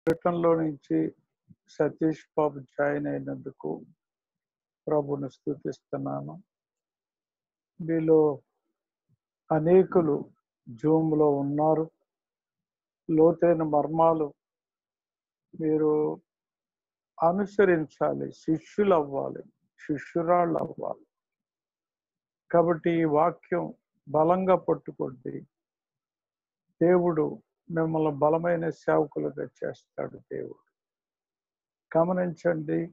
బ్రిటన్లో నుంచి సతీష్ బాబు జాయిన్ అయినందుకు ప్రభుని స్థుతిస్తున్నాను మీలో అనేకులు జూమ్లో ఉన్నారు లోతైన మర్మాలు మీరు అనుసరించాలి శిష్యులు అవ్వాలి శిష్యురాళ్ళు అవ్వాలి కాబట్టి ఈ వాక్యం బలంగా పట్టుకోండి దేవుడు మిమ్మల్ని బలమైన సేవకులుగా చేస్తాడు దేవుడు గమనించండి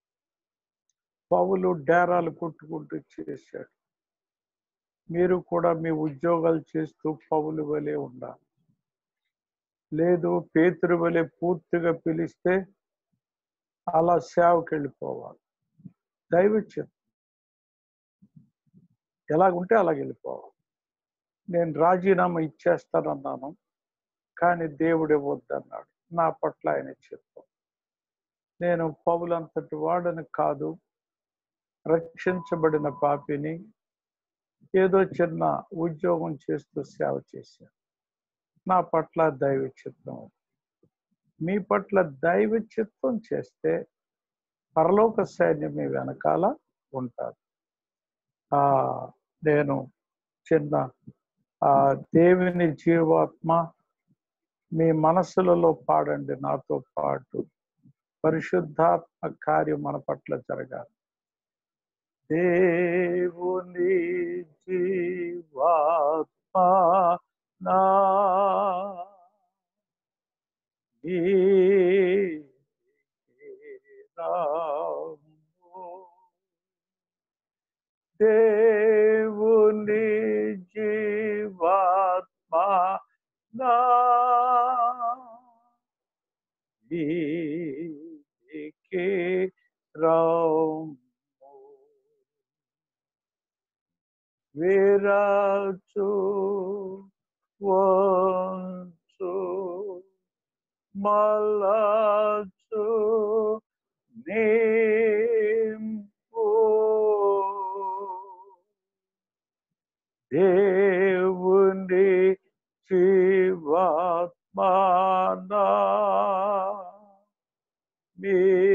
పౌలు డేరాలు కొట్టుకుంటూ చేశాడు మీరు కూడా మీ ఉద్యోగాలు చేస్తూ పౌలు వలె ఉండాలి లేదు పేతురు వలె పూర్తిగా పిలిస్తే అలా సేవకి వెళ్ళిపోవాలి దైవ చిత్తం ఎలాగుంటే అలాగ వెళ్ళిపోవాలి నేను రాజీనామా ఇచ్చేస్తానన్నాను కానీ దేవుడు ఇవ్వద్దన్నాడు నా పట్ల ఆయన చిత్తం నేను పౌలంతటి వాడని కాదు రక్షించబడిన పాపిని ఏదో చిన్న ఉద్యోగం చేస్తూ సేవ చేశాను నా పట్ల దైవ చిత్తం మీ పట్ల దైవ చిత్తం చేస్తే పరలోక సైన్యం మీ వెనకాల ఉంటారు ఆ నేను చిన్న ఆ దేవుని జీవాత్మ మీ మనసులలో పాడండి నాతో పాటు పరిశుద్ధాత్మ కార్యం మన పట్ల జరగాలి దేవుని జీవాత్మ నా దేవుని జీవాత్మ నా వీరికి రాము విరాచు వంచు మలచు నింపు దేవుని జీవాత్మానా మీ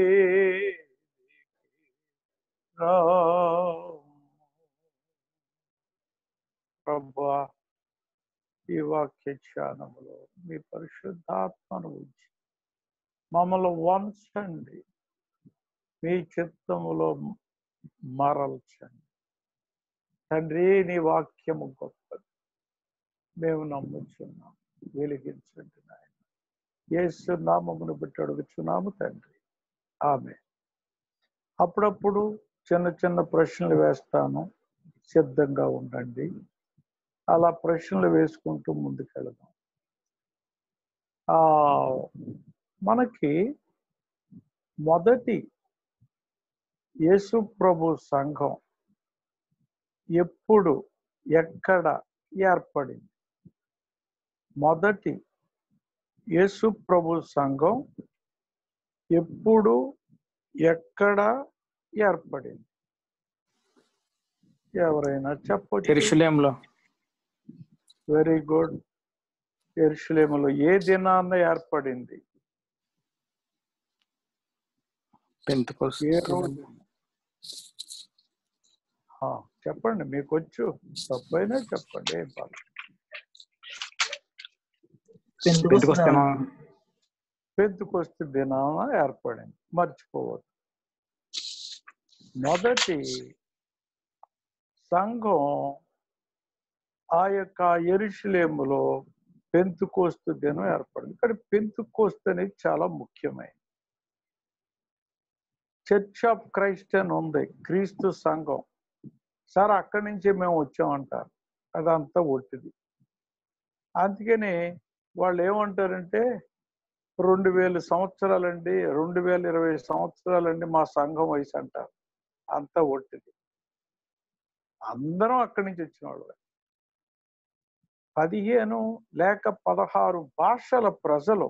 ప్రభా ఈ వాక్య ధ్యానములో మీ పరిశుద్ధాత్మను ఉంచి మమ్మల్ని వంచండి మీ చిత్తములో మరల్చండి తండ్రి నీ వాక్యము గొప్పది మేము నమ్ముచున్నాం వెలిగించండి నాయన యేసు నామమును బట్టి అడుగుచున్నాము తండ్రి ఆమె అప్పుడప్పుడు చిన్న చిన్న ప్రశ్నలు వేస్తాను సిద్ధంగా ఉండండి అలా ప్రశ్నలు వేసుకుంటూ ముందుకెళదాం ఆ మనకి మొదటి యేసు ప్రభు సంఘం ఎప్పుడు ఎక్కడ ఏర్పడింది మొదటి యేసు ప్రభు సంఘం ఎప్పుడు ఎక్కడ ఏర్పడింది ఎవరైనా చెప్పొచ్చు ఎరుషులేంలో వెరీ గుడ్ ఎరుషులేములో ఏ దినాన్న ఏర్పడింది పెంతుకోస్తు ఏ రోజు ఆ, చెప్పండి మీకు వచ్చు తప్పైనా చెప్పండి ఏం పర్లేదు పెంతుకొస్తేమో పెంతుకొస్తే దినాన ఏర్పడింది మర్చిపోవద్దు మొదటి సంఘం ఆ యొక్క ఎరుషులేములో పెంతుకోస్తు దినం ఏర్పడింది ఇక్కడ పెంతుకోస్తు అనేది చాలా ముఖ్యమైనది చర్చ్ ఆఫ్ క్రైస్ట్ అని ఉంది క్రీస్తు సంఘం సార్ అక్కడి నుంచే మేము వచ్చామంటారు అదంతా ఒట్టిది అందుకని వాళ్ళు ఏమంటారంటే రెండు వేల సంవత్సరాలండి రెండు వేల ఇరవై సంవత్సరాలండి మా సంఘం వయసు అంటారు అంతా ఒట్టిది అందరం అక్కడి నుంచి వచ్చిన వాళ్ళు పదిహేను లేక పదహారు భాషల ప్రజలు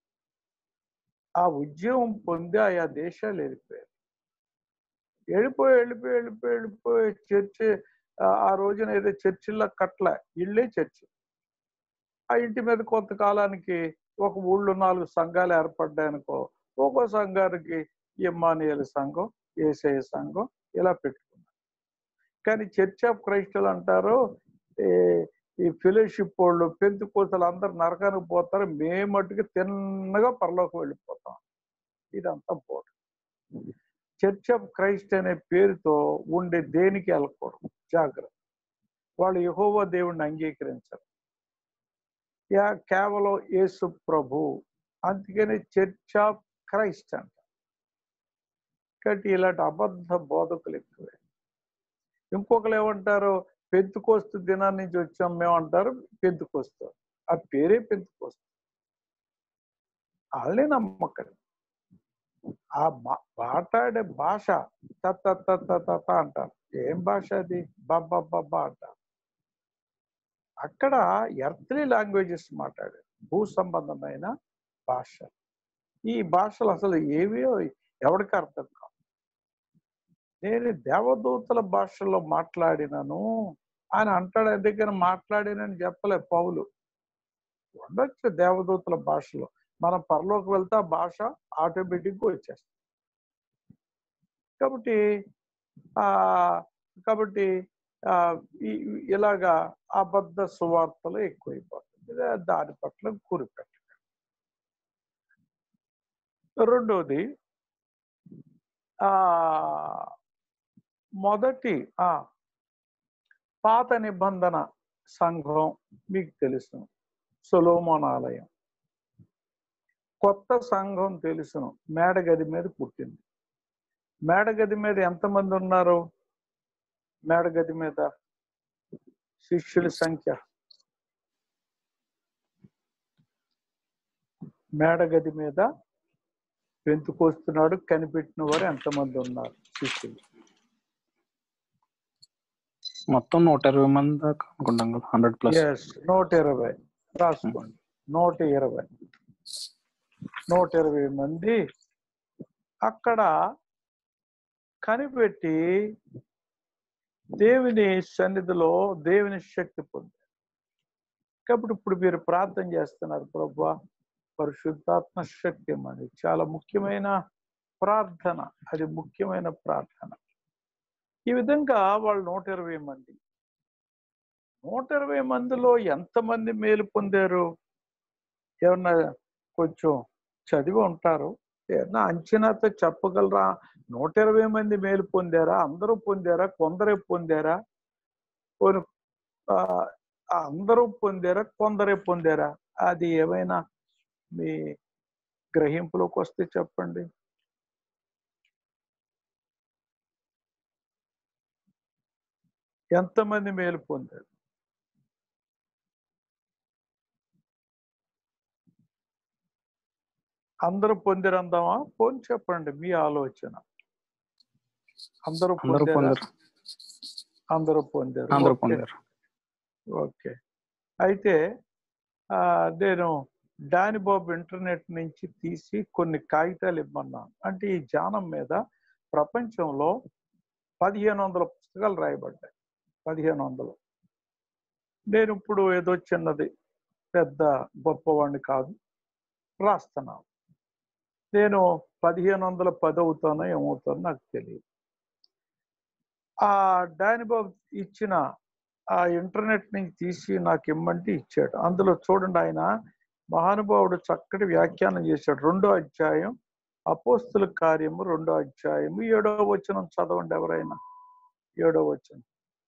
ఆ ఉద్యమం పొంది ఆయా దేశాలు వెళ్ళిపోయారు వెళ్ళిపోయి వెళ్ళిపోయి వెళ్ళిపోయి వెళ్ళిపోయి చర్చి ఆ- ఆ రోజున ఏదో చర్చిల్లో కట్ల ఇళ్ళే చర్చి ఆ ఇంటి మీద కొంతకాలానికి ఒక ఊళ్ళో నాలుగు సంఘాలు ఏర్పడ్డాయనుకో ఒక్కో సంఘానికి ఇమ్మానియల్ సంఘం ఏసఐ సంఘం ఇలా పెట్టుకున్నారు కానీ చర్చ్ ఆఫ్ క్రైస్టల్ అంటారు ఈ ఈ ఫెలోషిప్ వాళ్ళు పెంతు కోతలు అందరు నరకానికి పోతారు మేము మట్టుకు తిన్నగా పరలోకి వెళ్ళిపోతాం ఇదంతా పోటు చర్చ్ ఆఫ్ క్రైస్ట్ అనే పేరుతో ఉండే దేనికి వెళ్ళకూడదు జాగ్రత్త వాళ్ళు యహోవా దేవుణ్ణి అంగీకరించరు యా కేవలం యేసు ప్రభు అందుకని చర్చ్ ఆఫ్ క్రైస్ట్ అంట కాబట్టి ఇలాంటి అబద్ధ బోధకులు ఎక్కువే ఇంకొకరు ఏమంటారు పెంతుకోస్తు దినాన్ని నుంచి వచ్చాం మేము అంటారు పెంతుకోస్తు ఆ పేరే పెంతుకోస్తు వాళ్ళే నమ్మకం ఆ మా- మాట్లాడే భాష తత్త తత్త తత్త అంటారు ఏం భాష అది బబ్బబ్బబ్బా అంటారు అక్కడ ఎర్త్లీ లాంగ్వేజెస్ మాట్లాడారు భూ సంబంధమైన భాష ఈ భాషలు అసలు ఏవియో ఎవరికి అర్థం కాదు నేను దేవదూతల భాషలో మాట్లాడినను ఆయన అంటాడు దగ్గర మాట్లాడినని చెప్పలే పౌలు ఉండొచ్చు దేవదూతల భాషలో మనం పరలోకి వెళ్తే ఆ భాష ఆటోమేటిక్గా వచ్చేస్తుంది కాబట్టి ఆ కాబట్టి ఆ ఈ- ఇలాగా అబద్ధ సువార్తలు ఎక్కువైపోతుంది ఇదే దాని పట్ల గురిపెట్ట రెండోది ఆ మొదటి ఆ పాత నిబంధన సంఘం మీకు తెలుసు సొలోమోన్ ఆలయం కొత్త సంఘం తెలుసును మేడగది మీద పుట్టింది మేడగది మీద ఎంతమంది ఉన్నారు మేడగది మీద శిష్యుల సంఖ్య మేడగది మీద పెంతుకొస్తున్నాడు కనిపెట్టిన వారు ఎంతమంది ఉన్నారు శిష్యులు మొత్తం నూట ఇరవై మంది దాకా అనుకుంటాం కదా హండ్రెడ్ ప్లస్ ఎస్ నూట ఇరవై రాసుకోండి నూట ఇరవై నూట ఇరవై మంది అక్కడ కనిపెట్టి దేవుని సన్నిధిలో దేవుని శక్తి పొందారు కాబట్టి ఇప్పుడు మీరు ప్రార్థన చేస్తున్నారు ప్రభా పరిశుద్ధాత్మ శక్తి అని చాలా ముఖ్యమైన ప్రార్థన అది ముఖ్యమైన ప్రార్థన ఈ విధంగా వాళ్ళు నూట ఇరవై మంది నూట ఇరవై మందిలో ఎంతమంది మేలు పొందారు ఏమన్నా కొంచెం చదివి ఉంటారు ఏమన్నా అంచనాతో చెప్పగలరా నూట ఇరవై మంది మేలు పొందారా అందరూ పొందారా కొందరే పొందారా పోనీ, ఆ, అందరూ పొందారా కొందరే పొందారా అది ఏమైనా మీ గ్రహింపులోకి వస్తే చెప్పండి ఎంతమంది మేలు పొందారు అందరూ పొందిరందామా పోని చెప్పండి మీ ఆలోచన అందరూ అందరూ పొందారా? పొందారు అందరూ పొందారు అందరూ ఓకే. పొందారు ఓకే అయితే ఆ, నేను డాని బాబు ఇంటర్నెట్ నుంచి తీసి కొన్ని కాగితాలు ఇమ్మన్నాను అంటే ఈ జానం మీద ప్రపంచంలో పదిహేను వందల పుస్తకాలు రాయబడ్డాయి పదిహేను వందలు నేను ఇప్పుడు ఏదో చిన్నది పెద్ద గొప్పవాడిని కాదు రాస్తున్నాను నేను పదిహేను వందల పది అవుతానో ఏమవుతానో నాకు తెలియదు ఆ డాని బాబు ఇచ్చిన ఆ ఇంటర్నెట్ నుంచి తీసి నాకు ఇమ్మంటే ఇచ్చాడు అందులో చూడండి ఆయన మహానుభావుడు చక్కటి వ్యాఖ్యానం చేశాడు రెండో అధ్యాయం అపోస్తుల కార్యము రెండో అధ్యాయము ఏడో వచనం చదవండి ఎవరైనా ఏడో వచనం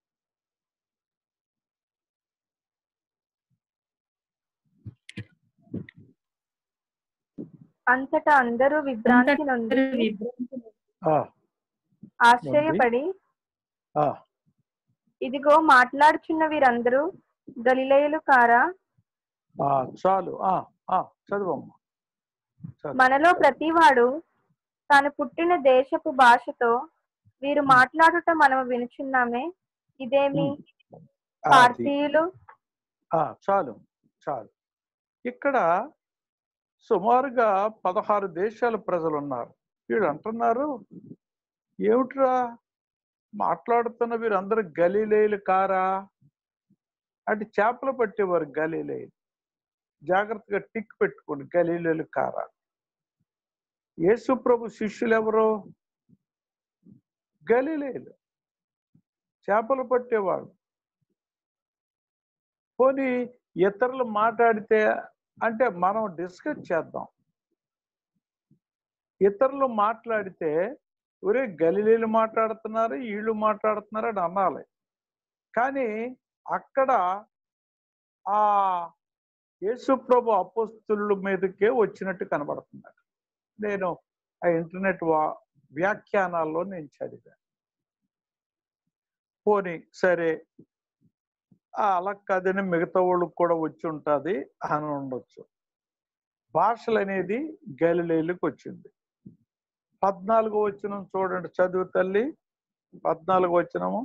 అంతటా అందరూ విభ్రాంతి నుండి ఆ, ఆశ్చర్యపడి ఆ, ఇదిగో మాట్లాడుచున్న వీరందరూ గలిలయులు కారా ఆ, చాలు ఆ, ఆ, చదువమ్మా చదువు. మనలో ప్రతివాడు తాను పుట్టిన దేశపు భాషతో వీరు మాట్లాడుట మనం వినుచున్నామే ఇదేమి అది. పార్తీయులు ఆ, చాలు చాలు ఇక్కడ సుమారుగా పదహారు దేశాల ప్రజలు ఉన్నారు వీళ్ళు అంటున్నారు ఏమిట్రా మాట్లాడుతున్న వీరందరూ గలీలేయులు కారా అంటే చేపలు పట్టేవారు గలీలేయులు జాగ్రత్తగా టిక్ పెట్టుకోండి గలీలేలు కారా యేసు ప్రభు శిష్యులు ఎవరు గలీలేలు చేపలు పట్టేవాడు పోనీ ఇతరులు మాట్లాడితే అంటే మనం డిస్కస్ చేద్దాం ఇతరులు మాట్లాడితే ఒరే గలిలీలు మాట్లాడుతున్నారు వీళ్ళు మాట్లాడుతున్నారు అని అనాలి కానీ అక్కడ ఆ యేసుప్రభు అపోస్తుల మీదకే వచ్చినట్టు కనబడుతున్నాడు నేను ఆ ఇంటర్నెట్ వా వ్యాఖ్యానాల్లో నేను చదివాను పోనీ సరే ఆ అలా కాదని మిగతా వాళ్ళకి కూడా వచ్చి ఉంటుంది అని ఉండొచ్చు భాషలు అనేది గలిలేలకు వచ్చింది పద్నాలుగు వచ్చిన చూడండి చదువు తల్లి పద్నాలుగు వచ్చినము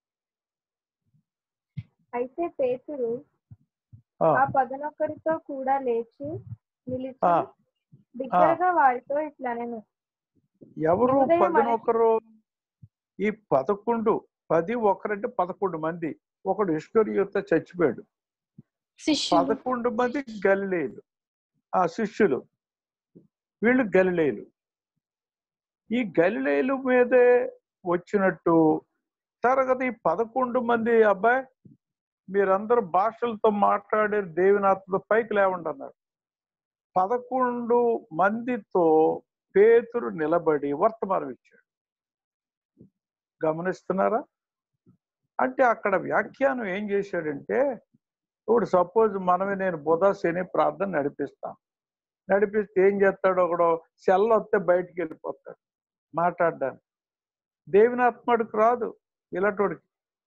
అయితే పేతురు ఆ, ఆ పదనొక్కరితో కూడా లేచి నిలిచి ఆ. బిగ్గరగా వారితో ఇట్లా నేను ఎవరు ఉదయం పదినొకరు ఈ పదకొండు పది ఒకరంటే పదకొండు మంది ఒకడు ఇష్కరియుత చచ్చిపోయాడు శిష్యులు పదకొండు మంది గలిలేలు ఆ శిష్యులు వీళ్ళు గలిలేలు ఈ గలిలేలు మీదే వచ్చినట్టు తరగతి పదకొండు మంది అబ్బాయి మీరందరూ భాషలతో మాట్లాడే దేవినాథతో పైకి లేవండి అన్నారు పదకొండు మందితో పేతురు నిలబడి వర్తమానం ఇచ్చాడు గమనిస్తున్నారా అంటే అక్కడ వ్యాఖ్యానం ఏం చేశాడంటే ఇప్పుడు సపోజ్ మనమే నేను బుధ శని ప్రార్థన నడిపిస్తాను నడిపిస్తే ఏం చేస్తాడు ఒకడు సెల్ వస్తే బయటికి వెళ్ళిపోతాడు మాట్లాడడానికి దేవినాత్మడికి రాదు ఇలాంటోడికి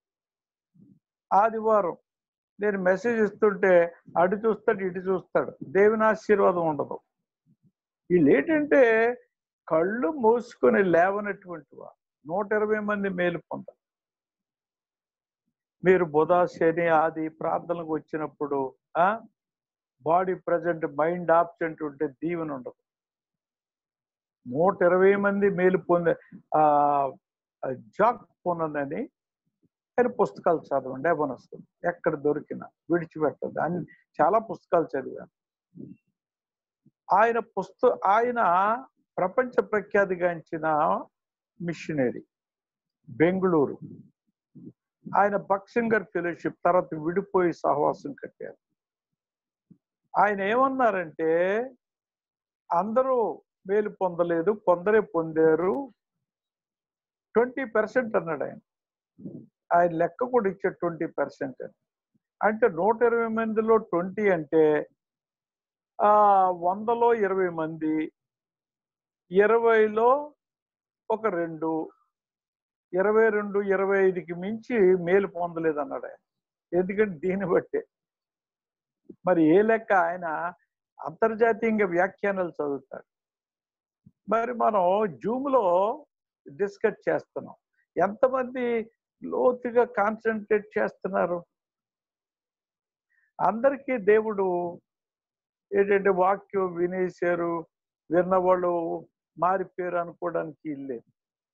ఆదివారం నేను మెసేజ్ ఇస్తుంటే అటు చూస్తాడు ఇటు చూస్తాడు దేవుని ఆశీర్వాదం ఉండదు వీళ్ళు ఏంటంటే కళ్ళు మూసుకొని లేవనటువంటి వారు నూట ఇరవై మంది మేలు పొందారు మీరు బుధ శని ఆది ప్రార్థనలకు వచ్చినప్పుడు ఆ బాడీ ప్రజెంట్ మైండ్ ఆబ్సెంట్ ఉంటే దీవెన ఉండదు నూట ఇరవై మంది మేలు పొందే ఆ జాక్ పొందని కానీ పుస్తకాలు చదవండి వస్తుంది ఎక్కడ దొరికినా విడిచిపెట్టదు అన్ని చాలా పుస్తకాలు చదివాను ఆయన పుస్త ఆయన ప్రపంచ ప్రఖ్యాతిగాంచిన మిషనరీ బెంగళూరు ఆయన బక్సింగర్ ఫెలోషిప్ తర్వాత విడిపోయి సహవాసం కట్టారు ఆయన ఏమన్నారంటే అందరూ మేలు పొందలేదు కొందరే పొందారు ట్వంటీ పర్సెంట్ అన్నాడు ఆయన ఆయన లెక్క కూడా ఇచ్చే ట్వంటీ పర్సెంట్ అంటే నూట ఇరవై మందిలో ట్వంటీ అంటే ఆ వందలో ఇరవై మంది ఇరవైలో ఒక రెండు ఇరవై రెండు ఇరవై ఐదుకి మించి మేలు పొందలేదు అన్నాడు ఆయన ఎందుకంటే దీన్ని బట్టే మరి ఏ లెక్క ఆయన అంతర్జాతీయంగా వ్యాఖ్యానాలు చదువుతాడు మరి మనం జూమ్లో డిస్కస్ చేస్తున్నాం ఎంతమంది లోతుగా కాన్సన్ట్రేట్ చేస్తున్నారు అందరికీ దేవుడు ఏంటంటే వాక్యం వినేశారు విన్నవాళ్ళు మారిపోయారు అనుకోవడానికి ఇల్లేదు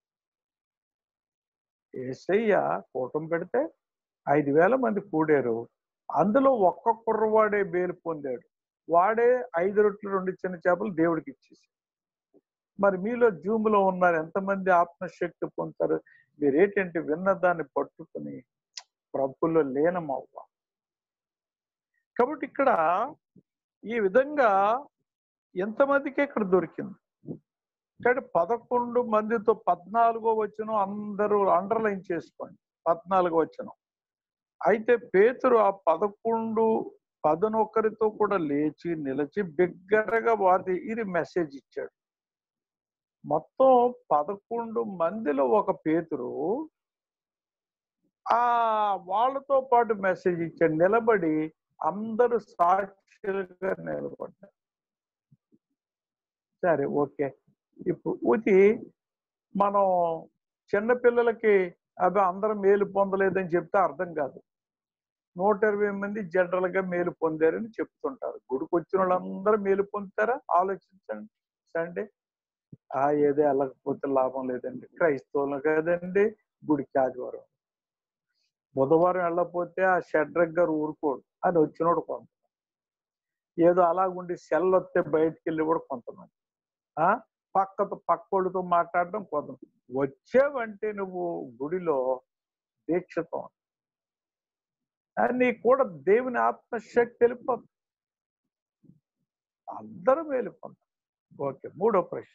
ఏసయ్య కూటం పెడితే ఐదు వేల మంది కూడారు అందులో ఒక్క కుర్రవాడే బేలు పొందాడు వాడే ఐదు రొట్టెలు రెండు చిన్న చేపలు దేవుడికి ఇచ్చేసి మరి మీలో జూమ్లో ఉన్నారు ఎంతమంది ఆత్మశక్తి పొందుతారు మీరు ఏంటంటే విన్న దాన్ని పట్టుకుని ప్రభుల్లో లీనమవ్వ కాబట్టి ఇక్కడ ఈ విధంగా ఎంతమందికి ఇక్కడ దొరికింది కాబట్టి పదకొండు మందితో పద్నాలుగో వచ్చిన అందరూ అండర్లైన్ చేసుకోండి పద్నాలుగో వచ్చిన అయితే పేతురు ఆ పదకొండు పదనొక్కరితో కూడా లేచి నిలిచి బిగ్గరగా వారి ఇది మెసేజ్ ఇచ్చాడు మొత్తం పదకొండు మందిలో ఒక పేతురు ఆ వాళ్ళతో పాటు మెసేజ్ ఇచ్చాడు నిలబడి అందరూ సాక్షులుగా నిలబడ్డారు సరే ఓకే ఇప్పుడు ఊతి మనం చిన్నపిల్లలకి అవి అందరం మేలు పొందలేదని చెప్తే అర్థం కాదు నూట ఇరవై మంది జనరల్ గా మేలు పొందారని చెప్తుంటారు గుడికి వచ్చిన వాళ్ళందరూ మేలు పొందుతారా ఆలోచించండి సండే ఆ ఏదో వెళ్ళకపోతే లాభం లేదండి క్రైస్తవులు కదండి గుడికి ఆదివారం బుధవారం వెళ్ళకపోతే ఆ షడ్రగ్ గారు ఊరుకోడు అని వచ్చినోడు కొంత ఏదో అలాగుండి సెల్ వస్తే బయటికి వెళ్ళి కూడా కొంతమంది ఆ పక్కతో పక్కోడితో మాట్లాడడం కొంతమంది వచ్చేవంటే నువ్వు గుడిలో దీక్షతో అని నీకు కూడా దేవుని ఆత్మశక్తి వెళ్ళిపోతుంది అందరం వెళ్ళిపోతాం ఓకే మూడో ప్రశ్న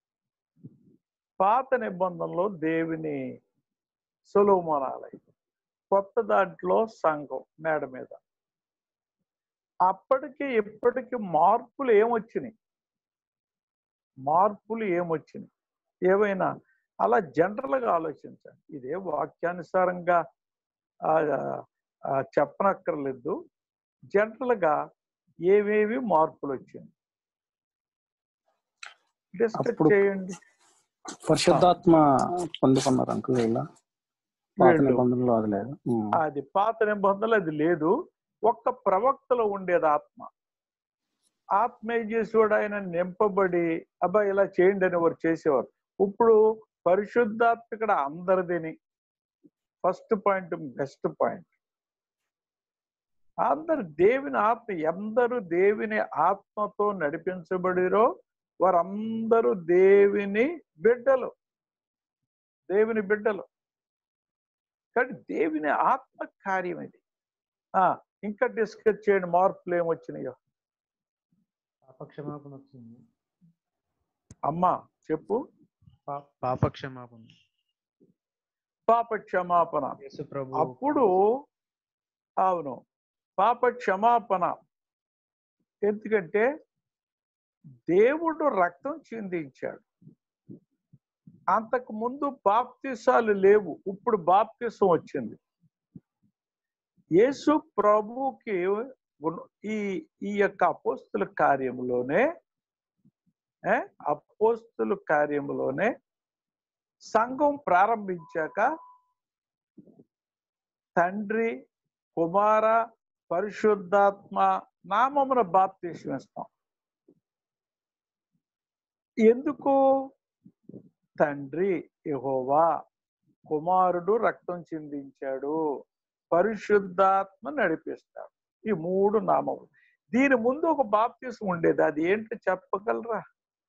పాత నిబంధనలో దేవుని సులోమనాలయం కొత్త దాంట్లో సంఘం మేడ మీద అప్పటికి ఇప్పటికి మార్పులు ఏమొచ్చినాయి మార్పులు ఏమొచ్చినాయి ఏవైనా అలా జనరల్గా ఆలోచించండి ఇదే వాక్యానుసారంగా ఆ, ఆ, చెప్పనక్కర్లేదు జనరల్గా ఏవేవి మార్పులు వచ్చినాయి డిస్కస్ అప్పుడు చేయండి పరిశుద్ధాత్మ పొందుకున్నారు అంకుల్ ఇలా పాత వీళ్ళు. నిబంధనలో అది లేదు ఉమ్. అది పాత నిబంధనలు అది లేదు ఒక్క ప్రవక్తలో ఉండేది ఆత్మ ఆత్మ ఏం చేసేవాడు ఆయన నింపబడి అబ్బా ఇలా చేయండి అని వారు చేసేవారు ఇప్పుడు పరిశుద్ధాత్మ ఇక్కడ అందరిదిని ఫస్ట్ పాయింట్ బెస్ట్ పాయింట్ అందరు దేవుని ఆత్మ ఎందరు దేవుని ఆత్మతో నడిపించబడిరో వారందరూ దేవుని బిడ్డలు దేవుని బిడ్డలు కానీ దేవుని ఆత్మ కార్యం ఇది ఆ, ఇంకా డిస్కస్ చేయండి మార్పులు ఏమొచ్చినాయో పాప క్షమాపణ వచ్చింది అమ్మా చెప్పు పా- పాప క్షమాపణ పాప క్షమాపణ యేసు ప్రభు అప్పుడు అవును పాప క్షమాపణ ఎందుకంటే దేవుడు రక్తం చిందించాడు అంతకు ముందు బాప్తిసాలు లేవు ఇప్పుడు బాప్తిసం వచ్చింది యేసు ప్రభుకి ఉన్న- ఈ ఈ యొక్క అపోస్తుల కార్యములోనే ఏ, అపోస్తుల కార్యములోనే సంఘం ప్రారంభించాక తండ్రి కుమార పరిశుద్ధాత్మ నామమున బాప్తీసం ఇస్తాం ఎందుకు తండ్రి యెహోవా కుమారుడు రక్తం చిందించాడు పరిశుద్ధాత్మ నడిపిస్తాడు ఈ మూడు నామములు దీని ముందు ఒక బాప్తీసం ఉండేది అది ఏంటి చెప్పగలరా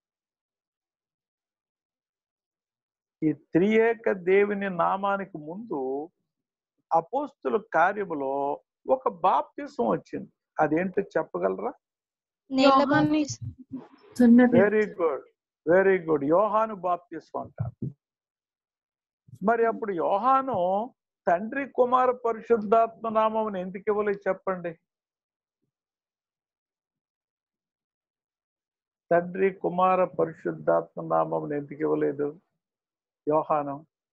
ఈ త్రియేక దేవుని నామానికి ముందు అపోస్తుల కార్యములో ఒక బాప్తిసం వచ్చింది అదేంటో చెప్పగలరా నీళ్ళ యోహాను బాప్తిసం. వెరీ గుడ్ వెరీ గుడ్ యోహాను బాప్తిసం అంటారు మరి అప్పుడు యోహాను తండ్రి కుమార పరిశుద్ధాత్మ నామం ఎందుకు ఇవ్వలేదు చెప్పండి తండ్రి కుమార పరిశుద్ధాత్మ నామం ఎందుకు ఇవ్వలేదు యోహాను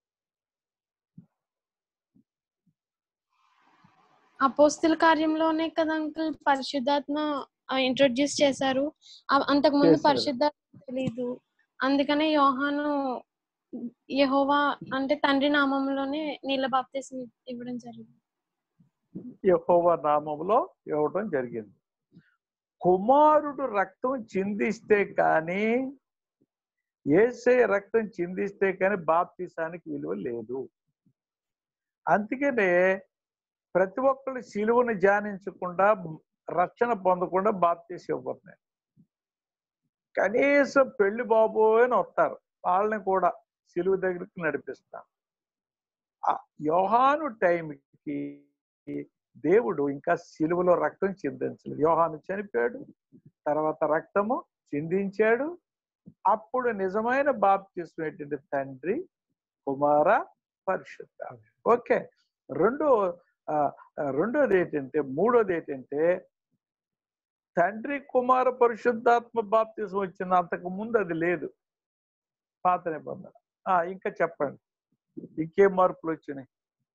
అపోస్తుల కార్యంలోనే కదా అంకుల్ పరిశుద్ధాత్మ ఇంట్రొడ్యూస్ చేశారు ఆ- అంతకుముందు చేశారు. పరిశుద్ధాత్మ తెలీదు అందుకనే యోహాను యెహోవా అంటే తండ్రి నామంలోనే నీళ్ళ బాప్తీసం ఇవ్వడం జరిగింది యెహోవా నామంలో ఇవ్వడం జరిగింది కుమారుడు రక్తం చిందిస్తే కానీ ఏసే రక్తం చిందిస్తే కానీ బాప్తిసానికి విలువ లేదు అందుకనే ప్రతి ఒక్కరు సిలువను ధ్యానించకుండా రక్షణ పొందకుండా బాప్తీసి ఇవ్వబోతున్నాయి కనీసం పెళ్లి బాబు అని వస్తారు వాళ్ళని కూడా సిలువ దగ్గరికి నడిపిస్తారు ఆ యోహాను టైంకి దేవుడు ఇంకా సిలువలో రక్తం చిందించలేదు యోహాను చనిపోయాడు తర్వాత రక్తము చిందించాడు అప్పుడు నిజమైన బాప్తిస్మ ఏంటంటే తండ్రి కుమార పరిశుద్ధ ఓకే రెండో ఆ, ఆ, రెండోది ఏంటంటే మూడోది ఏంటంటే తండ్రి కుమార పరిశుద్ధాత్మ బాప్తిసం వచ్చింది అంతకు ముందు అది లేదు పాత నిబంధన ఆ, ఇంకా చెప్పండి ఇంకేం మార్పులు వచ్చినాయి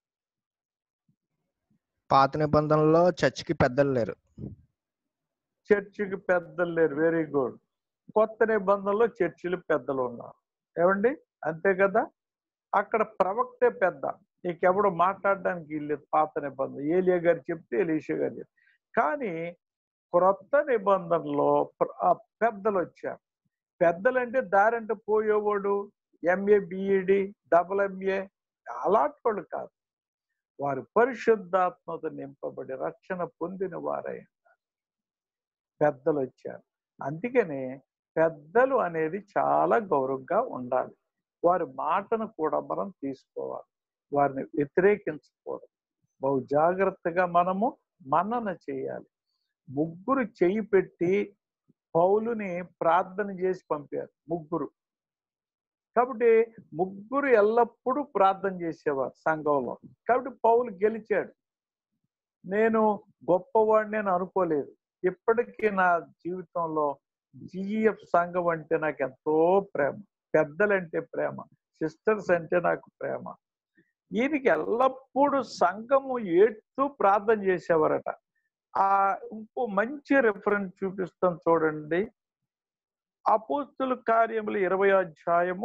పాత నిబంధనలో చర్చికి పెద్దలు లేరు చర్చికి పెద్దలు లేరు వెరీ గుడ్ కొత్త నిబంధనలో చర్చిలు పెద్దలు ఉన్నారు ఏమండి అంతే కదా అక్కడ ప్రవక్తే పెద్ద నీకెవడు మాట్లాడడానికి వీల్లేదు పాత నిబంధన ఏలియా గారు చెప్తే ఎలీషా గారు చెప్తే కానీ క్రొత్త నిబంధనలో ప్ర- ఆ పెద్దలు వచ్చారు పెద్దలంటే దారంటే పోయేవాడు ఎంఏ బిఈడి డబుల్ ఎంఏ అలాంటి వాళ్ళు కాదు వారు పరిశుద్ధాత్మతో నింపబడి రక్షణ పొందిన వారై ఉన్నారు. పెద్దలు వచ్చారు అందుకనే పెద్దలు అనేది చాలా గౌరవంగా ఉండాలి వారి మాటను కూడా మనం తీసుకోవాలి వారిని వ్యతిరేకించకూడదు బహు జాగ్రత్తగా మనము మన్నన చేయాలి ముగ్గురు చెయ్యి పెట్టి పౌలుని ప్రార్థన చేసి పంపారు ముగ్గురు కాబట్టి ముగ్గురు ఎల్లప్పుడూ ప్రార్థన చేసేవారు సంఘంలో కాబట్టి పౌలు గెలిచాడు నేను గొప్పవాడిని అని అనుకోలేదు ఇప్పటికీ నా జీవితంలో జిఎఫ్ సంఘం అంటే నాకు ఎంతో ప్రేమ పెద్దలంటే ప్రేమ సిస్టర్స్ అంటే నాకు ప్రేమ ఈయనకి ఎల్లప్పుడూ సంఘము ఏడుతూ ప్రార్థన చేసేవారట ఆ ఇంకో మంచి రెఫరెన్స్ చూపిస్తాం చూడండి అపోస్తుల కార్యములు ఇరవై అధ్యాయము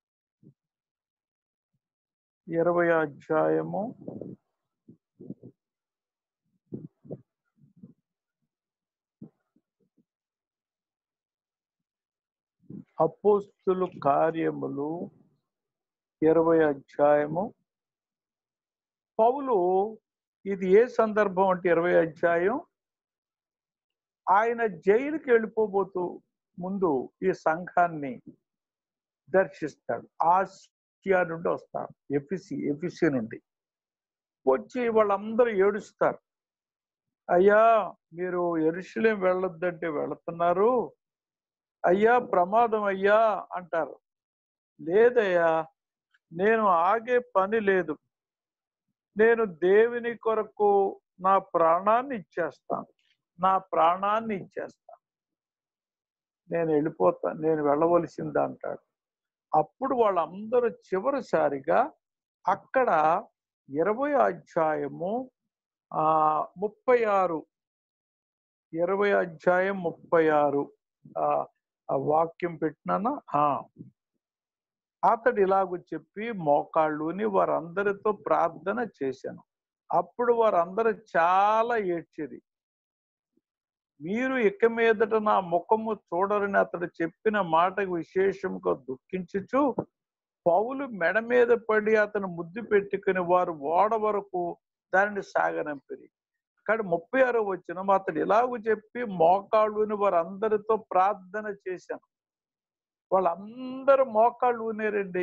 ఇరవై అధ్యాయము అపోస్తుల కార్యములు ఇరవై అధ్యాయము పౌలు ఇది ఏ సందర్భం అంటే ఇరవై అధ్యాయం ఆయన జైలుకి వెళ్ళిపోబోతూ ముందు ఈ సంఘాన్ని దర్శిస్తాడు ఆసియా నుండి వస్తారు ఎఫిసి ఎఫిసి నుండి వచ్చి వాళ్ళందరూ ఏడుస్తారు అయ్యా మీరు ఎరుషులేం వెళ్ళొద్దంటే వెళుతున్నారు అయ్యా ప్రమాదం అయ్యా అంటారు లేదయ్యా నేను ఆగే పని లేదు నేను దేవుని కొరకు నా ప్రాణాన్ని ఇచ్చేస్తాను నా ప్రాణాన్ని ఇచ్చేస్తాను నేను వెళ్ళిపోతాను నేను వెళ్ళవలసింది అంటాడు అప్పుడు వాళ్ళందరూ చివరిసారిగా అక్కడ ఇరవై అధ్యాయము ఆ ముప్పై ఆరు ఇరవై అధ్యాయం ముప్పై ఆరు ఆ ఆ వాక్యం పెట్టినానా ఆ అతడు ఇలాగ చెప్పి మోకాళ్ళుని వారందరితో ప్రార్థన చేశాను అప్పుడు వారందరూ చాలా ఏడ్చిరి మీరు ఇక మీదట నా ముఖము చూడరని అతడు చెప్పిన మాటకు విశేషంగా దుఃఖించుచు పౌలు మెడ మీద పడి అతను ముద్దు పెట్టుకుని వారు ఓడ వరకు దానిని సాగనంపిరి అక్కడ ముప్పై ఆరో వచ్చిన అతడు ఇలాగ చెప్పి మోకాళ్ళుని వారందరితో ప్రార్థన చేశాను వాళ్ళందరూ మోకాళ్ళు ఊనేరండి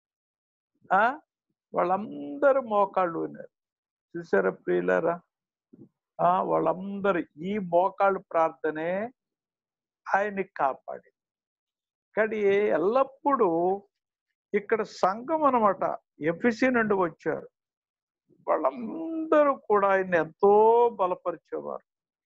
ఆ వాళ్ళందరూ మోకాళ్ళు ఊనారు చూసారా ప్రియులారా ఆ వాళ్ళందరూ ఈ మోకాళ్ళు ప్రార్థనే ఆయన్ని కాపాడి కానీ ఎల్లప్పుడూ ఇక్కడ సంఘం అనమాట ఎఫిసి నుండి వచ్చారు వాళ్ళందరూ కూడా ఆయన్ని ఎంతో బలపరిచేవారు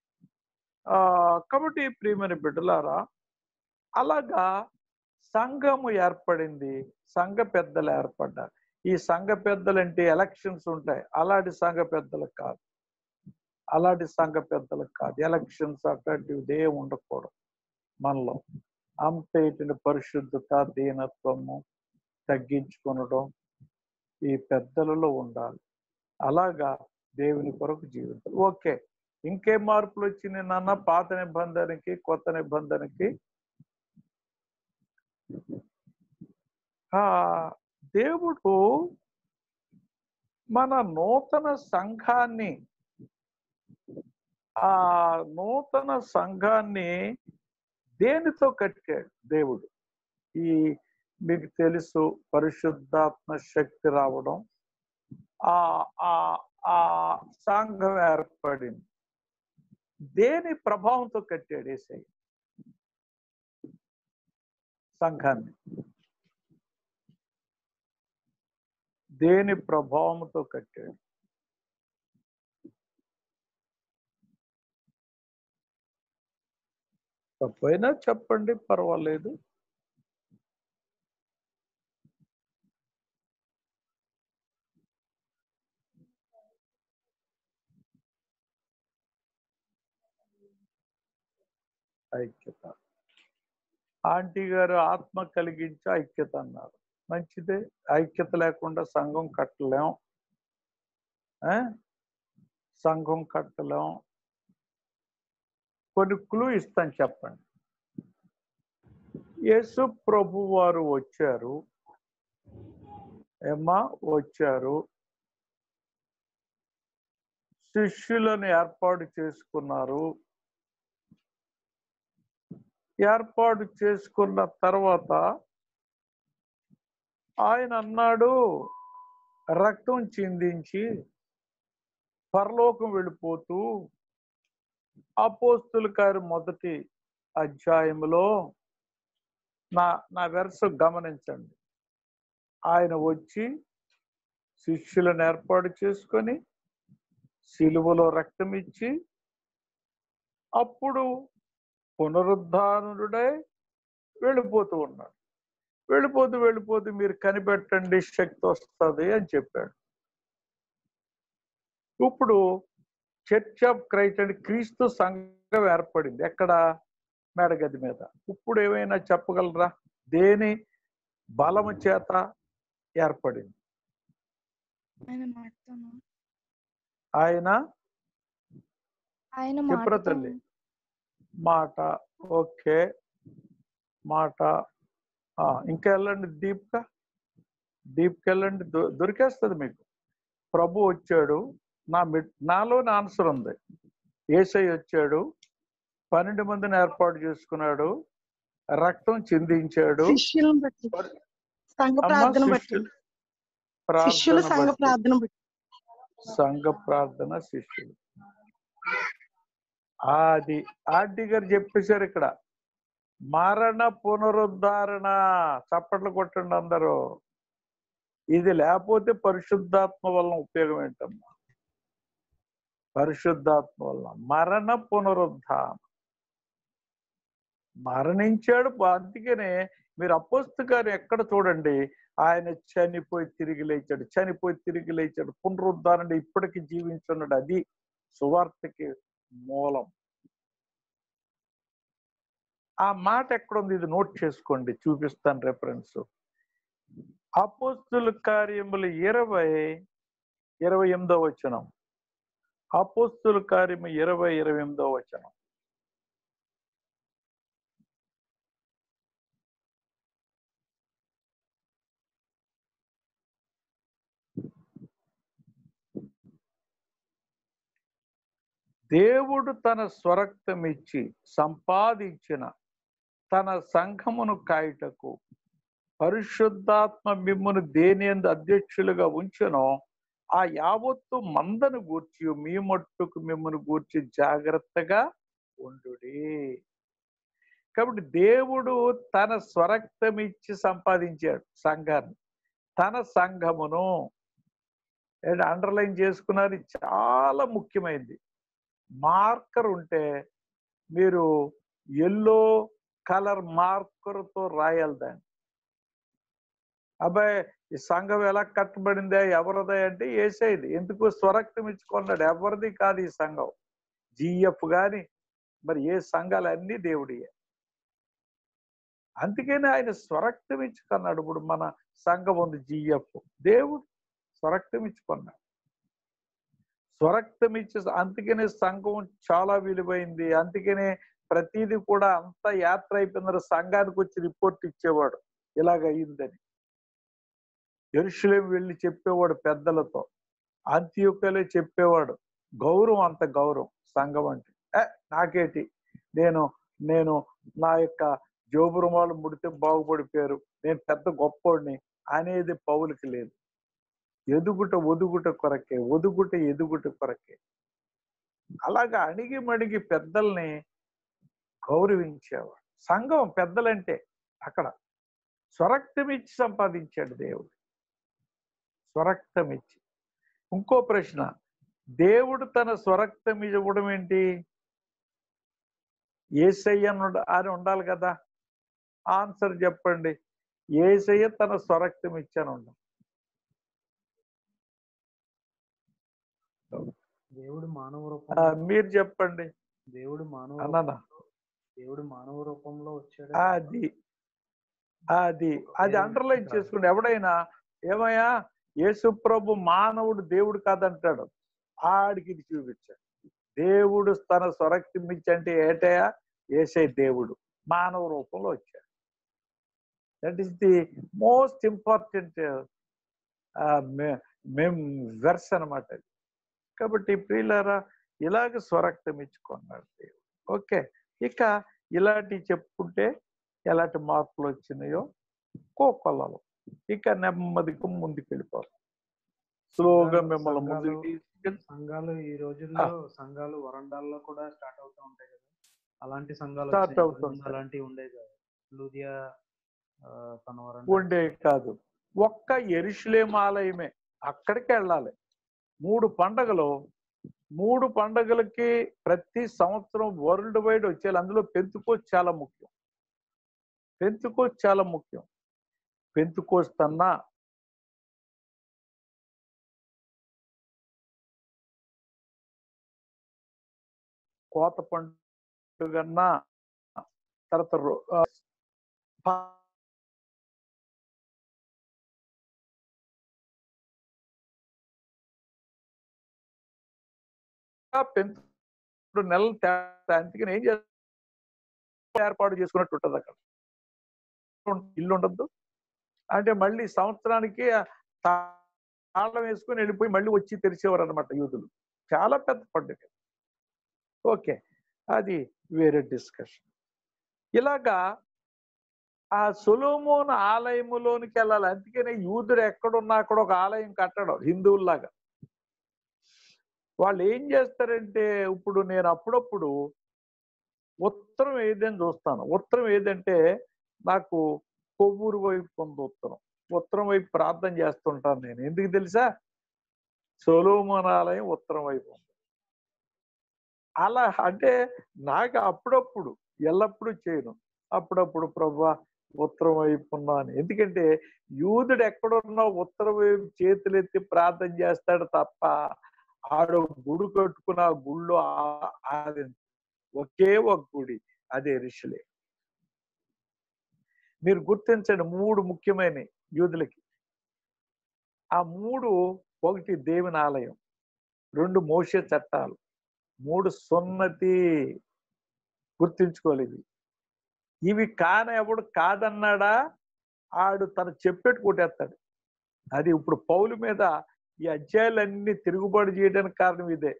ఆ కాబట్టి ప్రియమైన బిడ్డలారా అలాగా సంఘము ఏర్పడింది సంఘ పెద్దలు ఏర్పడ్డారు ఈ సంఘ పెద్దలు అంటే ఎలక్షన్స్ ఉంటాయి అలాంటి సంఘ పెద్దలకు కాదు అలాంటి సంఘ పెద్దలకు కాదు ఎలక్షన్స్ అట్లాంటివి ఏం ఉండకూడదు మనలో అంత ఇటు పరిశుద్ధత దీనత్వము తగ్గించుకొనడం ఈ పెద్దలలో ఉండాలి అలాగా దేవుని కొరకు జీవితం ఓకే ఇంకేం మార్పులు వచ్చినాయి నాన్న పాత నిబంధనకి కొత్త నిబంధనకి ఆ దేవుడు మన నూతన సంఘాన్ని ఆ నూతన సంఘాన్ని దేనితో కట్టాడు దేవుడు ఈ మీకు తెలుసు పరిశుద్ధాత్మ శక్తి రావడం ఆ ఆ ఆ సంఘం ఏర్పడింది దేని ప్రభావంతో కట్టాడు ఏసై సంఘాన్ని దేని ప్రభావంతో కట్టాడు తప్పైనా చెప్పండి పర్వాలేదు ఐక్యత ఆంటీ గారు ఆత్మ కలిగించి ఐక్యత అన్నారు మంచిదే ఐక్యత లేకుండా సంఘం కట్టలేం ఆ? సంఘం కట్టలేం కొన్ని క్లూ ఇస్తాను చెప్పండి యేసు ప్రభు వారు వచ్చారు ఏమ్మా వచ్చారు శిష్యులను ఏర్పాటు చేసుకున్నారు ఏర్పాటు చేసుకున్న తర్వాత ఆయన అన్నాడు రక్తం చిందించి పరలోకం వెళ్ళిపోతూ అపోస్తుల గారి మొదటి అధ్యాయంలో నా నా వెరస గమనించండి ఆయన వచ్చి శిష్యులను ఏర్పాటు చేసుకొని సిలువలో రక్తం ఇచ్చి అప్పుడు పునరుద్ధానుడై వెళ్ళిపోతూ ఉన్నాడు వెళ్ళిపోతూ వెళ్ళిపోతూ మీరు కనిపెట్టండి శక్తి వస్తుంది అని చెప్పాడు ఇప్పుడు చర్చ్ ఆఫ్ క్రైస్ట్ అంటే క్రీస్తు సంఘం ఏర్పడింది ఎక్కడ మేడగది మీద ఇప్పుడు ఏమైనా చెప్పగలరా దేని బలము చేత ఏర్పడింది ఆయన మాటతోనా ఆయన ఆయన చెప్పురా మాటతో తల్లి. మాట ఓకే మాట ఆ, ఇంకా వెళ్ళండి డీప్గా డీప్కి వెళ్ళండి దొ- దొరికేస్తుంది మీకు ప్రభు వచ్చాడు నా మిడ్- నాలోని ఆన్సర్ ఉంది ఏసై వచ్చాడు పన్నెండు మందిని ఏర్పాటు చేసుకున్నాడు రక్తం చిందించాడు శిష్యులను బట్టి సంఘ అమ్మ ప్రార్థన బట్టి శిష్యులు శిష్యుల ప్రార్థన సంఘ బట్టి. ప్రార్థన బట్టి సంఘ ప్రార్థన శిష్యులు అది ఆర్డి గారు చెప్పేశారు ఇక్కడ మరణ పునరుద్ధరణ చప్పట్లు కొట్టండి అందరూ ఇది లేకపోతే పరిశుద్ధాత్మ వలన ఉపయోగం ఏంటమ్మా పరిశుద్ధాత్మ వలన మరణ పునరుద్ధానం మరణించాడు అందుకనే మీరు అపోస్తుకారు ఎక్కడ చూడండి ఆయన చనిపోయి తిరిగి లేచాడు చనిపోయి తిరిగి లేచాడు పునరుద్ధరణ ఇప్పటికి జీవించున్నాడు అది సువార్తకి మూలం ఆ మాట ఎక్కడుంది ఇది నోట్ చేసుకోండి చూపిస్తాను రెఫరెన్స్ అపోస్తుల కార్యములు ఇరవై ఇరవై ఎనిమిదో వచనం అపోస్తుల కార్యము ఇరవై ఇరవై ఎనిమిదో వచనం దేవుడు తన స్వరక్తమిచ్చి సంపాదించిన తన సంఘమును కాయుటకు పరిశుద్ధాత్మ మిమ్మును దేనియందు అధ్యక్షులుగా ఉంచెనో ఆ యావత్తు మందను గూర్చి మీ మట్టుకు మిమ్మల్ని గూర్చి జాగ్రత్తగా ఉండుడి కాబట్టి దేవుడు తన స్వరక్తం ఇచ్చి సంపాదించాడు సంఘాన్ని తన సంఘమును అండర్లైన్ చేసుకున్నది చాలా ముఖ్యమైనది మార్కర్ ఉంటే మీరు ఎల్లో కలర్ మార్కర్తో రాయాలి దాన్ని అబ్బాయి ఈ సంఘం ఎలా కట్టబడిందే ఎవరిదే అంటే ఏసైది ఎందుకు స్వరక్తం ఇచ్చుకున్నాడు ఎవరిది కాదు ఈ సంఘం జిఎఫ్ గాని మరి ఏ సంఘాలు అన్ని దేవుడియే అందుకనే ఆయన స్వరక్తం ఇచ్చుకున్నాడు ఇప్పుడు మన సంఘం ఉంది జిఎఫ్ దేవుడు స్వరక్తం ఇచ్చుకున్నాడు స్వరక్తం ఇచ్చి అందుకనే సంఘం చాలా విలువైంది అందుకనే ప్రతిదీ కూడా అంత యాత్ర అయిపోయిన సంఘానికి వచ్చి రిపోర్ట్ ఇచ్చేవాడు ఇలాగ అయ్యిందని ఎరుషులేం వెళ్ళి చెప్పేవాడు పెద్దలతో అంత్యుకలే చెప్పేవాడు గౌరవం అంత గౌరవం సంఘం అంటే ఏ నాకేటి నేను నేను నా యొక్క జోబురుమాలు ముడితే బాగుపడిపోయారు నేను పెద్ద గొప్పోడిని అనేది పౌలకి లేదు ఎదుగుట ఒదుగుట కొరకే ఒదుగుట ఎదుగుట కొరకే అలాగా అణిగి మణిగి పెద్దల్ని గౌరవించేవాడు సంఘం పెద్దలంటే అక్కడ స్వరక్తం ఇచ్చి సంపాదించాడు దేవుడు స్వరక్తం ఇచ్చి ఇంకో ప్రశ్న దేవుడు తన స్వరక్తం ఇవ్వడం ఏంటి ఏసయ్య అని ఉండ- అని ఉండాలి కదా ఆన్సర్ చెప్పండి ఏసయ్య తన స్వరక్తం ఇచ్చాను ఉండాలి దేవుడు మానవ ఆ, రూపంలో మీరు చెప్పండి దేవుడు మానవ అన్నానా రూపంలో- దేవుడు మానవ రూపంలో వచ్చాడు అది అది అది అండర్లైన్ చేసుకోండి ఎవడైనా ఏమయ్యా యేసు ప్రభు మానవుడు దేవుడు కాదంటాడు ఆడికి ఇది చూపించాడు దేవుడు తన స్వరక్తం ఇచ్చి అంటే ఏటయా ఏసే దేవుడు మానవ రూపంలో వచ్చాడు that is the most important మేము వెర్స్ అనమాట అది కాబట్టి ప్రియులారా ఇలాగ స్వరక్తం ఇచ్చుకున్నాడు దేవుడు ఓకే ఇక ఇలాంటివి చెప్పుకుంటే ఎలాంటి మార్పులు వచ్చినాయో కోకొల్లలు ఇక నెమ్మదిగా ముందుకు వెళ్ళిపోతాం స్లోగా సంఘాలు- మిమ్మల్ని ముందుకు సంఘాలు- తీసుకెళ్ళి సంఘాలు ఈ రోజుల్లో సంఘాలు వరండాల్లో కూడా స్టార్ట్ అవుతూ ఉంటాయి కదా అలాంటి సంఘాలు Start వచ్చాయి. అవుతుంటాయి. ముందు అలాంటివి ఉండేవి కాదు లూదియా ఆ, తన వరండా ఉండే కాదు ఒక్క ఎరుషులేం ఆలయమే అక్కడికి వెళ్ళాలి మూడు పండగలు మూడు పండగలకి ప్రతి సంవత్సరం వరల్డ్ వైడ్ వచ్చేయాలి అందులో పెంతుకోస్ చాలా ముఖ్యం పెంతుకోస్ చాలా ముఖ్యం పెంతుకోస్ తన్నా కోత పండుగన్నా తర్వాత రో- ఆ, పా- పెంచుడు నెలలు తేడా అందుకని ఏం చేస్తారు ఏర్పాటు చేసుకున్నట్టు ఉంటుంది అక్కడ ఇల్లు ఉండద్దు అంటే మళ్ళీ సంవత్సరానికి ఆ తాళం వేసుకుని వెళ్ళిపోయి మళ్ళీ వచ్చి తెరిచేవారు అనమాట యూదులు చాలా పెద్ద పండుగ ఓకే అది వేరే డిస్కషన్ ఇలాగా ఆ సొలోమోన్ ఆలయములోనికి వెళ్ళాలి అందుకనే యూదుడు ఎక్కడున్నా అక్కడ ఒక ఆలయం కట్టడం హిందువుల్లాగా వాళ్ళు ఏం చేస్తారంటే ఇప్పుడు నేను అప్పుడప్పుడు ఉత్తరం ఏదని చూస్తాను ఉత్తరం ఏదంటే నాకు కొవ్వూరు వైపు ఉంది ఉత్తరం ఉత్తరం వైపు ప్రార్థన చేస్తుంటాను నేను ఎందుకు తెలుసా సొలోమోన్ ఆలయం ఉత్తరం వైపు ఉంది అలా అంటే నాకు అప్పుడప్పుడు ఎల్లప్పుడూ చేయను అప్పుడప్పుడు ప్రభా ఉత్తరం వైపు ఉన్నాను ఎందుకంటే యూదుడు ఎక్కడున్నా ఉత్తరం వైపు చేతులెత్తి ప్రార్థన చేస్తాడు తప్ప ఆడు గుడి కట్టుకున్న ఆ గుళ్ళో ఆ- అది ఒకే ఒక గుడి అదే ఋషులే మీరు గుర్తించండి మూడు ముఖ్యమైన యూదులకి ఆ మూడు ఒకటి దేవుని ఆలయం రెండు మోసే చట్టాలు మూడు సున్నతి గుర్తించుకోలేదు ఇవి కాన ఎవడు కాదన్నాడా ఆడు తను చెప్పేట్టు కొట్టేస్తాడు అది ఇప్పుడు పౌలు మీద ఈ అధ్యాయాలన్నీ తిరుగుబాటు చేయడానికి కారణం ఇదే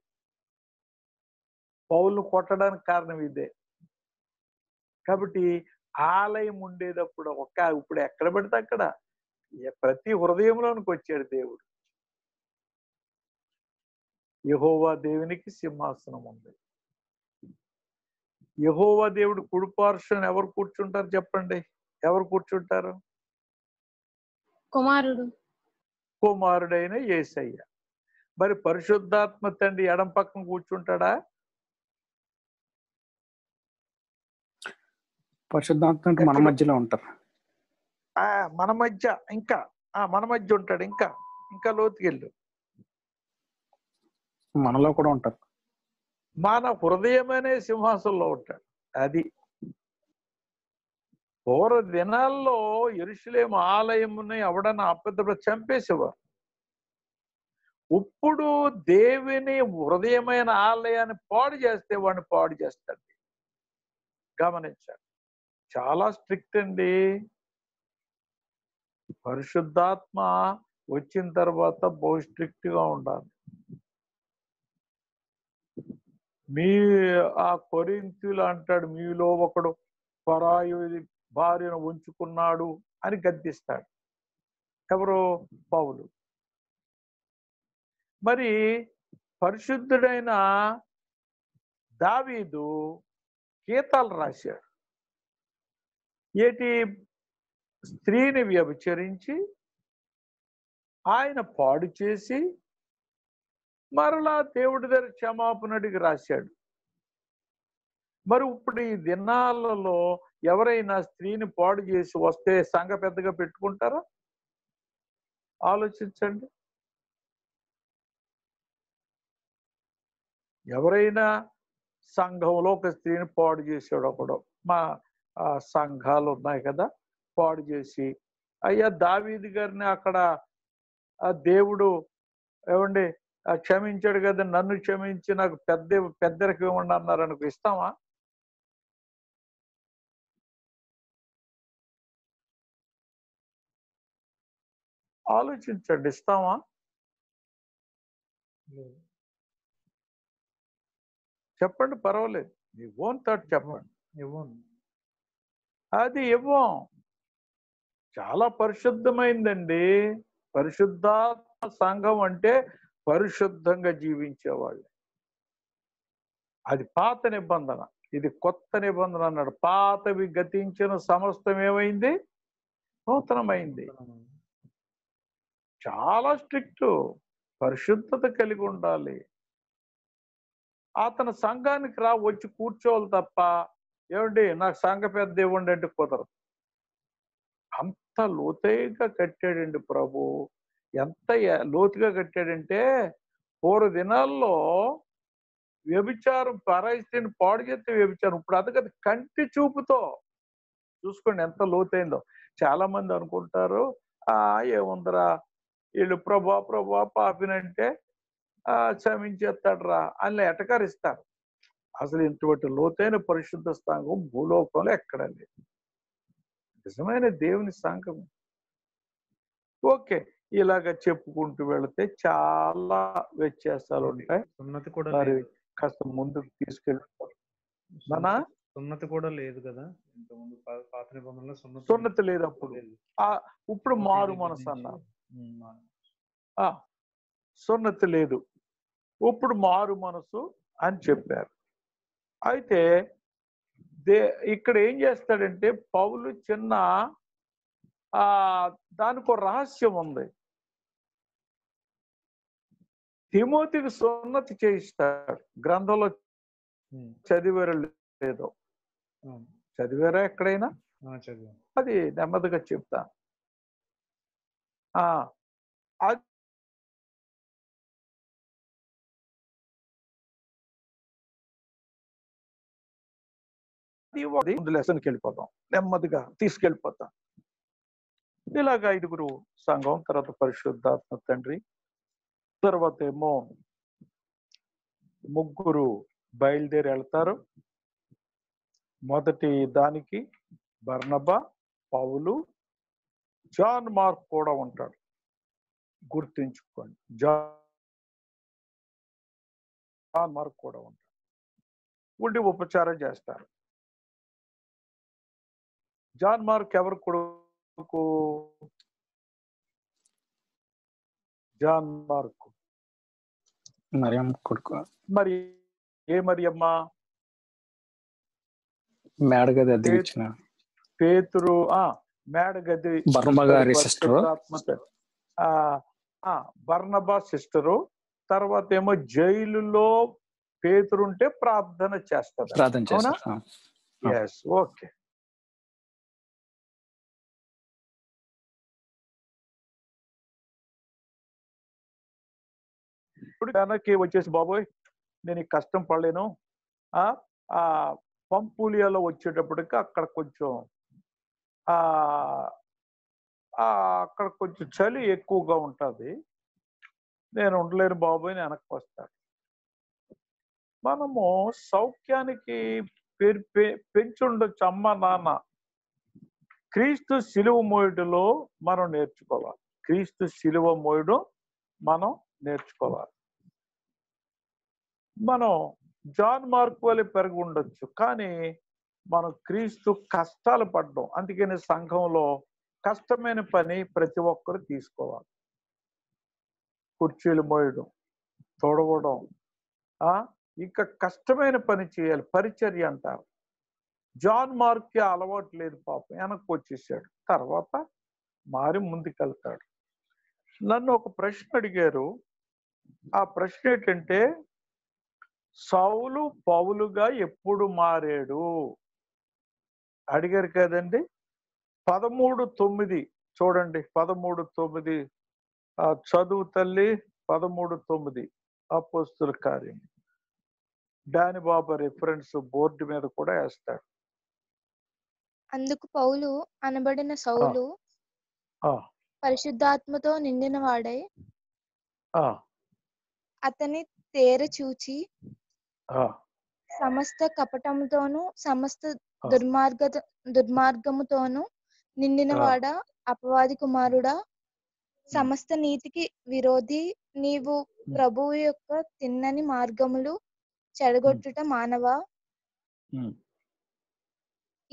పౌలను కొట్టడానికి కారణం ఇదే కాబట్టి ఆలయం ఉండేటప్పుడు ఒక ఇప్పుడు ఎక్కడ పెడితే అక్కడ ఏ- ప్రతి హృదయంలోనికి వచ్చాడు దేవుడు యహోవా దేవునికి సింహాసనం ఉంది యహోవా దేవుడు కుడిపార్శ్వం ఎవరు కూర్చుంటారు చెప్పండి ఎవరు కూర్చుంటారు కుమారుడు కుమారుడైన యేసయ్య మరి పరిశుద్ధాత్మ తండ్రి ఎడం పక్కన కూర్చుంటాడా పరిశుద్ధాత్మ అంటే మన మధ్యలో ఉంటారు ఆ మన మధ్య ఇంకా ఆ మన మధ్య ఉంటాడు ఇంకా ఇంకా లోతుకెళ్ళు మనలో కూడా ఉంటారు మన హృదయమనే సింహాసంలో ఉంటాడు అది పూర్వ దినాల్లో ఎరుషులేం ఆలయముని ఎవడన్నా అపెద్ద చంపేసేవారు ఇప్పుడు దేవుని హృదయమైన ఆలయాన్ని పాడు చేస్తే వాడిని పాడు చేస్తాడు గమనించండి చాలా స్ట్రిక్ట్ అండి పరిశుద్ధాత్మ వచ్చిన తర్వాత బహు స్ట్రిక్ట్ గా ఉండాలి మీ ఆ కొరింతులు అంటాడు మీలో ఒకడు పరాయి భార్యను ఉంచుకున్నాడు అని గద్దిస్తాడు ఎవరు పౌలు మరి పరిశుద్ధుడైన దావీదు గీతాలు రాశాడు ఏటి స్త్రీని వ్యభిచరించి ఆయన పాడు చేసి మరలా దేవుడి దగ్గర క్షమాపణడికి రాశాడు మరి ఇప్పుడు ఈ దినాలలో ఎవరైనా స్త్రీని పాడు చేసి వస్తే సంఘ పెద్దగా పెట్టుకుంటారా ఆలోచించండి ఎవరైనా సంఘంలో ఒక స్త్రీని పాడు చేసాడు ఒకడు మా ఆ, సంఘాలు ఉన్నాయి కదా పాడు చేసి అయ్యా దావీది గారిని అక్కడ ఆ దేవుడు ఏమండి ఆ, క్షమించాడు కదా నన్ను క్షమించి నాకు పెద్ద పెద్దరికి ఇవ్వండి అన్నారు అనుకో ఇస్తామా ఆలోచించండి ఇస్తామా చెప్పండి పర్వాలేదు మీ ఓన్ థాట్ చెప్పండి ఇవ్వను అది ఇవ్వం చాలా పరిశుద్ధమైందండి పరిశుద్ధాత్మ సంఘం అంటే పరిశుద్ధంగా జీవించేవాళ్ళు అది పాత నిబంధన ఇది కొత్త నిబంధన అన్నాడు పాతవి గతించిన సమస్తం ఏమైంది నూతనమైంది చాలా స్ట్రిక్ట్ పరిశుద్ధత కలిగి ఉండాలి అతను సంఘానికి రా వచ్చి కూర్చోవాలి తప్ప ఏమండి నాకు సంఘ పెద్ద ఇవ్వండి అంటే కుదరదు అంత లోతుగా కట్టాడండి ప్రభు ఎంత ఎ- లోతుగా కట్టాడంటే పూర్వ దినాల్లో వ్యభిచారం పరాయిస్తీని పాడు చేస్తే వ్యభిచారం ఇప్పుడు అది కదా కంటి చూపుతో చూసుకోండి ఎంత లోతైందో చాలా మంది అనుకుంటారు ఆ ఏముందిరా వీళ్ళు ప్రభా ప్రభా పాపినంటే ఆ క్షమించేస్తాడు రా అని ఎటకరిస్తారు అసలు ఇటువంటి లోతైన పరిశుద్ధ స్థానం భూలోకంలో ఎక్కడ లేదు నిజమైన దేవుని సంఘం ఓకే ఇలాగ చెప్పుకుంటూ వెళితే చాలా వ్యత్యాసాలు ఉంటాయి సున్నతి కూడా మరి లేదు కాస్త ముందుకు తీసుకెళ్తారు నానా సున్నతి కూడా లేదు కదా ఇంతకుముందు పా- పాత నిబంధనలో సున్నతి సున్నతి లేదు అప్పుడు లేదు. ఆ ఇప్పుడు మారు దీని మనసు గురించి, అన్నారు ఉమ్, మారు. ఆ సున్నతి లేదు ఇప్పుడు మారు మనసు అని చెప్పారు అయితే దే ఇక్కడ ఏం చేస్తాడంటే పౌలు చిన్న ఆ దానికి ఒక రహస్యం ఉంది తిమోతికి సున్నతి చేయిస్తాడు గ్రంథంలో ఉమ్, చదివారు లేదో అవును. చదివారా ఎక్కడైనా ఆ, చదివాను అది నెమ్మదిగా చెప్తా ఆ అది అది ముందు లెసన్కి వెళ్ళిపోతాం నెమ్మదిగా తీసుకెళ్ళిపోతాం ఇలాగ ఐదుగురు సంఘం తర్వాత పరిశుద్ధాత్మ తండ్రి తర్వాత ఏమో ముగ్గురు బయలుదేరి వెళ్తారు మొదటి దానికి బర్నబా పౌలు జాన్ మార్క్ కూడా ఉంటాడు గుర్తుంచుకోండి జాన్ మార్క్ కూడా ఉంటాడు ఉండి ఉపచారం చేస్తారు జాన్ మార్క్ ఎవరు కొడుకు జాన్ మార్క్ మరియం కొడుకు మరి ఏ మరి అమ్మా మేడగది అద్దెకి ఇచ్చిన పేతురు ఆ మేడగది బర్నబ గారి సిస్టర్ పరిశుద్ధాత్మ ఆ ఆ బర్నబా సిస్టరు తర్వాత ఏమో జైలులో పేతురుంటే ప్రార్థన చేస్తారు ప్రార్థన అవునా? చేశారు ఆ. ఎస్ ఓకే ఇప్పుడు వెనక్కి వచ్చేసి బాబోయ్ నేను ఈ కష్టం పడలేను ఆ ఆ పంపులియాలో వచ్చేటప్పటికి అక్కడ కొంచెం ఆ ఆ అక్కడ కొంచెం చలి ఎక్కువగా ఉంటుంది నేను ఉండలేను బాబోయ్ నేను వెనక్కి వస్తాను మనము సౌఖ్యానికి పేరు పె- పెంచుండొచ్చు అమ్మ నాన్న క్రీస్తు శిలువ మోయడులో మనం నేర్చుకోవాలి క్రీస్తు శిలువ మోయడం మనం నేర్చుకోవాలి మనం జాన్ మార్క్ వల్ల పెరిగి ఉండొచ్చు కానీ మనం క్రీస్తు కష్టాలు పడ్డం అందుకని సంఘంలో కష్టమైన పని ప్రతి ఒక్కరు తీసుకోవాలి కుర్చీలు మోయడం తొడవడం ఆ ఇంకా కష్టమైన పని చేయాలి పరిచర్య అంటారు జాన్ మార్క్కి అలవాటు లేదు పాపం వెనక్కి వచ్చేసాడు తర్వాత మారి ముందుకెళ్తాడు నన్ను ఒక ప్రశ్న అడిగారు ఆ ప్రశ్న ఏంటంటే సౌలు పౌలుగా ఎప్పుడు మారాడు అడిగారు కదండి పదమూడు తొమ్మిది చూడండి పదమూడు తొమ్మిది ఆ చదువు తల్లి పదమూడు తొమ్మిది అపోస్తుల కార్యం డాని బాబా రిఫరెన్స్ బోర్డు మీద కూడా వేస్తాడు అందుకు పౌలు అనబడిన సౌలు ఆ, పరిశుద్ధాత్మతో నిండిన వాడై ఆ, అతని తేర చూచి ఆ, సమస్త కపటముతోను సమస్త ఆ. దుర్మార్గ దుర్మార్గముతోను నిండిన ఆ. వాడా అపవాది కుమారుడా సమస్త నీతికి విరోధి నీవు ప్రభువు యొక్క తిన్నని మార్గములు చెడగొట్టుట మానవా ఉమ్.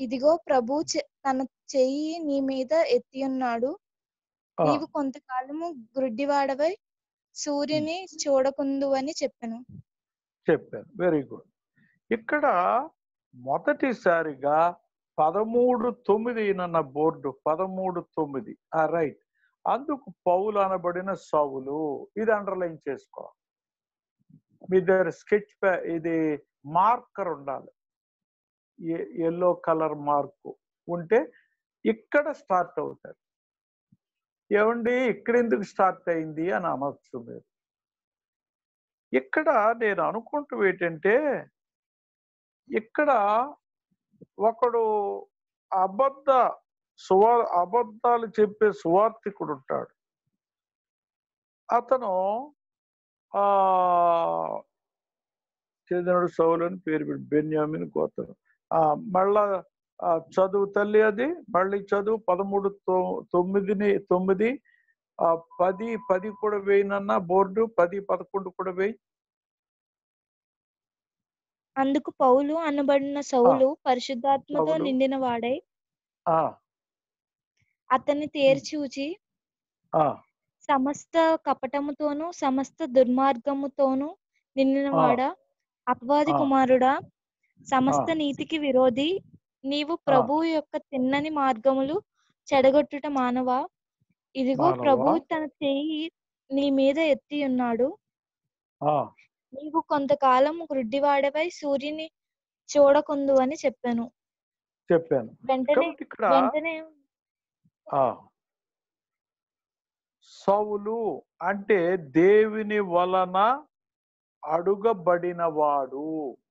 ఇదిగో ప్రభు చె- తన చెయ్యి నీ మీద ఎత్తి ఉన్నాడు ఆ, నీవు కొంతకాలము గ్రుడ్డివాడవై సూర్యుని చూడకుందు అని చెప్పాను చెప్పాను వెరీ గుడ్ ఇక్కడ మొదటిసారిగా పదమూడు తొమ్మిది నన్న బోర్డు పదమూడు తొమ్మిది ఆ రైట్ అందుకు పౌలు అనబడిన సౌలు ఇది అండర్లైన్ చేసుకో మీ దగ్గర స్కెచ్ ఇది మార్కర్ ఉండాలి ఎల్లో కలర్ మార్కు ఉంటే ఇక్కడ స్టార్ట్ అవుతారు ఏమండి ఇక్కడ ఎందుకు స్టార్ట్ అయింది అని అనొచ్చు మీరు ఇక్కడ నేను అనుకుంటూ ఏంటంటే ఇక్కడ ఒకడు అబద్ధ సువా అబద్ధాలు చెప్పే సువార్థికుడు ఉంటాడు అతను ఆ చెందినడు సౌలు అని పేరు పెట్టి బెన్యామిన్ గోత్రం ఆ మళ్ళా ఆ, చదువు తల్లి అది మళ్ళీ చదువు పదమూడు తొ- తొమ్మిదిని తొమ్మిది ఆ, పది పది కూడా వేయినన్నా బోర్డు పది పదకొండు కూడా వేయి అందుకు పౌలు అనబడిన సౌలు పరిశుద్ధాత్మతో సౌలు. నిండిన వాడై ఆ, అతన్ని తేర్చూచి ఆ, సమస్త కపటముతోను సమస్త దుర్మార్గముతోను నిండినవాడా అపవాది ఆ. కుమారుడా సమస్త ఆ. నీతికి విరోధి నీవు ప్రభువు యొక్క తిన్నని మార్గములు చెడగొట్టుట మానవా ఇదిగో మానవా? ప్రభు తన చెయ్యి నీ మీద ఎత్తి ఉన్నాడు ఆ, నీవు కొంతకాలం గ్రుడ్డివాడవై సూర్యుని చూడకుందు అని చెప్పాను చెప్పాను వెంటనే కాబట్టి ఇక్కడ వెంటనే ఆ సౌలు అంటే దేవుని వలన అడుగబడినవాడు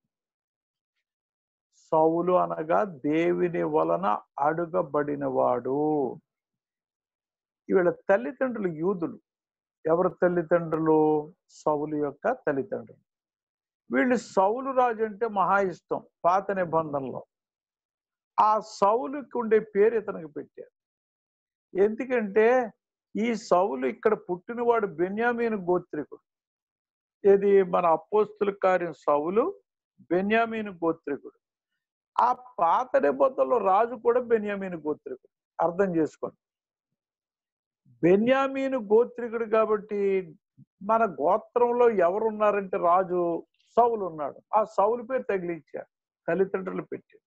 సౌలు అనగా దేవుని వలన అడుగబడినవాడు వీళ్ళ తల్లిదండ్రులు యూదులు ఎవరి తల్లిదండ్రులు సౌలు యొక్క తల్లిదండ్రులు వీళ్ళు సౌలు రాజు అంటే మహా ఇష్టం పాత నిబంధనలో ఆ సౌలుకి ఉండే పేరు ఇతనికి పెట్టారు ఎందుకంటే ఈ సౌలు ఇక్కడ పుట్టినవాడు బెన్యామీను గోత్రికుడు ఇది మన అపోస్తుల కార్యం సౌలు బెన్యామీను గోత్రికుడు ఆ పాత నిబంధనలో రాజు కూడా బెన్యామీను గోత్రికుడు అర్థం చేసుకోండి బెన్యామీను గోత్రికుడు కాబట్టి మన గోత్రంలో ఎవరు ఉన్నారంటే రాజు సౌలు ఉన్నాడు ఆ సౌలు పేరు తగిలించారు తల్లిదండ్రులు పెట్టారు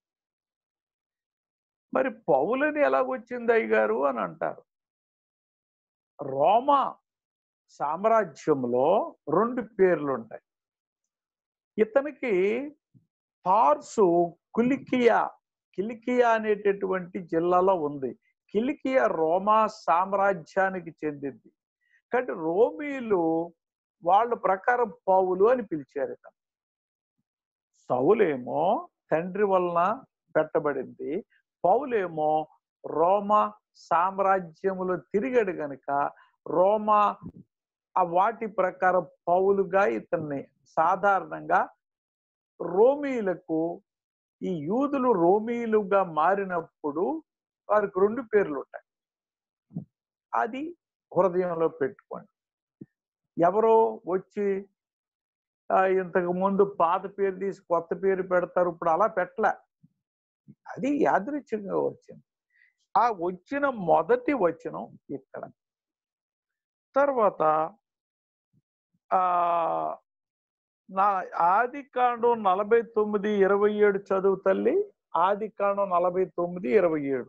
మరి పౌలని ఎలాగొచ్చింది అయ్యగారు అని అంటారు రోమా సామ్రాజ్యంలో రెండు పేర్లు ఉంటాయి ఇతనికి తార్సు కులికియా కిలికియా అనేటటువంటి జిల్లాలో ఉంది కిలికియా రోమా సామ్రాజ్యానికి చెందింది కాబట్టి రోమీలు వాళ్ళ ప్రకారం పౌలు అని పిలిచారు ఇతను సౌలేమో తండ్రి వలన పెట్టబడింది పౌలేమో రోమా సామ్రాజ్యములో తిరిగాడు గనుక రోమా ఆ వాటి ప్రకారం పౌలుగా ఇతన్ని సాధారణంగా రోమీలకు ఈ యూదులు రోమీలుగా మారినప్పుడు వారికి రెండు పేర్లు ఉంటాయి అది హృదయంలో పెట్టుకోండి ఎవరో వచ్చి ఆ, ఇంతకు ముందు పాత పేరు తీసి కొత్త పేరు పెడతారు ఇప్పుడు అలా పెట్టలే అది యాదృచ్ఛికంగా వచ్చింది ఆ వచ్చిన మొదటి వచనం ఇక్కడ తర్వాత ఆ నా ఆది కాండం నలభై తొమ్మిది ఇరవై ఏడు చదువు తల్లి ఆది కాండం నలభై తొమ్మిది ఇరవై ఏడు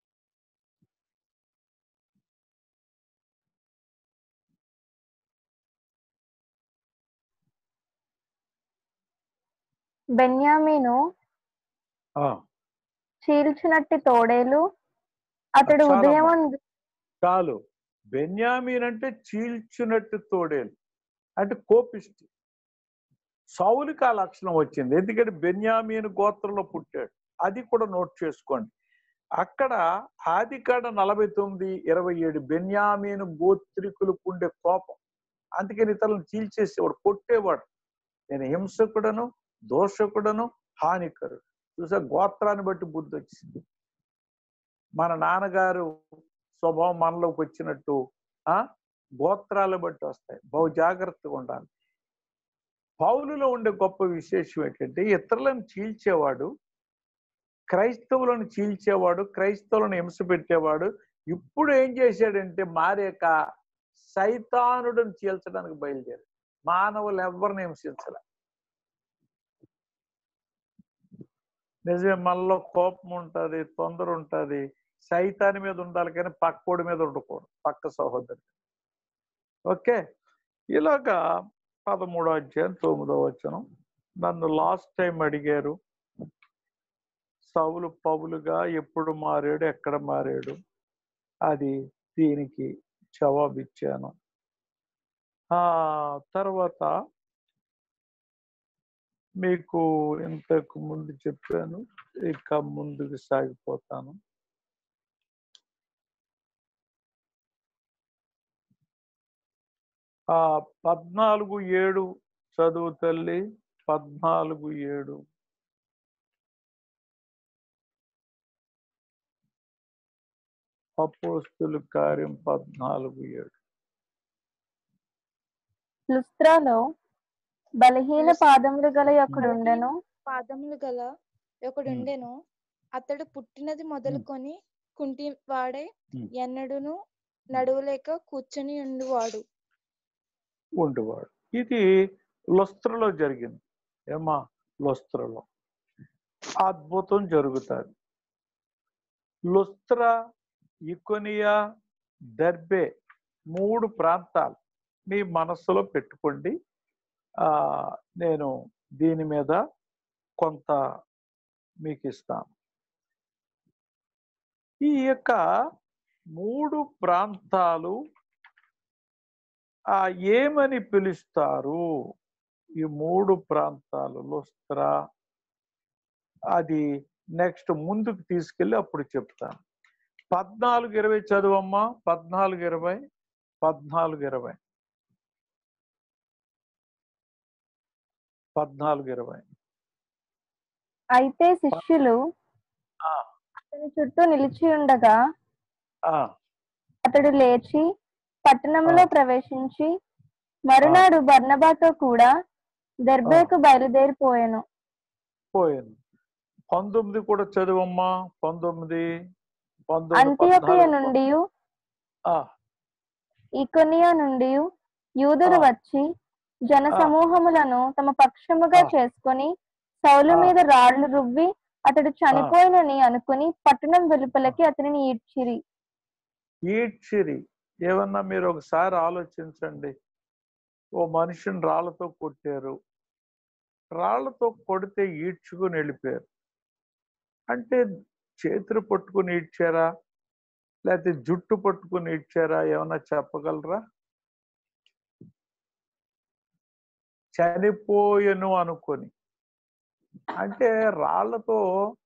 బెన్యామీను ఆ, చీల్చినట్టి తోడేలు అతడు చాలమ్మా. ఉదయమందు చాలు బెన్యామీన్ అంటే చీల్చినట్టు తోడేలు అంటే కోపిష్టి సౌలుకి ఆ లక్షణం వచ్చింది ఎందుకంటే బెన్యామీన్ గోత్రంలో పుట్టాడు అది కూడా నోట్ చేసుకోండి అక్కడ ఆది కాడ నలభై తొమ్మిది ఇరవై ఏడు బెన్యామీను గోత్రికులకు ఉండే కోపం అందుకని ఇతరులను చీల్చేసేవాడు కొట్టేవాడు నేను హింసకుడను దోషకుడను హానికరుడు చూసా గోత్రాన్ని బట్టి బుద్ధి వచ్చింది మన నాన్నగారు స్వభావం మనలోకి వచ్చినట్టు ఆ గోత్రాలు బట్టి వస్తాయి బహు జాగ్రత్తగా ఉండాలి పౌలులో ఉండే గొప్ప విశేషం ఏంటంటే ఇతరులను చీల్చేవాడు క్రైస్తవులను చీల్చేవాడు క్రైస్తవులను హింస పెట్టేవాడు ఇప్పుడు ఏం చేశాడంటే మారేక సైతానుడిని చీల్చడానికి బయలుదేరాడు మానవులు ఎవరిని హింసించలే నిజమే మనలో కోపం ఉంటుంది తొందర ఉంటుంది సైతాని మీద ఉండాలి కానీ పక్కోడి మీద ఉండకూడదు పక్క సహోదరు ఓకే ఇలాగా పదమూడో అధ్యాయం తొమ్మిదో వచనం నన్ను లాస్ట్ టైం అడిగారు సౌలు పౌలుగా ఎప్పుడు మారాడు ఎక్కడ మారాడు అది దీనికి జవాబిచ్చాను ఆ తర్వాత మీకు ఇంతకు ముందు చెప్పాను ఇక ముందుకు సాగిపోతాను ఆ పద్నాలుగు ఏడు చదువు తల్లి పద్నాలుగు ఏడు అపోస్తుల కార్యం పద్నాలుగు ఏడు లుస్త్రాలో బలహీన పాదములు గల ఒకడుండెను పాదములు గల ఒకడుండెను అతడు పుట్టినది మొదలుకొని కుంటి వాడే Hmm. ఎన్నడును నడువలేక కూర్చొని ఉండువాడు ఉండేవాడు ఇది లొస్త్రలో జరిగింది ఏమా లొస్త్రలో అద్భుతం జరుగుతుంది లుస్త్ర ఇకొనియా దర్బే మూడు ప్రాంతాలు మీ మనస్సులో పెట్టుకోండి ఆ నేను దీని మీద కొంత మీకు ఇస్తాను ఈ యొక్క మూడు ప్రాంతాలు ఆ ఏమని పిలుస్తారు ఈ మూడు ప్రాంతాలు లుస్త్ర అది నెక్స్ట్ ముందుకు తీసుకెళ్ళి అప్పుడు చెప్తాను పద్నాలుగు ఇరవై చదువమ్మా పద్నాలుగు ఇరవై పద్నాలుగు ఇరవై పద్నాలుగు ఇరవై అయితే శిష్యులు ఆ, అతని చుట్టూ నిలిచి ఉండగా ఆ, అతడు లేచి పట్టణంలో ఆ. ప్రవేశించి మరునాడు బర్నబాతో కూడా దెర్బేకు బయలుదేరిపోయాను పోయింది పంతొమ్మిది కూడా చదువమ్మా పంతొమ్మిది పంతొమ్మిది అంత్యోకయ పద్నాలుగు. నుండి ఆ, ఇకొనియా నుండి యూదులు ఆ. వచ్చి జన ఆ. సమూహములను తమ పక్షముగా ఆ. చేసుకొని సౌలు ఆ. మీద రాళ్లు రువ్వి అతడు చనిపోయినని అనుకుని పట్టణం వెలుపలకి అతనిని ఈడ్చిరి ఈడ్చిరి ఏమన్నా మీరు ఒకసారి ఆలోచించండి ఓ మనిషిని రాళ్లతో కొట్టారు రాళ్లతో కొడితే ఈడ్చుకుని వెళ్ళిపోయారు అంటే చేతులు పట్టుకుని ఈడ్చారా లేకపోతే జుట్టు పట్టుకుని ఈడ్చారా ఏమన్నా చెప్పగలరా చనిపోయెను అనుకొని అంటే రాళ్లతో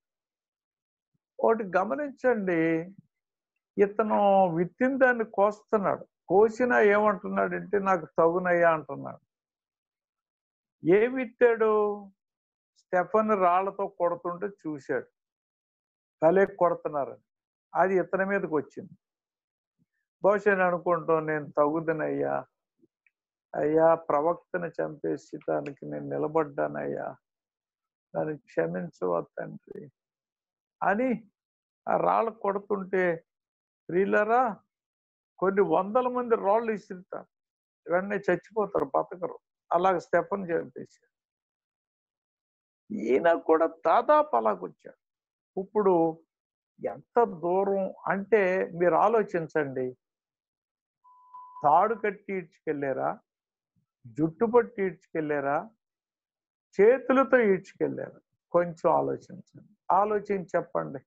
ఒకటి గమనించండి ఇతను విత్తిన దాన్ని కోస్తున్నాడు కోసినా ఏమంటున్నాడంటే నాకు తగునయ్యా అంటున్నాడు ఏ విత్తాడు స్టెఫన్ రాళ్లతో కొడుతుంటే చూశాడు భలే కొడుతున్నారని అది ఇతని మీదకి వచ్చింది బహుశా నేను అనుకుంటాం నేను తగుదనయ్యా అయ్యా ప్రవక్తను చంపేసి దానికి నేను నిలబడ్డానయ్యా నన్ను క్షమించవా తండ్రి అని ఆ రాళ్ళు కొడుతుంటే ప్రియులరా కొన్ని వందల మంది రాళ్ళు ఇసిరుతారు వెంటనే చచ్చిపోతారు బతకరు అలాగ స్టెఫన్ చంపేశారు ఈయన కూడా దాదాపు అలాగొచ్చాడు ఇప్పుడు ఎంత దూరం అంటే మీరు ఆలోచించండి తాడు కట్టి ఈడ్చుకెళ్ళారా జుట్టు పట్టి ఈడ్చుకెళ్ళారా చేతులతో ఈడ్చుకెళ్ళారా కొంచెం ఆలోచించండి ఆలోచించి చెప్పండి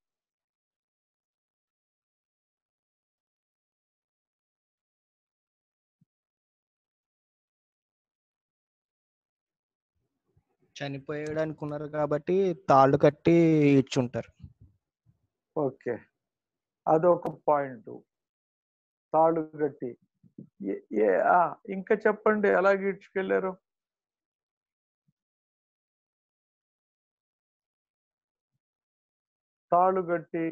చనిపోయాడు అనుకున్నారు కాబట్టి తాళ్ళు కట్టి ఇచ్చుంటారు ఓకే అదొక పాయింట్ తాళ్ళు కట్టి ఏ- ఏ ఆ, ఇంకా చెప్పండి ఎలా ఈడ్చుకెళ్ళారు తాళ్ళు కట్టి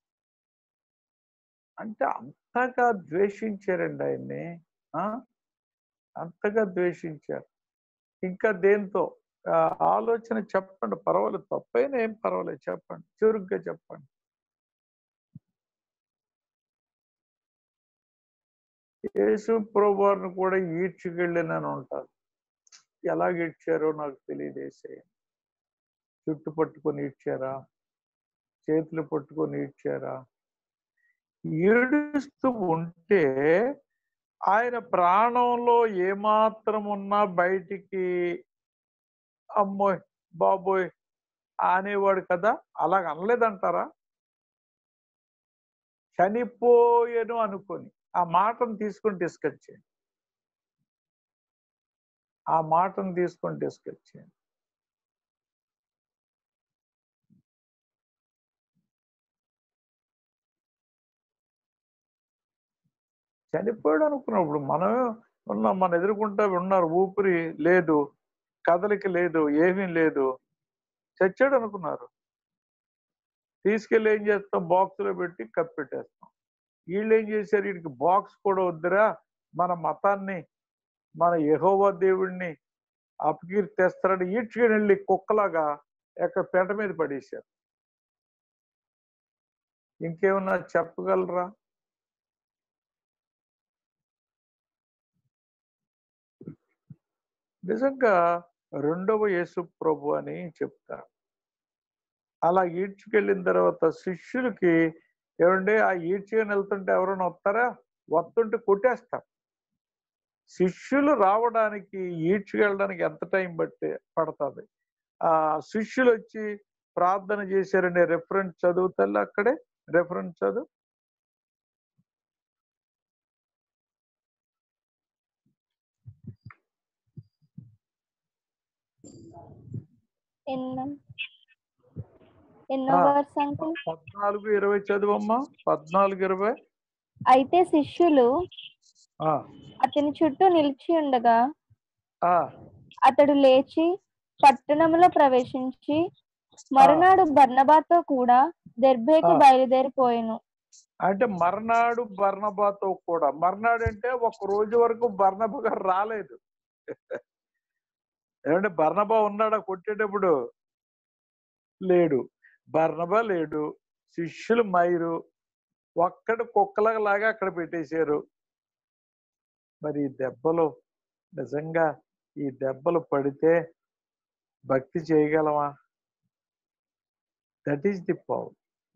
అంటే అంతగా ద్వేషించారండి ఆయన్ని ఆ? అంతగా ద్వేషించారు ఇంకా దేంతో ఆ, ఆలోచన చెప్పండి పర్వాలేదు తప్పైనా ఏం పర్వాలేదు చెప్పండి చురుగ్గా చెప్పండి యేసు ప్రభువారిని కూడా ఈడ్చుకెళ్ళినని ఉంటారు ఎలాగ ఈడ్చారో నాకు తెలియదు ఏసయ్య చుట్టు పట్టుకొని ఈడ్చారా చేతులు పట్టుకొని ఈడ్చారా ఏడుస్తూ ఉంటే ఆయన ప్రాణంలో ఏమాత్రం ఉన్నా బయటికి అమ్మోయ్ బాబోయ్ అనేవాడు కదా అలాగ అనలేదంటారా చనిపోయాను అనుకొని ఆ మాటను తీసుకొని డిస్కస్ చేయండి ఆ మాటను తీసుకొని డిస్కస్ చేయండి చనిపోయాడు అనుకున్నప్పుడు మనమే ఉన్నాం మన ఎదుర్కొంటా ఉన్నారు ఊపిరి లేదు కదలిక లేదు ఏమీ లేదు చచ్చాడు అనుకున్నారు తీసుకెళ్ళి ఏం చేస్తాం బాక్స్ లో పెట్టి కప్పెట్టేస్తాం వీళ్ళు ఏం చేశారు వీడికి బాక్స్ కూడా వద్దురా మన మతాన్ని మన యెహోవా దేవుడిని అపకీర్తి తెస్తారని ఈడ్చుకుని వెళ్ళి కుక్కలాగా ఎక్కడ పెంట మీద పడేశారు ఇంకేమన్నా చెప్పగలరా నిజంగా రెండవ యేసు ప్రభు అని చెప్తారు అలా ఈడ్చుకెళ్ళిన తర్వాత శిష్యులకి ఏమంటే ఆ ఈడ్చుకొని వెళ్తుంటే ఎవరైనా వస్తారా వస్తుంటే కొట్టేస్తారు శిష్యులు రావడానికి ఈడ్చుకెళ్ళడానికి ఎంత టైం బట్టి పడుతుంది ఆ శిష్యులు వచ్చి ప్రార్థన చేశారనే రెఫరెన్స్ చదువుతారు అక్కడే రెఫరెన్స్ చదువు ఎన్నో ఎన్నో ఆ. వర్స్ అంకుల్ పద్నాలుగు ఇరవై చదువమ్మా పద్నాలుగు ఇరవై అయితే శిష్యులు ఆ, అతని చుట్టూ నిలిచి ఉండగా ఆ, అతడు లేచి పట్టణంలో ప్రవేశించి మరునాడు బర్నబాతో కూడా దెర్బేకు ఆ. బయలుదేరిపోయాను అంటే మర్నాడు బర్ణబాతో కూడా మర్నాడు అంటే ఒక రోజు వరకు బర్ణబ గారు రాలేదు ఏమంటే బర్ణబా ఉన్నాడా కొట్టేటప్పుడు లేడు బర్ణబా లేడు శిష్యులు మైరు ఒక్కడు కుక్కలలాగా అక్కడ పెట్టేశారు మరి ఈ దెబ్బలు నిజంగా ఈ దెబ్బలు పడితే భక్తి చేయగలమా దట్ ఈస్ ది పవర్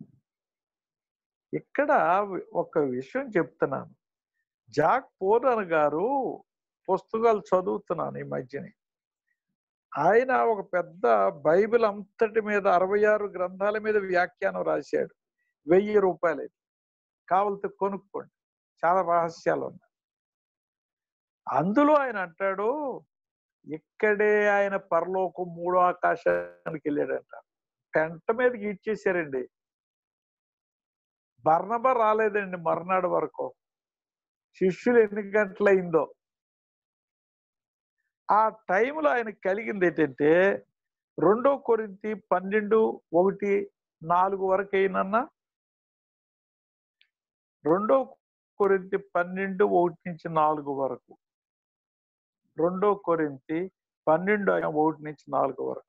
ఇక్కడ ఒక విషయం చెప్తున్నాను జాక్ పోరన్ గారు పుస్తకాలు చదువుతున్నాను ఈ మధ్యని ఆయన ఒక పెద్ద బైబిల్ అంతటి మీద అరవై ఆరు గ్రంథాల మీద వ్యాఖ్యానం రాశాడు వెయ్యి రూపాయలు కావలితే కొనుక్కోండి చాలా రహస్యాలు ఉన్నాయి అందులో ఆయన అంటాడు ఇక్కడే ఆయన పరలోకం మూడో ఆకాశానికి వెళ్ళాడంట పెంట మీదకి ఇచ్చేసారండి బర్ణబ రాలేదండి మర్నాడు వరకు శిష్యులు ఎన్ని గంటలైందో ఆ టైంలో ఆయన కలిగింది ఏంటంటే రెండో కొరింతి పన్నెండు ఒకటి నాలుగు వరకు అయినన్నా రెండో కొరింతి పన్నెండు ఒకటి నుంచి నాలుగు వరకు రెండో కొరింతి పన్నెండు అయిన ఒకటి నుంచి నాలుగు వరకు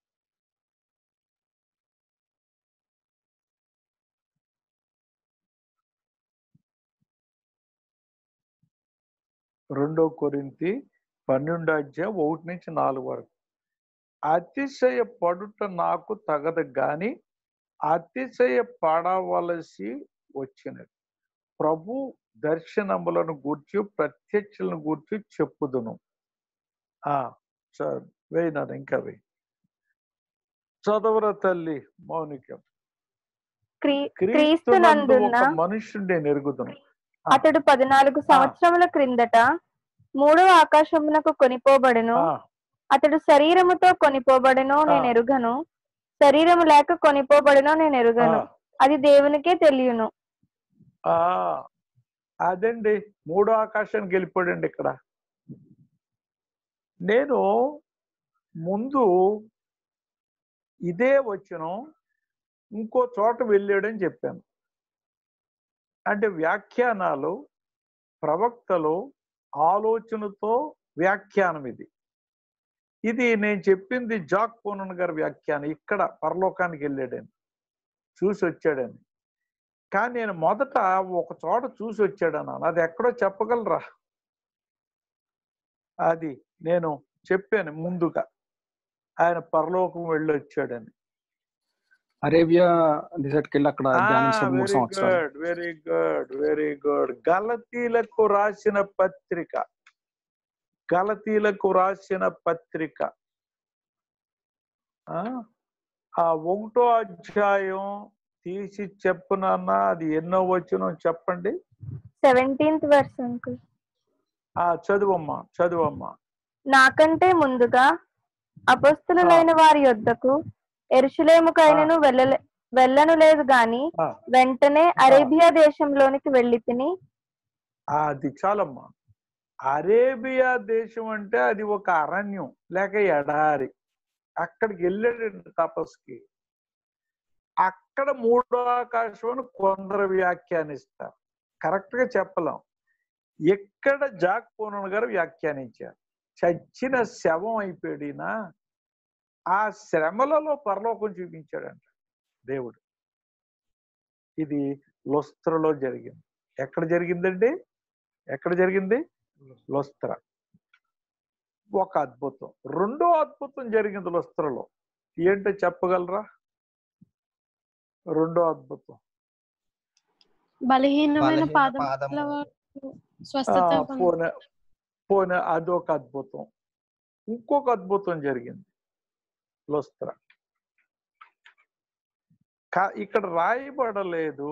రెండో కొరింతి పన్నెండు అధ్యాయం ఒకటి నుంచి నాలుగు వరకు అతిశయ పడుట నాకు తగదు గాని అతిశయ పడవలసి వచ్చినది ప్రభు దర్శనములను గూర్చి ప్రత్యక్షలను గూర్చి చెప్పుదును ఆ సార్ వేయినాను ఇంకా వేయి చదవర తల్లి మౌనికం క్రీ- క్రీస్తు నందు క్రీస్తునందున్న ఒక మనుషుడు నేను ఎరుగుదును అతడు పద్నాలుగు సంవత్సరముల క్రిందట మూడవ ఆకాశమునకు కొనిపోబడెను ఆ, అతడు శరీరముతో కొనిపోబడెనో నేను ఆ. ఎరుగను శరీరము లేక కొనిపోబడెనో నేను ఆ, ఎరుగను అది దేవునికే తెలియను ఆ, అదండి మూడో ఆకాశానికి వెళ్ళిపోయాడండి ఇక్కడ నేను ముందు ఇదే వచ్చును ఇంకో చోట వెళ్ళాడని చెప్పాను అంటే వ్యాఖ్యానాలు ప్రవక్తలు ఆలోచనతో వ్యాఖ్యానం ఇది ఇది నేను చెప్పింది జాక్ పూనన్ గారి వ్యాఖ్యానం ఇక్కడ పరలోకానికి వెళ్ళాడని చూసి వచ్చాడని కానీ నేను మొదట ఒక చోట చూసి వచ్చాడన్నాను అది ఎక్కడో చెప్పగలరా అది నేను చెప్పాను ముందుగా ఆయన పరలోకం వెళ్ళి వచ్చాడని అరేబియా డిసైడ్ కి వెళ్ళి అక్కడ ధ్యానించిన మూడు వెరీ సంవత్సరాలు good very good very good గలతీలకు రాసిన పత్రిక గలతీలకు రాసిన పత్రిక ఆ ఆ ఒకటో అధ్యాయం తీసి చెప్పునన్నా అది ఎన్నో వచ్చునో చెప్పండి సెవెంటీన్త్ వర్స్ అంకుల్ ఆ చదువమ్మా చదువమ్మా నాకంటే ముందుగా అపస్తులైన వారి యొద్దకు ఎరుషులేముకైనను వెళ్ళలే వెళ్ళను లేదు గాని ఆ, వెంటనే అరేబియా దేశంలోనికి వెళ్ళి తిని అది చాలమ్మా అరేబియా దేశం అంటే అది ఒక అరణ్యం లేక ఎడారి అక్కడికి వెళ్ళాడండి తపస్కి అక్కడ మూడో ఆకాశం అని కొందరు వ్యాఖ్యానిస్తారు కరెక్ట్ గా చెప్పలేం ఎక్కడ జాక్ పూనన్ గారు వ్యాఖ్యానించారు చచ్చిన శవం అయిపోయినా ఆ శ్రమలలో పరలోకం చూపించాడంట దేవుడు ఇది లొస్త్రలో జరిగింది ఎక్కడ జరిగిందండి ఎక్కడ జరిగింది లొస్త్ర ఒక అద్భుతం రెండో అద్భుతం జరిగింది లొస్త్రలో ఏంటో చెప్పగలరా రెండో అద్భుతం బలహీనమైన బలహీన పాదముల పాదములు. వారు స్వస్థత ఆ, పొందారు. పోనీ పోనీ అదొక అద్భుతం ఇంకొక అద్భుతం జరిగింది లొస్త్ర కా- ఇక్కడ రాయబడలేదు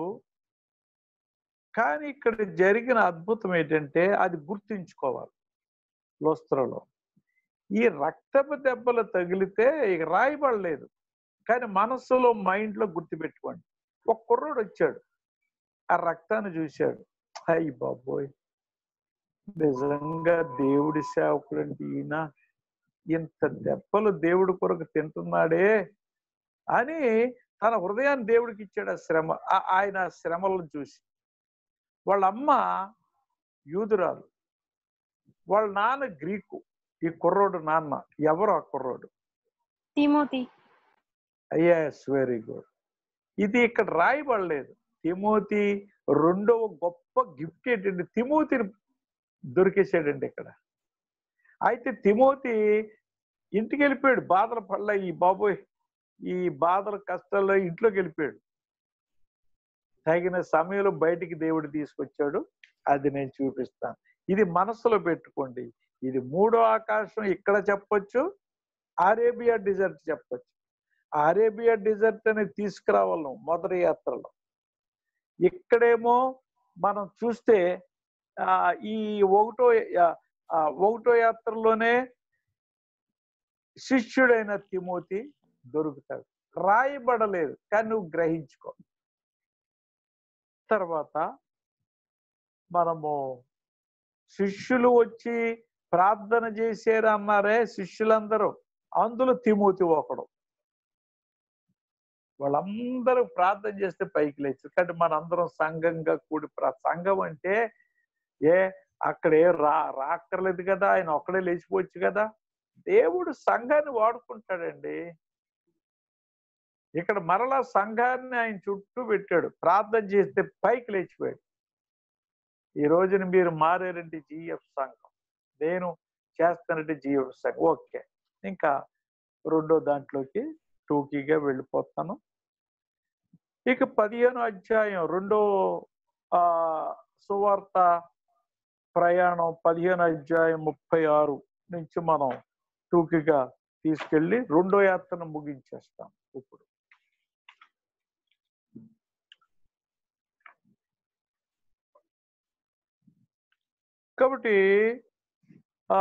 కానీ ఇక్కడ జరిగిన అద్భుతం ఏంటంటే అది గుర్తుంచుకోవాలి లోస్త్రలో ఈ రక్తపు దెబ్బలు తగిలితే ఇక రాయబడలేదు కానీ మనస్సులో మైండ్లో గుర్తుపెట్టుకోండి ఒక కుర్రోడు వచ్చాడు ఆ రక్తాన్ని చూశాడు అయ్యి బాబోయ్ నిజంగా దేవుడి సేవకుడు ఈయన ఇంత దెబ్బలు దేవుడి కొరకు తింటున్నాడే అని తన హృదయాన్ని దేవుడికి ఇచ్చాడు ఆ శ్రమ ఆ- ఆయన ఆ శ్రమలను చూసి వాళ్ళ అమ్మ యూదురాలు వాళ్ళ నాన్న గ్రీకు ఈ కుర్రోడు నాన్న ఎవరు ఆ కుర్రోడు తిమోతి ఎస్ వెరీ గుడ్ ఇది ఇక్కడ రాయబడలేదు తిమోతి రెండవ గొప్ప గిఫ్ట్ ఏంటంటే తిమోతిని దొరికేసాడండి ఇక్కడ అయితే తిమోతి ఇంటికి వెళ్ళిపోయాడు బాధల పళ్ళ ఈ బాబోయ్ ఈ బాధల కష్టాల్లో ఇంట్లోకి వెళ్ళిపోయాడు తగిన సమయంలో బయటికి దేవుడు తీసుకొచ్చాడు అది నేను చూపిస్తాను ఇది మనసులో పెట్టుకోండి ఇది మూడో ఆకాశం ఇక్కడ చెప్పొచ్చు అరేబియా డిజర్ట్ చెప్పొచ్చు అరేబియా డిజర్ట్ అనేది తీసుకురావాలి నువ్వు మొదటి యాత్రలో ఇక్కడేమో మనం చూస్తే ఆ, ఈ ఒకటో యా- ఆ, ఒకటో యాత్రలోనే శిష్యుడైన తిమోతి దొరుకుతాడు రాయబడలేదు కానీ నువ్వు గ్రహించుకో తర్వాత మనము శిష్యులు వచ్చి ప్రార్థన చేశారు అన్నారే శిష్యులందరూ అందులో తిమోతి ఒకడు వాళ్ళందరూ ప్రార్థన చేస్తే పైకి లేచు కానీ మనందరం సంఘంగా కూడి ప్ర- సంఘం అంటే ఏ అక్కడ ఏ రా రాక్కర్లేదు కదా ఆయన ఒక్కడే లేచిపోవచ్చు కదా దేవుడు సంఘాన్ని వాడుకుంటాడండి ఇక్కడ మరలా సంఘాన్ని ఆయన చుట్టూ పెట్టాడు ప్రార్థన చేస్తే పైకి లేచిపోయాడు ఈ రోజున మీరు మారారంటే జిఎఫ్ సంఘం నేను చేస్తానంటే జిఎఫ్ సంఘం ఓకే ఇంకా రెండో దాంట్లోకి టూకీగా వెళ్ళిపోతాను ఇక పదిహేను అధ్యాయం రెండో ఆ సువార్త ప్రయాణం పదిహేను అధ్యాయం ముప్పై ఆరు నుంచి మనం టూకీగా తీసుకెళ్ళి రెండో యాత్రను ముగించేస్తాం ఇప్పుడు కాబట్టి ఆ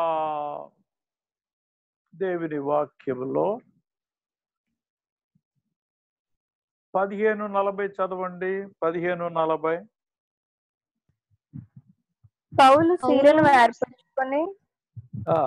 దేవుని వాక్యంలో పదిహేను నలభై చదవండి పదిహేను నలభై పౌలు శీలను ఏర్పరచుకొని ఆ,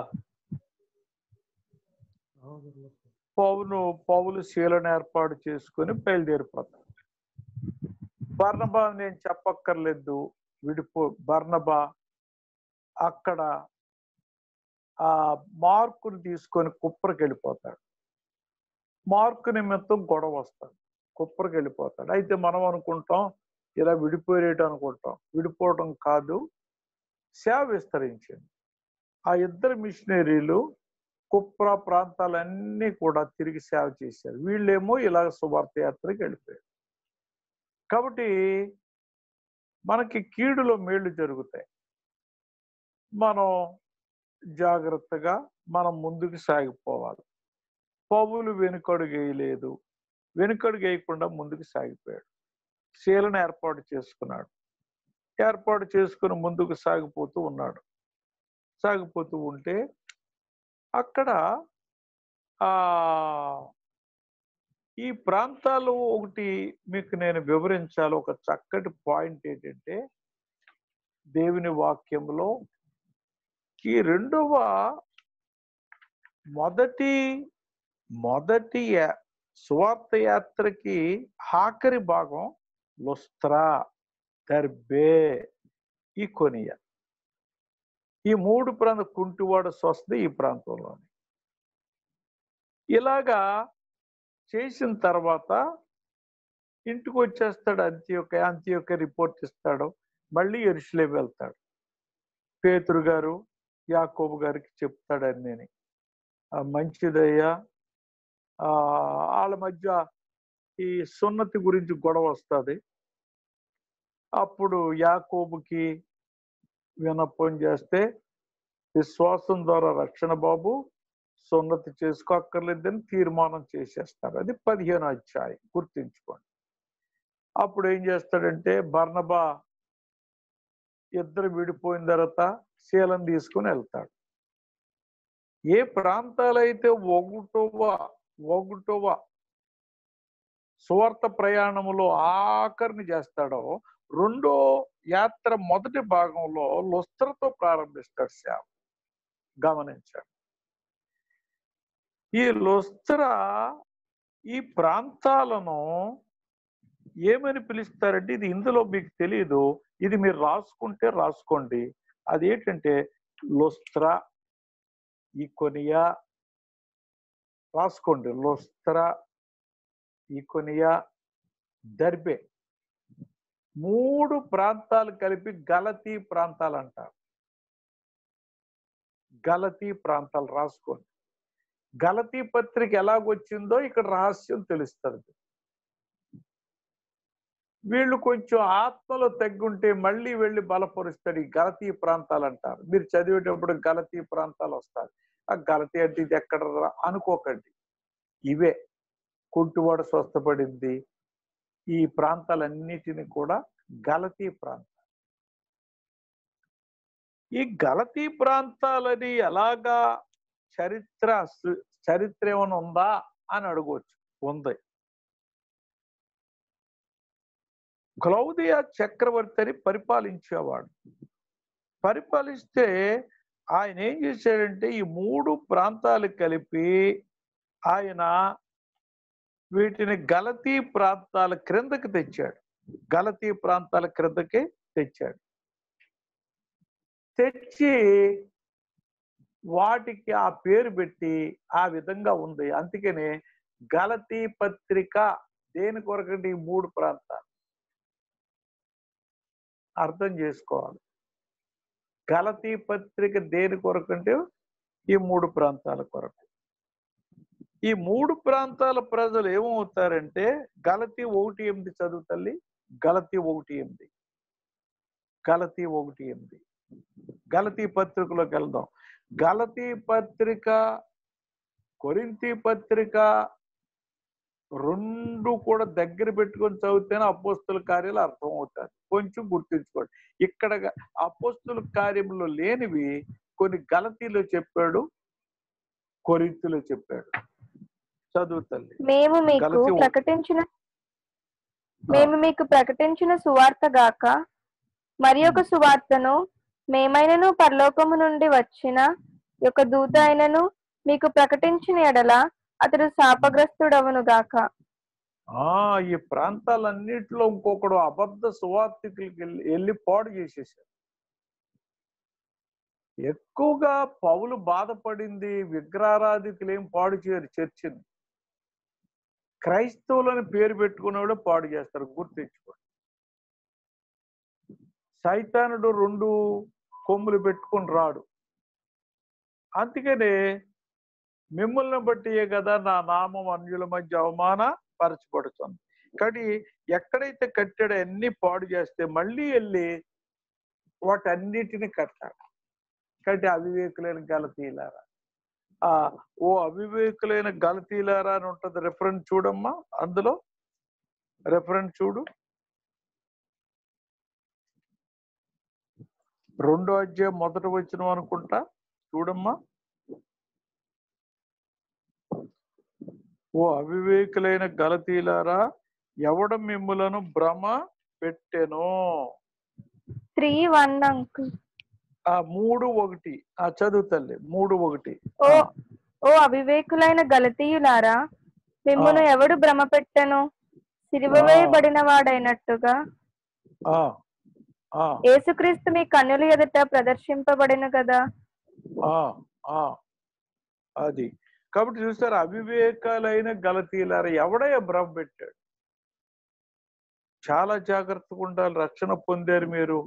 పౌలు పౌలు శీలను ఏర్పాటు చేసుకొని బయలుదేరిపోతాడు బర్నబా నేను చెప్పక్కర్లేదు విడిపో బర్నబా అక్కడ ఆ మార్కుని తీసుకొని కుప్పరికి వెళ్ళిపోతాడు మార్కు నిమిత్తం గొడవ వస్తాడు కుప్పరికి వెళ్ళిపోతాడు అయితే మనం అనుకుంటాం ఇలా విడిపోయేట అనుకుంటాం విడిపోవడం కాదు సేవ విస్తరించింది ఆ ఇద్దరు మిషనరీలు కుప్ర ప్రాంతాలన్నీ కూడా తిరిగి సేవ చేశారు వీళ్ళేమో ఇలా సువార్త యాత్రకి వెళ్ళిపోయారు కాబట్టి మనకి కీడులో మేళ్లు జరుగుతాయి మనం జాగ్రత్తగా మనం ముందుకు సాగిపోవాలి పౌలు వెనుకడుగు వేయలేదు వెనుకడుగు వేయకుండా ముందుకు సాగిపోయాడు శీలను ఏర్పాటు చేసుకున్నాడు ఏర్పాటు చేసుకుని ముందుకు సాగిపోతూ ఉన్నాడు సాగిపోతూ ఉంటే అక్కడ ఆ ఈ ప్రాంతాలు ఒకటి మీకు నేను వివరించాలి ఒక చక్కటి పాయింట్ ఏంటంటే దేవుని వాక్యంలో ఈ రెండవ మొదటి మొదటి యా- సువార్త యాత్రకి ఆఖరి భాగం లుస్త్రా దర్బే ఈ కొనియా ఈ మూడు ప్రాంత కుంటివాడ స్వస్థ ఈ ప్రాంతంలోని ఇలాగా చేసిన తర్వాత ఇంటికి వచ్చేస్తాడు అంత్యొక్క అంత్యొక్క రిపోర్ట్ ఇస్తాడు మళ్ళీ ఎరుసలే వెళ్తాడు పేతురు గారు యాకోబు గారికి చెప్తాడని నేను మంచిదయ్యా ఆ, వాళ్ళ మధ్య ఈ సున్నతి గురించి గొడవ వస్తుంది అప్పుడు యాకోబుకి వినపం చేస్తే విశ్వాసం ద్వారా రక్షణ బాబు సున్నతి చేసుకోక్కర్లేదని తీర్మానం చేసేస్తారు అది పదిహేను అధ్యాయం గుర్తుంచుకోండి అప్పుడు ఏం చేస్తాడంటే బర్నబా ఇద్దరు విడిపోయిన తర్వాత శీలం తీసుకుని వెళ్తాడు ఏ ప్రాంతాలైతే ఒకటవ ఒకటవ సువార్త ప్రయాణములో ఆఖరిని చేస్తాడో రెండో యాత్ర మొదటి భాగంలో లుస్త్రతో ప్రారంభిస్తాడు సేవ గమనించాడు ఈ లుస్త్ర ఈ ప్రాంతాలను ఏమని పిలుస్తారంటే ఇది ఇందులో మీకు తెలియదు ఇది మీరు రాసుకుంటే రాసుకోండి అది ఏంటంటే లుస్త్ర ఈ కొనియా రాసుకోండి లుస్త్ర ఈ కొనియా దర్బే మూడు ప్రాంతాలు కలిపి గలతీ ప్రాంతాలు అంటారు గలతీ ప్రాంతాలు రాసుకోండి గలతీ పత్రిక ఎలాగొచ్చిందో ఇక్కడ రహస్యం తెలుస్తుంది వీళ్ళు కొంచెం ఆత్మలో తగ్గుంటే మళ్ళీ వెళ్ళి బలపరుస్తాడు ఈ గలతీ ప్రాంతాలు అంటారు మీరు చదివేటప్పుడు గలతీ ప్రాంతాలు వస్తారు ఆ గలతీ అంటే ఇది ఎక్కడ రా- అనుకోకండి ఇవే కుంటువాడ స్వస్థపడింది ఈ ప్రాంతాలన్నిటిని కూడా గలతీ ప్రాంతం ఈ గలతీ ప్రాంతాలని ఎలాగా చరిత్ర సు- చరిత్ర ఏమైనా ఉందా అని అడగవచ్చు ఉంది క్లౌదియా చక్రవర్తి అని పరిపాలించేవాడు పరిపాలిస్తే ఆయన ఏం చేశాడంటే ఈ మూడు ప్రాంతాలు కలిపి ఆయన వీటిని గలతీ ప్రాంతాల క్రిందకి తెచ్చాడు గలతీ ప్రాంతాల క్రిందకి తెచ్చాడు తెచ్చి వాటికి ఆ పేరు పెట్టి ఆ విధంగా ఉంది అందుకనే గలతీ పత్రిక దేని కొరకంటే ఈ మూడు ప్రాంతాలు అర్థం చేసుకోవాలి గలతీ పత్రిక దేని కొరకంటే ఈ మూడు ప్రాంతాల కొరకు ఈ మూడు ప్రాంతాల ప్రజలు ఏమవుతారంటే గలతీ ఒకటి ఎనిమిది చదువు తల్లి గలతీ ఒకటి ఎనిమిది గలతీ ఒకటి ఎనిమిది గలతీ పత్రికలోకి వెళ్దాం గలతీ పత్రిక కొరింతి పత్రిక రెండు కూడా దగ్గర పెట్టుకొని చదివితేనే అపోస్తుల కార్యాలు అర్థం అవుతాయి కొంచెం గుర్తుంచుకోండి ఇక్కడ అపోస్తుల కార్యంలో లేనివి కొన్ని గలతీలో చెప్పాడు కొరింతిలో చెప్పాడు చదువు తల్లి మేము మీకు గలతీ ఓ- ప్రకటించిన మేము మీకు ప్రకటించిన సువార్త గాక మరి ఒక సువార్తను మేమైనను పరలోకము నుండి వచ్చిన యొక్క దూత అయినను మీకు ప్రకటించిన ఎడల అతడు శాపగ్రస్తుడవును గాక ఆ ఈ ప్రాంతాలన్నిటిలో ఇంకొకడు అబద్ధ సువార్థికులకి వెళ్ళి వెళ్ళి పాడు చేసేసాడు ఎక్కువగా పౌలు బాధపడింది విగ్రహారాధికులు ఏం పాడు చేయరు చర్చిని క్రైస్తవులని పేరు పెట్టుకునేవాడు పాడు చేస్తారు గుర్తించుకోండి సైతానుడు రెండు కొమ్ములు పెట్టుకుని రాడు అందుకనే మిమ్మల్ని బట్టియే కదా నా నామం అన్యుల మధ్య అవమాన పరచబడుతుంది కానీ ఎక్కడైతే కట్టాడో అన్ని పాడు చేస్తే మళ్ళీ వెళ్ళి వాటన్నిటిని కట్టాడు కాబట్టి అవివేకులైన గలతీలారా ఆ ఓ అవివేకులైన గలతీలారా అని ఉంటుంది రెఫరెన్స్ చూడమ్మా అందులో రెఫరెన్స్ చూడు రెండో అధ్యాయం మొదట వచ్చిన అనుకుంటా చూడమ్మా ఓ అవివేకులైన గలతీలారా ఎవడ మిమ్ములను భ్రమ పెట్టెను త్రీ వన్ అంకుల్ ఆ మూడు ఒకటి ఆ చదువు తల్లి మూడు ఒకటి ఓ ఓ అవివేకులైన గలతీయులారా మిమ్మును ఎవడు భ్రమ పెట్టెను సిలువ వేయబడిన వాడైనట్టుగా ఆ, ఆ, యేసుక్రీస్తు మీ కన్నుల ఎదుట ప్రదర్శింపబడిన కదా ఆ, ఆ. అది కాబట్టి చూస్తారు అవివేకాలైన గలతీలారా ఎవడయ్యా భ్రమ పెట్టాడు చాలా జాగ్రత్తగా ఉండాలి రక్షణ పొందారు మీరు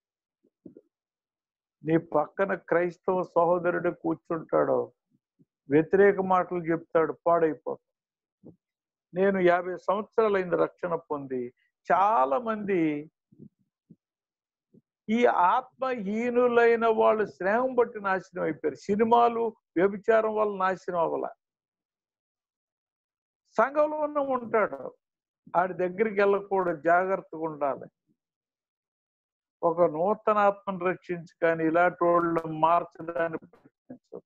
నీ పక్కన క్రైస్తవ సహోదరుడు కూర్చుంటాడు వ్యతిరేక మాటలు చెప్తాడు పాడైపోతాడు నేను యాభై సంవత్సరాలైంది రక్షణ పొంది చాలా మంది ఈ ఆత్మహీనులైన వాళ్ళు శ్రమం బట్టి నాశనం అయిపోయారు సినిమాలు వ్యభిచారం వల్ల నాశనం అవ్వాల సంఘంలోనే ఉంటాడు ఆడి దగ్గరికి వెళ్ళకూడదు జాగ్రత్తగా ఉండాలి ఒక నూతన ఆత్మను రక్షించి కానీ ఇలాంటి వాళ్ళు మార్చడానికి ప్రయత్నించదు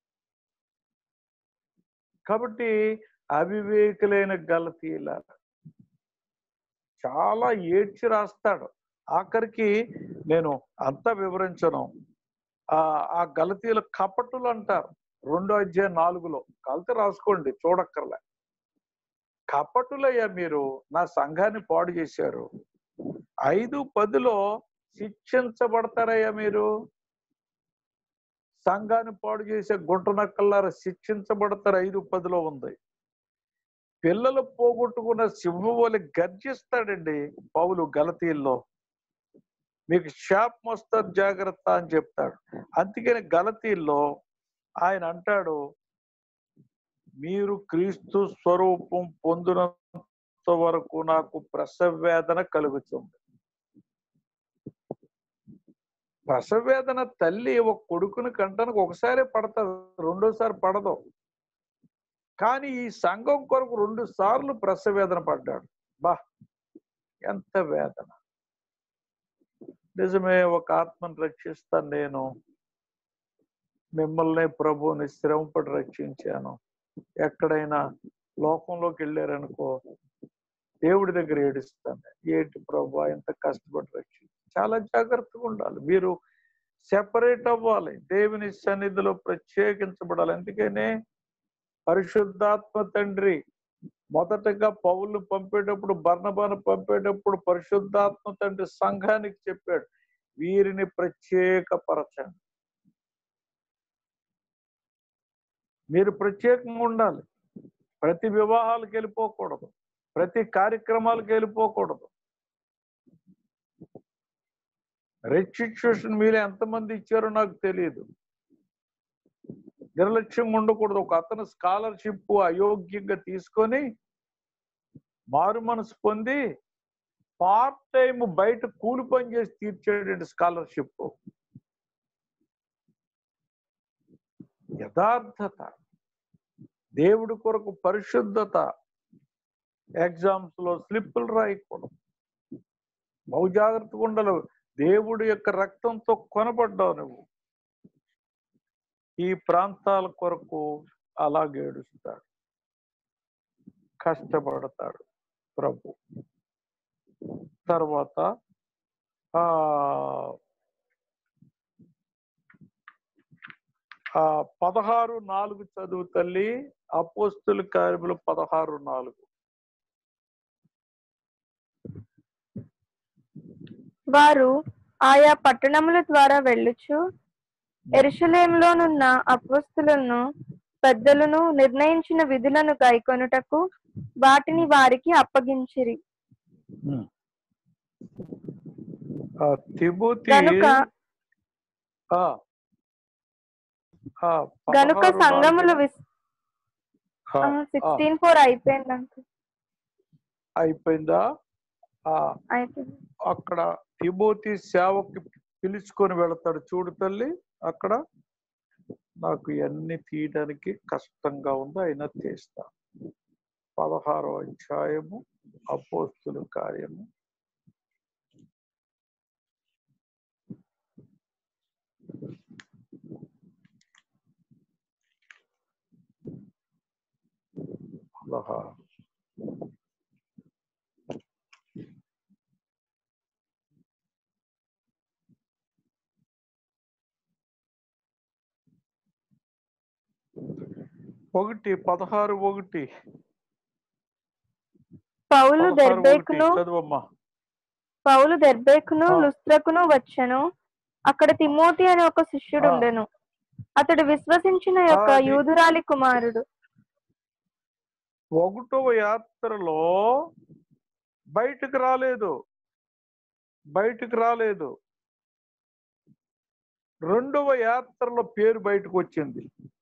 కాబట్టి అవివేకులైన గలతీల చాలా ఏడ్చి రాస్తాడు ఆఖరికి నేను అంతా వివరించను ఆ ఆ గలతీల కపటులు అంటారు రెండో అధ్యాయం నాలుగులో కలిసి రాసుకోండి చూడక్కర్లే కపటులయ్యా మీరు నా సంఘాన్ని పాడు చేశారు ఐదు పదిలో శిక్షించబడతారయ్యా మీరు సంఘాన్ని పాడు చేసే గుంట నక్కల్లారా శిక్షించబడతారు ఐదు పదిలో ఉంది పిల్లలు పోగొట్టుకున్న సింహవోలి గర్జిస్తాడండి పౌలు గలతీల్లో మీకు శాపం వస్తుంది జాగ్రత్త అని చెప్తాడు అందుకని గలతీల్లో ఆయన అంటాడు మీరు క్రీస్తు స్వరూపం పొందినంత వరకు నాకు ప్రసవ వేదన కలుగుతుంది ప్రసవ వేదన తల్లి ఒక కొడుకుని కంటానికి ఒకసారి పడతారు రెండోసారి పడదు కానీ ఈ సంఘం కొరకు రెండు సార్లు ప్రసవ వేదన పడ్డాడు బా ఎంత వేదన నిజమే ఒక ఆత్మను రక్షిస్తాను నేను మిమ్మల్ని ప్రభువుని శ్రమపడి రక్షించాను ఎక్కడైనా లోకంలోకి వెళ్ళారనుకో దేవుడి దగ్గర ఏడుస్తాను ఏంటి ప్రభు ఎంత కష్టపడి రక్షించి చాలా జాగ్రత్తగా ఉండాలి మీరు సెపరేట్ అవ్వాలి దేవుని సన్నిధిలో ప్రత్యేకించబడాలి అందుకనే పరిశుద్ధాత్మ తండ్రి మొదటగా పౌలు పంపేటప్పుడు బర్ణబాను పంపేటప్పుడు పరిశుద్ధాత్మ తండ్రి సంఘానికి చెప్పాడు వీరిని ప్రత్యేకపరచండి మీరు ప్రత్యేకంగా ఉండాలి ప్రతి వివాహాలకు వెళ్ళిపోకూడదు ప్రతి కార్యక్రమాలకు వెళ్ళిపోకూడదు రెస్ట్రిక్షన్ మీరు ఎంతమంది ఇచ్చారో నాకు తెలియదు నిర్లక్ష్యంగా ఉండకూడదు ఒక అతను స్కాలర్షిప్ అయోగ్యంగా తీసుకొని మారు మనసు పొంది పార్ట్ టైం బయట కూలి పని చేసి తీర్చేటండి స్కాలర్షిప్ యథార్థత దేవుడి కొరకు పరిశుద్ధత ఎగ్జామ్స్ లో స్లిప్పులు రాయకూడదు బహు జాగ్రత్తగా ఉండాలి దేవుడి యొక్క రక్తంతో కొనబడ్డావు నువ్వు ఈ ప్రాంతాల కొరకు అలాగే ఏడుస్తాడు కష్టపడతాడు ప్రభు తర్వాత ఆ ఆ పదహారు నాలుగు చదువు తల్లి అపోస్తుల కార్యములు పదహారు నాలుగు వారు ఆయా పట్టణముల ద్వారా వెళ్ళుచు ఎరుషలేంలోనున్న అపోస్తులను పెద్దలను నిర్ణయించిన విధులను గైకొనుటకు వాటిని వారికి అప్పగించిరి ఉమ్. ఆ తిమోతి గనుక ఆ, ఆ, గనుక పదహారు సంఘములు నాలుగున- ఆ, ఆ, సిక్స్టీన్ ఫోర్ అయిపోయింది అంకుల్ అయిపోయిందా ఆ అయిపోయింది అక్కడ తిమోతి సేవకి పిలుచుకొని వెళతాడు చూడు తల్లి అక్కడ నాకు ఇవన్నీ తీయడానికి కష్టంగా ఉంది అయినా తీస్తా పదహారో అధ్యాయము అపోస్తుల కార్యము పదహారు ఒకటి పదహారు ఒకటి పౌలు పదహారు ఒకటి దెర్బేకును చదువమ్మా పౌలు దెర్బేకును ఆ. లుస్త్రకును వచ్చెను అక్కడ తిమోతి అనే ఒక శిష్యుడు ఆ. ఉండెను అతడు విశ్వసించిన యొక్క అది- యూదురాలి కుమారుడు ఒకటవ యాత్రలో బయటకు రాలేదు బయటకు రాలేదు రెండవ యాత్రలో పేరు బయటకు వచ్చింది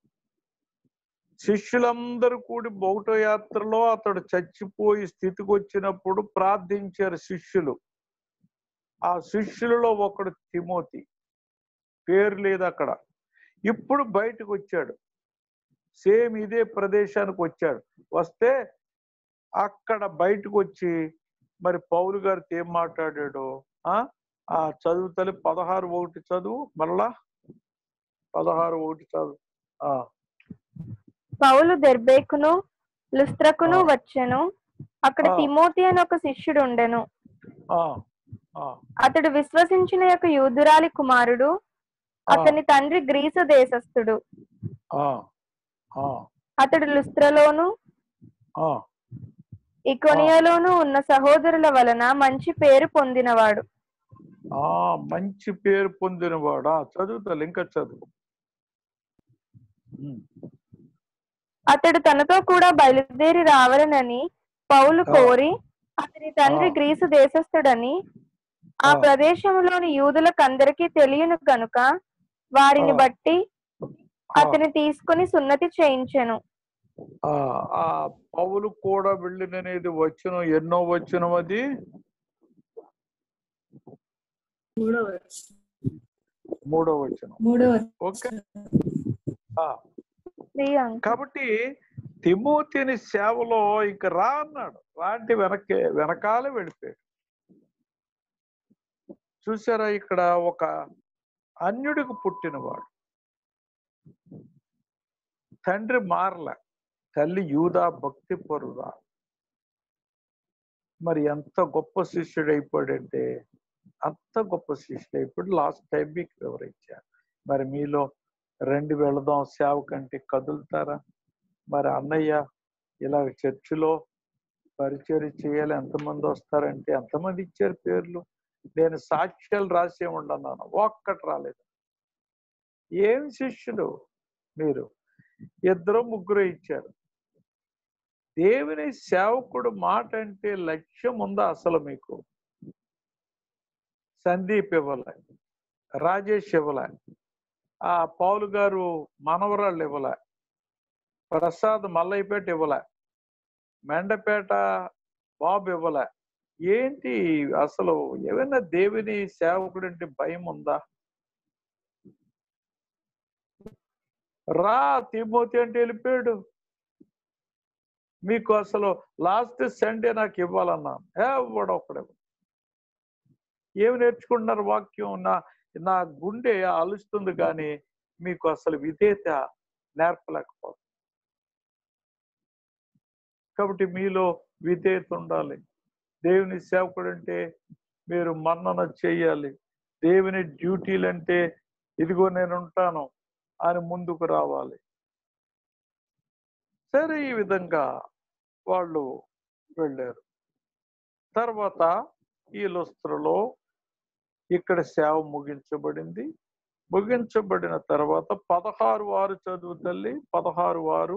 శిష్యులందరూ కూడి ఒకటో యాత్రలో అతడు చచ్చిపోయి స్థితికి వచ్చినప్పుడు ప్రార్థించారు శిష్యులు ఆ శిష్యులలో ఒకడు తిమోతి పేరు లేదు అక్కడ ఇప్పుడు బయటకు వచ్చాడు సేమ్ ఇదే ప్రదేశానికి వచ్చాడు వస్తే అక్కడ బయటకు వచ్చి మరి పౌలు గారితో ఏం మాట్లాడాడు ఆ ఆ చదువు తల్లి పదహారు ఒకటి చదువు మళ్ళా పదహారు ఒకటి చదువు ఆ పౌలు దెర్బేకును లుస్త్రకును ఆ. వచ్చెను అక్కడ ఆ. తిమోతి అని ఒక శిష్యుడు ఉండెను ఆ ఆ అతడు విశ్వసించిన యొక్క యూదురాలి కుమారుడు ఆ. అతని తండ్రి గ్రీసు దేశస్థుడు ఆ ఆ అతడు లుస్త్రలోను ఆ ఇకొనియలోను ఉన్న సహోదరుల వలన మంచి పేరు పొందినవాడు ఆ మంచి పేరు పొందినవాడా చదువుతా ఇంకా చదువు ఉమ్, అతడు తనతో కూడా బయలుదేరి రావాలనని పౌలు ఆ. కోరి అతని తండ్రి ఆ. గ్రీసు దేశస్థుడని ఆ ఆ. ప్రదేశంలోని యూదులకందరికీ తెలియను కనుక వారిని ఆ. బట్టి ఆ, అతని తీసుకుని సున్నతి చేయించెను ఆ, ఆ పౌలు కూడా వెళ్ళిననేది వచ్చిన ఎన్నో వచ్చిన అది మూడవ మూడో వచ్చిన మూడవ ఓకే ఆ, శ్రీ అంక కాబట్టి తిమోతిని సేవలో ఇంక రా అన్నాడు రాంటి వెనకే వెనకాల వెళ్ళిపోయాడు చూసారా ఇక్కడ ఒక అన్యుడికి పుట్టినవాడు తండ్రి మారల తల్లి యూదా భక్తి పరుదా మరి ఎంత గొప్ప శిష్యుడు అయిపోయాడంటే అంత గొప్ప శిష్యుడు అయిపోయాడు లాస్ట్ టైం మీకు వివరించాను మరి మీలో రెండు వెళదాం సేవ కంటే కదులుతారా మరి అన్నయ్య ఇలా చర్చిలో పరిచయం చేయాలి ఎంతమంది వస్తారంటే ఎంతమంది ఇచ్చారు పేర్లు నేను సాక్ష్యాలు రాసే ఉండన్నాను ఒక్కటి రాలేదు ఏం శిష్యులు మీరు ఇద్దరు ముగ్గురు ఇచ్చారు దేవుని సేవకుడు మాట అంటే లక్ష్యం ఉందా అసలు మీకు సందీప్ ఇవ్వలే రాజేష్ ఇవ్వలే ఆ పౌలు గారు మనవరాళ్ళు ఇవ్వలే ప్రసాద్ మల్లయ్యపేట ఇవ్వలే మెండపేట బాబు ఇవ్వలే ఏంటి అసలు ఏమైనా దేవుని సేవకుడు అంటే భయం ఉందా రా తిమోతి అంటే వెళ్ళిపోయాడు మీకు అసలు లాస్ట్ సండే నాకు ఇవ్వాలన్నాను ఎవడు ఒకడే ఏమి నేర్చుకుంటున్నారు వాక్యం నా నా గుండె అలుస్తుంది కానీ మీకు అసలు విధేయత నేర్పలేకపోతుంది కాబట్టి మీలో విధేయత ఉండాలి దేవుని సేవకుడు అంటే మీరు మన్నన చేయాలి దేవుని డ్యూటీలు అంటే ఇదిగో నేను ఉంటాను అని ముందుకు రావాలి సరే ఈ విధంగా వాళ్ళు వెళ్ళారు తర్వాత ఈ లుస్త్రలో ఇక్కడ సేవ ముగించబడింది ముగించబడిన తర్వాత పదహారు వారు చదువు తల్లి పదహారు వారు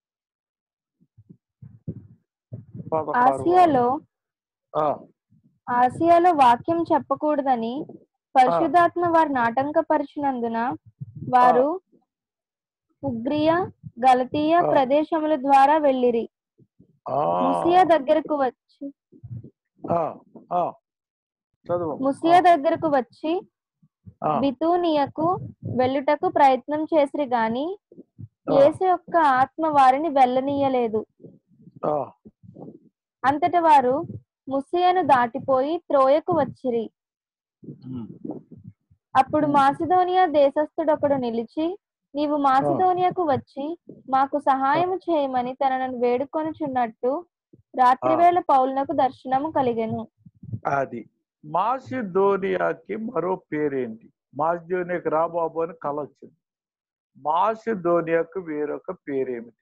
పదహారు వారు. ఆసియాలో ఆ, ఆసియాలో వాక్యం చెప్పకూడదని పరిశుద్ధాత్మ వారిని ఆటంకపరిచినందున వారు ఉగ్రియ గలతీయ ఆ. ప్రదేశముల ద్వారా వెళ్ళిరి ఆ, ముసియా దగ్గరకు వచ్చి ఆ, ఆ. చదువు ముసియా దగ్గరకు వచ్చి ఆ, బితూనియకు వెళ్ళుటకు ప్రయత్నం చేసిరి గాని ఆ. యేసు యొక్క ఆత్మ వారిని వెళ్ళనీయలేదు ఆ, అంతట వారు ముసియను దాటిపోయి త్రోయకు వచ్చిరి ఉమ్, అప్పుడు మాసిదోనియా దేశస్థుడొకడు నిలిచి నీవు మాసిదోనియాకు వచ్చి మాకు సహాయము చేయమని తనను వేడుకొనుచున్నట్టు రాత్రివేళ పౌలునకు దర్శనము కలిగెను అది మాసిధోనియాకి మరో పేరేంటి మాసిధోనియాకి రాబాబు అని కల వచ్చింది మాసిధోనియాకు వేరొక పేరేమిటి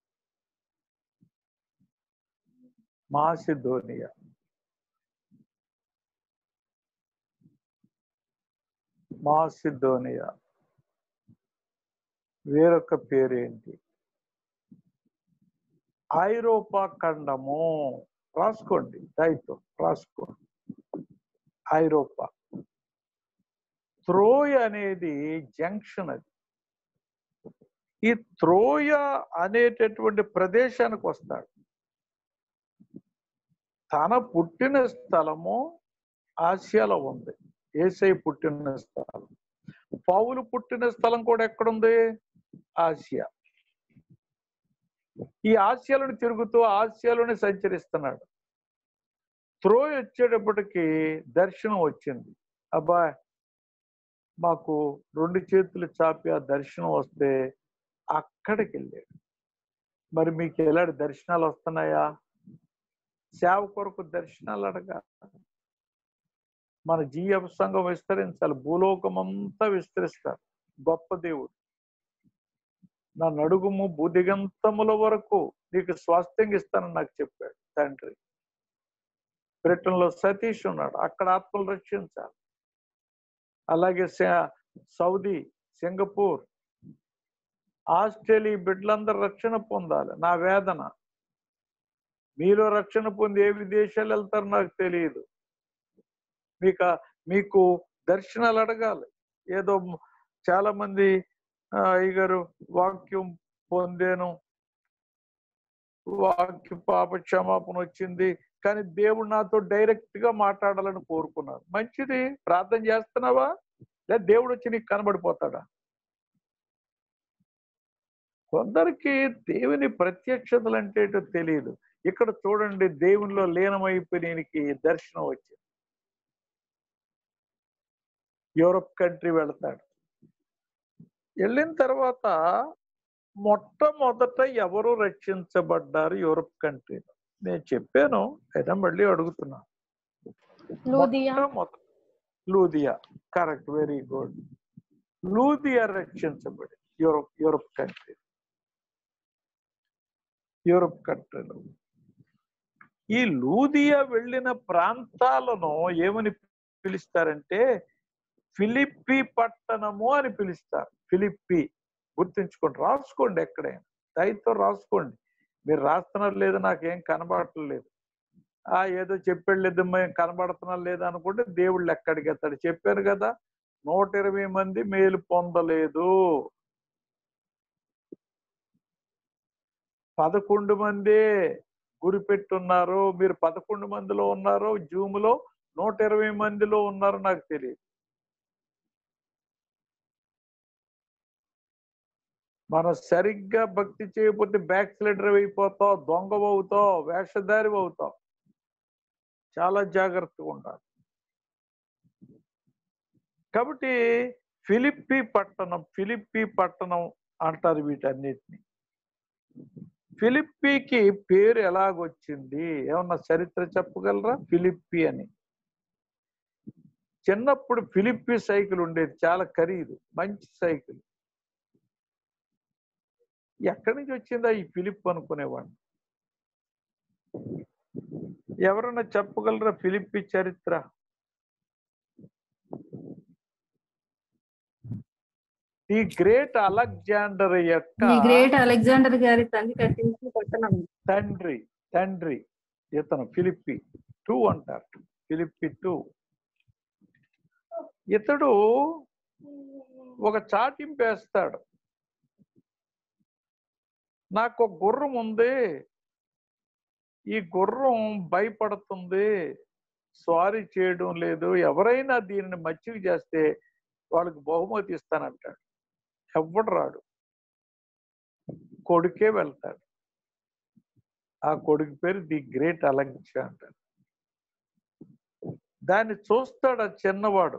మాసిధోనియా మాసిధోనియా వేరొక పేరేంటి ఐరోపా ఖండము రాసుకోండి దయతో రాసుకోండి ఐరోపా త్రోయ్ అనేది జంక్షన్ అది ఈ త్రోయ అనేటటువంటి ప్రదేశానికి వస్తాడు తన పుట్టిన స్థలము ఆసియాలో ఉంది ఏసై పుట్టిన స్థలం పౌలు పుట్టిన స్థలం కూడా ఎక్కడుంది ఆసియా ఈ ఆసియాలోని తిరుగుతూ ఆసియాలోనే సంచరిస్తున్నాడు త్రోయ్ వచ్చేటప్పటికి దర్శనం వచ్చింది అబ్బా మాకు రెండు చేతులు చాపి ఆ దర్శనం వస్తే అక్కడికి వెళ్ళాడు మరి మీకు ఎలాంటి దర్శనాలు వస్తున్నాయా సేవ కొరకు దర్శనాలు అడగా మన జీఎఫ్ సంఘం విస్తరించాలి భూలోకం అంతా విస్తరిస్తారు గొప్ప దేవుడు నా నడుగుము భూదిగంతముల వరకు నీకు స్వాస్థ్యం ఇస్తానని నాకు చెప్పాడు తండ్రి బ్రిటన్లో సతీష్ ఉన్నాడు అక్కడ ఆత్మలు రక్షించాలి అలాగే స- సౌదీ సింగపూర్ ఆస్ట్రేలియా బిడ్డలందరూ రక్షణ పొందాలి నా వేదన మీలో రక్షణ పొంది ఏ విదేశాలు వెళ్తారో నాకు తెలియదు మీకు ఆ- మీకు దర్శనాలు అడగాలి ఏదో మ్- చాలా మంది ఆ, అయ్యగారు వాక్యం పొందాను వాక్య పాప క్షమాపణ వచ్చింది కానీ దేవుడు నాతో డైరెక్ట్ గా మాట్లాడాలని కోరుకున్నారు మంచిది ప్రార్థన చేస్తున్నావా లేదా దేవుడు వచ్చి నీకు కనబడిపోతాడా కొందరికి దేవుని ప్రత్యక్షతలు అంటే ఏంటో తెలియదు ఇక్కడ చూడండి దేవునిలో లీనమైపోయినకి దర్శనం వచ్చింది యూరప్ కంట్రీ వెళతాడు వెళ్ళిన తర్వాత మొట్టమొదట ఎవరు రక్షించబడ్డారు యూరప్ కంట్రీలో నేను చెప్పాను అయినా మళ్ళీ అడుగుతున్నా లూదియా మొట్టమొదట Lydia correct very good Lydia రక్షించబడి యూరోప్ యూరోప్ కంట్రీ యూరోప్ కంట్రీలో ఈ లూదియా వెళ్ళిన ప్రాంతాలను ఏమని పిలుస్తారంటే ఫిలిప్పి పట్టణము అని పిలుస్తారు ఫిలిప్పి గుర్తుంచుకోండి రాసుకోండి ఎక్కడైనా దయతో రాసుకోండి మీరు రాస్తున్నారు లేదు నాకేం కనబడట్లేదు ఆ ఏదో చెప్పాడు మేము కనబడుతున్నా లేదా అనుకుంటే దేవుళ్ళు ఎక్కడికి ఎత్తాడు చెప్పాను కదా నూట ఇరవై మంది మేలు పొందలేదు పదకొండు మంది గురి పెట్టున్నారు మీరు పదకొండు మందిలో ఉన్నారు జూములో నూట ఇరవై మందిలో ఉన్నారు నాకు తెలియదు మనం సరిగ్గా భక్తి చేయకపోతే బ్యాక్ స్లైడర్ అయిపోతావు దొంగ అవుతావు వేషధారి అవుతావు చాలా జాగ్రత్తగా ఉండాలి కాబట్టి ఫిలిప్పి పట్టణం ఫిలిప్పి పట్టణం అంటారు వీటన్నిటిని ఫిలిప్పీకి పేరు ఎలాగొచ్చింది ఏమన్నా చరిత్ర చెప్పగలరా ఫిలిప్పి అని చిన్నప్పుడు ఫిలిప్పి సైకిల్ ఉండేది చాలా ఖరీదు మంచి సైకిల్ ఎక్కడి నుంచి వచ్చిందా ఈ ఫిలిప్ అనుకునేవాడిని ఎవరన్నా చెప్పగలరా ఫిలిప్పి చరిత్ర ది గ్రేట్ అలెగ్జాండర్ యొక్క ఈ గ్రేట్ అలెగ్జాండర్ గారి తండ్రి కట్టించిన పట్టణం తండ్రి తండ్రి ఇతను ఫిలిప్పి టూ అంటారు ఫిలిప్పి టూ ఇతడు ఒక చాటింపు వేస్తాడు నాకు ఒక గుర్రం ఉంది ఈ గుర్రం భయపడుతుంది స్వారీ చేయడం లేదు ఎవరైనా దీనిని మచ్చిక చేస్తే వాళ్ళకి బహుమతి ఇస్తానంటాడు ఎవ్వడు రాడు కొడుకే వెళ్తాడు ఆ కొడుకు పేరు ది గ్రేట్ అలెగ్జాండర్ దాన్ని చూస్తాడు ఆ చిన్నవాడు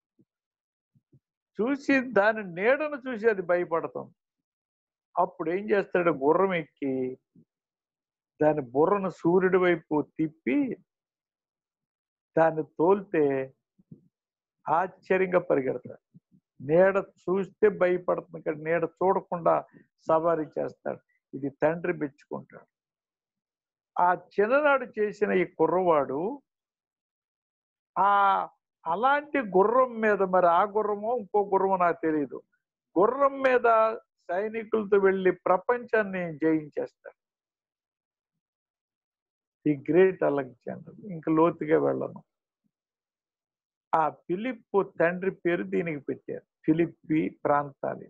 చూసి దాని నీడను చూసి అది భయపడుతుంది అప్పుడు ఏం చేస్తాడు గుర్రం ఎక్కి దాని బుర్రను సూర్యుడి వైపు తిప్పి దాన్ని తోలితే ఆశ్చర్యంగా పరిగెడతాడు నీడ చూస్తే భయపడుతుంది కానీ నీడ చూడకుండా సవారీ చేస్తాడు ఇది తండ్రి మెచ్చుకుంటాడు ఆ చిన్ననాడు చేసిన ఈ కుర్రవాడు ఆ అలాంటి గుర్రం మీద మరి ఆ గుర్రమో ఇంకో గుర్రమో నాకు తెలియదు గుర్రం మీద సైనికులతో వెళ్ళి ప్రపంచాన్ని జయించేస్తాడు ఈ గ్రేట్ అలెగ్జాండర్ ఇంక లోతుగా వెళ్ళను ఆ ఫిలిప్ తండ్రి పేరు దీనికి పెట్టారు ఫిలిప్పి ప్రాంతాలు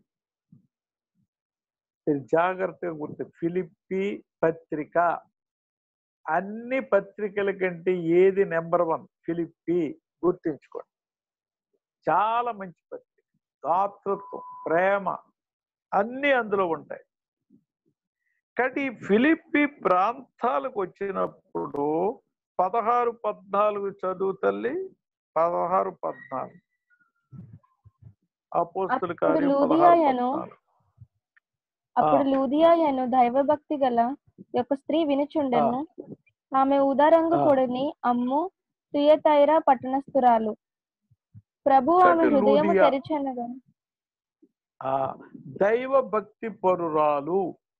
ఇది జాగ్రత్తగా గుర్తు ఫిలిప్పి పత్రిక అన్ని పత్రికల కంటే ఏది నెంబర్ వన్ ఫిలిప్పి గుర్తించుకోండి చాలా మంచి పత్రిక దాతృత్వం ప్రేమ అన్ని అందులో ఉంటాయి కాబట్టి ఈ ఫిలిప్పి ప్రాంతాలకు వచ్చినప్పుడు పదహారు పద్నాలుగు చదువు తల్లి పదహారు పద్నాలుగు అపోస్తుల అప్పుడు కార్యం పదహారు లూదియాయను పద్నాలుగు అప్పుడు లూదియాయను దైవభక్తి గల యొక్క స్త్రీ వినుచుండెను ఆమె ఉదారంగు ఆ. పొడిని అమ్ము తుయతైరా పట్టణస్థురాలు ప్రభు ఆమె కాబట్టి హృదయము లూదియా- తెరిచెనగా ఆ దైవ భక్తి పరురాలు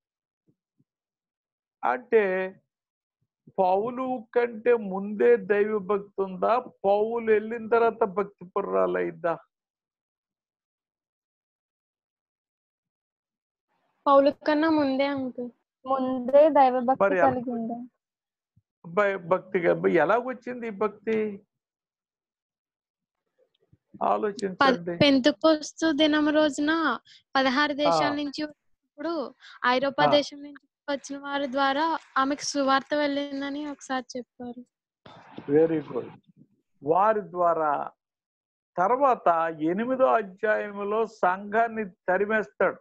అంటే పౌలు కంటే ముందే దైవ భక్తి ఉందా పౌలు వెళ్ళిన తర్వాత భక్తి పరురాలు అయిందా పౌలు కన్నా ముందే అంకుల్ ముందే దైవభక్తి మరి కలిగి ఉంది భ- భక్తిగా ఎలాగొచ్చింది ఈ భక్తి ఆలోచించండి పెంతుకోస్తు దినం రోజున పదహారు దేశాల ఆ. నుంచి వచ్చినప్పుడు ఐరోపా ఆ. దేశం నుంచి వచ్చిన వారి ద్వారా ఆమెకు సువార్త వెళ్ళిందని ఒకసారి చెప్పారు వెరీ గుడ్ వారి ద్వారా తర్వాత ఎనిమిదో అధ్యాయంలో సంఘాన్ని తరిమేస్తాడు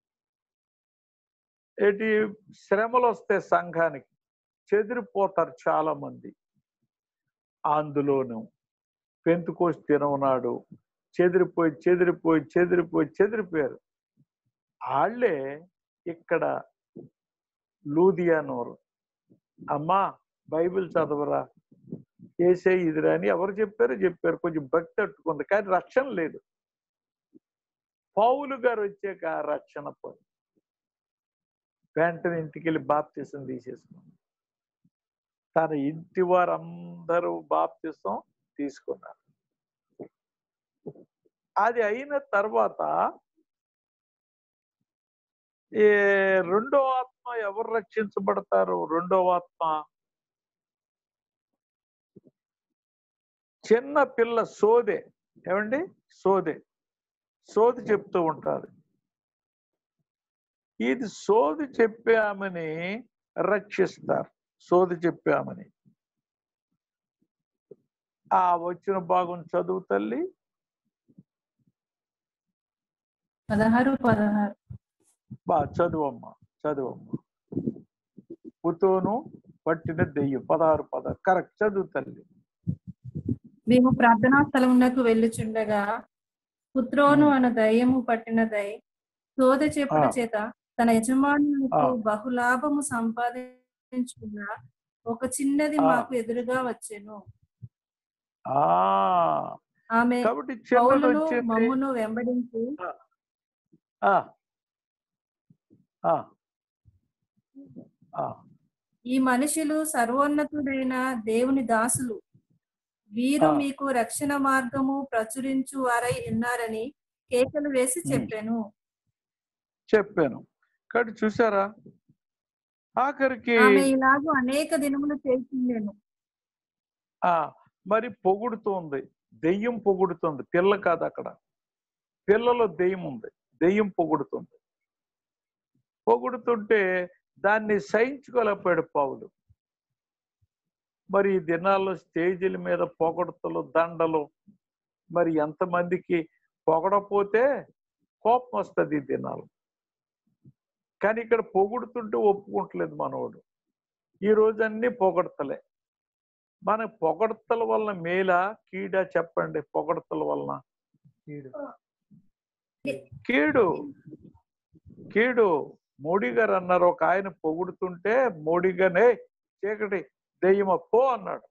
ఏంటి శ్రమలు వస్తాయి సంఘానికి చెదిరిపోతారు చాలా మంది అందులోను పెంతుకోసి తినవునాడు చెదిరిపోయి చెదిరిపోయి చెదిరిపోయి చెదిరిపోయారు వాళ్ళే ఇక్కడ లూదియానోరు అమ్మా బైబిల్ చదవరా ఏసే ఇదిరా అని ఎవరు చెప్పారో చెప్పారు కొంచెం భక్తి తట్టుకుంది కానీ రక్షణ లేదు పౌలు గారు వచ్చాక ఆ రక్షణ పోయి వెంటనే ఇంటికి వెళ్ళి బాప్తిసం తీసేసుకున్నాం తన ఇంటి వారందరూ బాప్తిసం తీసుకున్నారు అది అయిన తర్వాత ఏ రెండో ఆత్మ ఎవరు రక్షించబడతారు రెండో ఆత్మ చిన్న పిల్ల సోదే ఏమండి సోదే సోది చెప్తూ ఉంటారు ఇది సోది చెప్పామని రక్షిస్తారు సోది చెప్పామని ఆ వచ్చిన భాగం చదువు తల్లి పదహారు పదహారు బా చదువమ్మ చదువమ్మ పుతోను పట్టిన దెయ్యం పదహారు పదహారు కరెక్ట్ చదువు తల్లి మేము ప్రార్థనా స్థలమునకు వెళ్ళుచుండగా పుత్రోను అను దయ్యము పట్టినదై శోధ చెప్పుల ఆ. చేత తన యజమానులకు ఆ. బహులాభము సంపాదించుకున్న ఒక చిన్నది ఆ. మాకు ఎదురుగా వచ్చెను ఆ ఆమె కాబట్టి చిన్నది పౌలును వచ్చింది మమ్మును వెంబడించి ఆ. ఆ. ఆ. ఈ మనుషులు సర్వోన్నతుడైన దేవుని దాసులు వీరు ఆ. మీకు రక్షణ మార్గము ప్రచురించు వారై ఉన్నారని కేకలు వేసి ఉమ్. చెప్పాను చెప్పాను కాబట్టి చూసారా ఆఖరికి ఆమె ఇలాగూ అనేక దినములు చేసిండెను ఆ మరి పొగుడుతోంది దెయ్యం పొగుడుతుంది పిల్ల కాదు అక్కడ పిల్లలో దెయ్యం ఉంది దెయ్యం పొగుడుతుంది పొగుడుతుంటే దాన్ని సహించుకోలేకపోయాడు పావులు మరి ఈ దినాల్లో స్టేజీల మీద పొగడతలు దండలు మరి ఎంతమందికి పొగడపోతే కోపం వస్తుంది ఈ దినాలు కానీ ఇక్కడ పొగుడుతుంటే ఒప్పుకుంటలేదు మనోడు ఈ రోజు అన్ని పొగడతలే మన పొగడతల వలన మేలా కీడా చెప్పండి పొగడతల వలన కీడు కీడు కీడు మోడీ గారు అన్నారు ఒక ఆయన పొగుడుతుంటే మోడీ గానే చీకటి దెయ్యమ పో అన్నాడు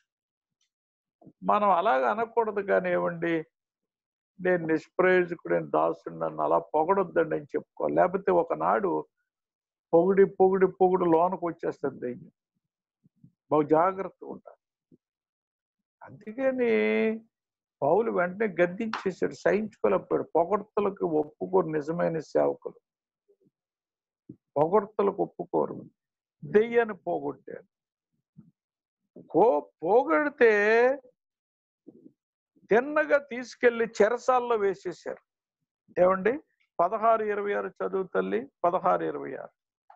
మనం అలాగ అనకూడదు కానీ ఏమండి నేను నిష్ప్రయోజకుడు దాసుడు నన్ను అలా పొగడొద్దండి అని చెప్పుకోవాలి లేకపోతే ఒకనాడు పొగిడి పొగిడి పొగుడు లోనకు వచ్చేస్తుంది దెయ్యం బహు జాగ్రత్తగా ఉండాలి అందుకని పౌలు వెంటనే గద్దించేశాడు సహించుకోలేకపోయాడు పొగడ్తలకు ఒప్పుకోరు నిజమైన సేవకులు పొగడ్తలకు ఒప్పుకోరు దెయ్యాన్ని పోగొట్టాడు కో పోగొడితే తిన్నగా తీసుకెళ్లి చెరసాల్లో వేసేశారు ఏమండి పదహారు ఇరవై ఆరు చదువు తల్లి పదహారు ఇరవై ఆరు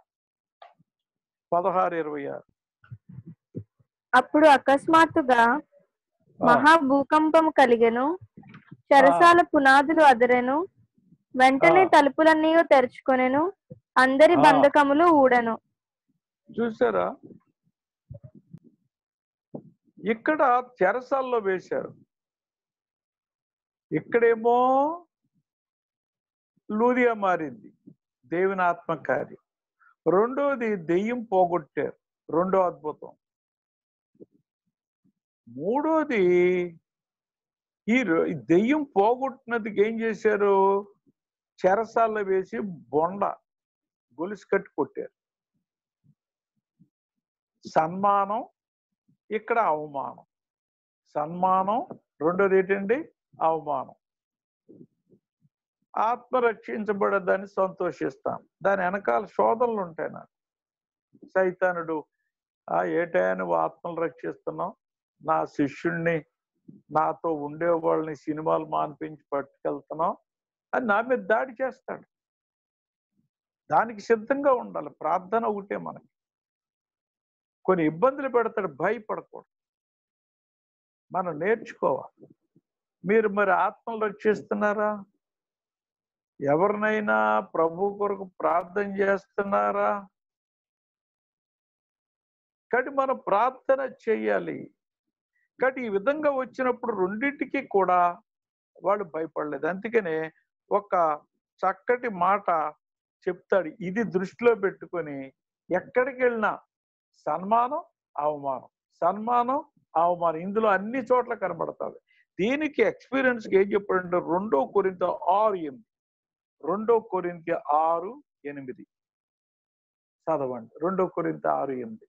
పదహారు ఇరవై ఆరు అప్పుడు అకస్మాత్తుగా మహా భూకంపం కలిగెను చెరసాల పునాదులు అదరెను వెంటనే ఆ. తలుపులన్నీ తెరుచుకొనెను అందరి ఆ. బంధకములు ఊడెను చూసారా ఇక్కడ చెరసాల్లో వేశారు ఇక్కడేమో లూదిగా మారింది దేవుని ఆత్మ కార్యం రెండోది దెయ్యం పోగొట్టారు రెండో అద్భుతం మూడోది ఈ రో- ఈ దెయ్యం పోగొట్టినదికి ఏం చేశారు చెరసాల్లో వేసి బొండ గొలుసు కట్టి కొట్టారు సన్మానం ఇక్కడ అవమానం సన్మానం రెండోది ఏంటండి అవమానం ఆత్మ రక్షించబడదని సంతోషిస్తాం దాని వెనకాల శోధనలు ఉంటాయి నాకు సైతానుడు ఆ ఏటయా నువ్వు ఆత్మలు రక్షిస్తున్నావు నా శిష్యుణ్ణి నాతో ఉండే వాళ్ళని సినిమాలు మాన్పించి పట్టుకెళ్తున్నావు అని నా మీద దాడి చేస్తాడు దానికి సిద్ధంగా ఉండాలి ప్రార్థన ఒకటే మనకి కొన్ని ఇబ్బందులు పెడతాడు భయపడకూడదు మనం నేర్చుకోవాలి మీరు మరి ఆత్మలు రక్షిస్తున్నారా ఎవరినైనా ప్రభు కొరకు ప్రార్థన చేస్తున్నారా కాబట్టి మనం ప్రార్థన చేయాలి కాబట్టి ఈ విధంగా వచ్చినప్పుడు రెండింటికి కూడా వాళ్ళు భయపడలేదు అందుకనే ఒక చక్కటి మాట చెప్తాడు ఇది దృష్టిలో పెట్టుకొని ఎక్కడికి వెళ్ళినా సన్మానం అవమానం సన్మానం అవమానం ఇందులో అన్ని చోట్ల కనబడుతుంది దీనికి ఎక్స్పీరియన్స్ ఏం చెప్పాడంటే రెండో కొరింత ఆరు ఎనిమిది రెండో కొరింత ఆరు ఎనిమిది చదవండి రెండో కొరింత ఆరు ఎనిమిది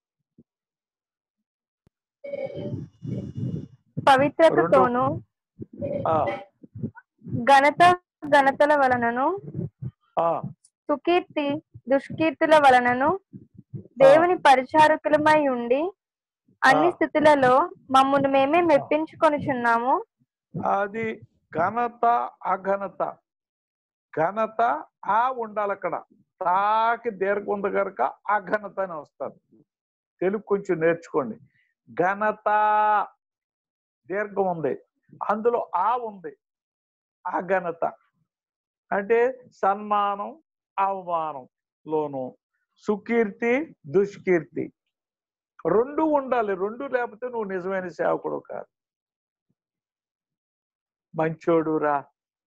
పవిత్రతతోనూ ఆ, ఘనత ఘనతల వలనను ఆ, సుకీర్తి దుష్కీర్తుల వలనను దేవుని పరిచారకులమై ఉండి అన్ని ఆ. స్థితులలో మమ్మల్ని మేమే మెప్పించుకొనుచున్నాము అది ఘనత అఘనత ఘనత ఆ ఉండాలి అక్కడ తాకి దీర్ఘ ఉంది కనుక అఘనత అని వస్తుంది తెలుగు కొంచెం నేర్చుకోండి ఘనత దీర్ఘం ఉంది అందులో ఆ ఉంది ఆ ఘనత అంటే సన్మానం అవమానం లోను సుకీర్తి దుష్కీర్తి రెండు ఉండాలి రెండు లేకపోతే నువ్వు నిజమైన సేవకుడు కాదు మంచోడురా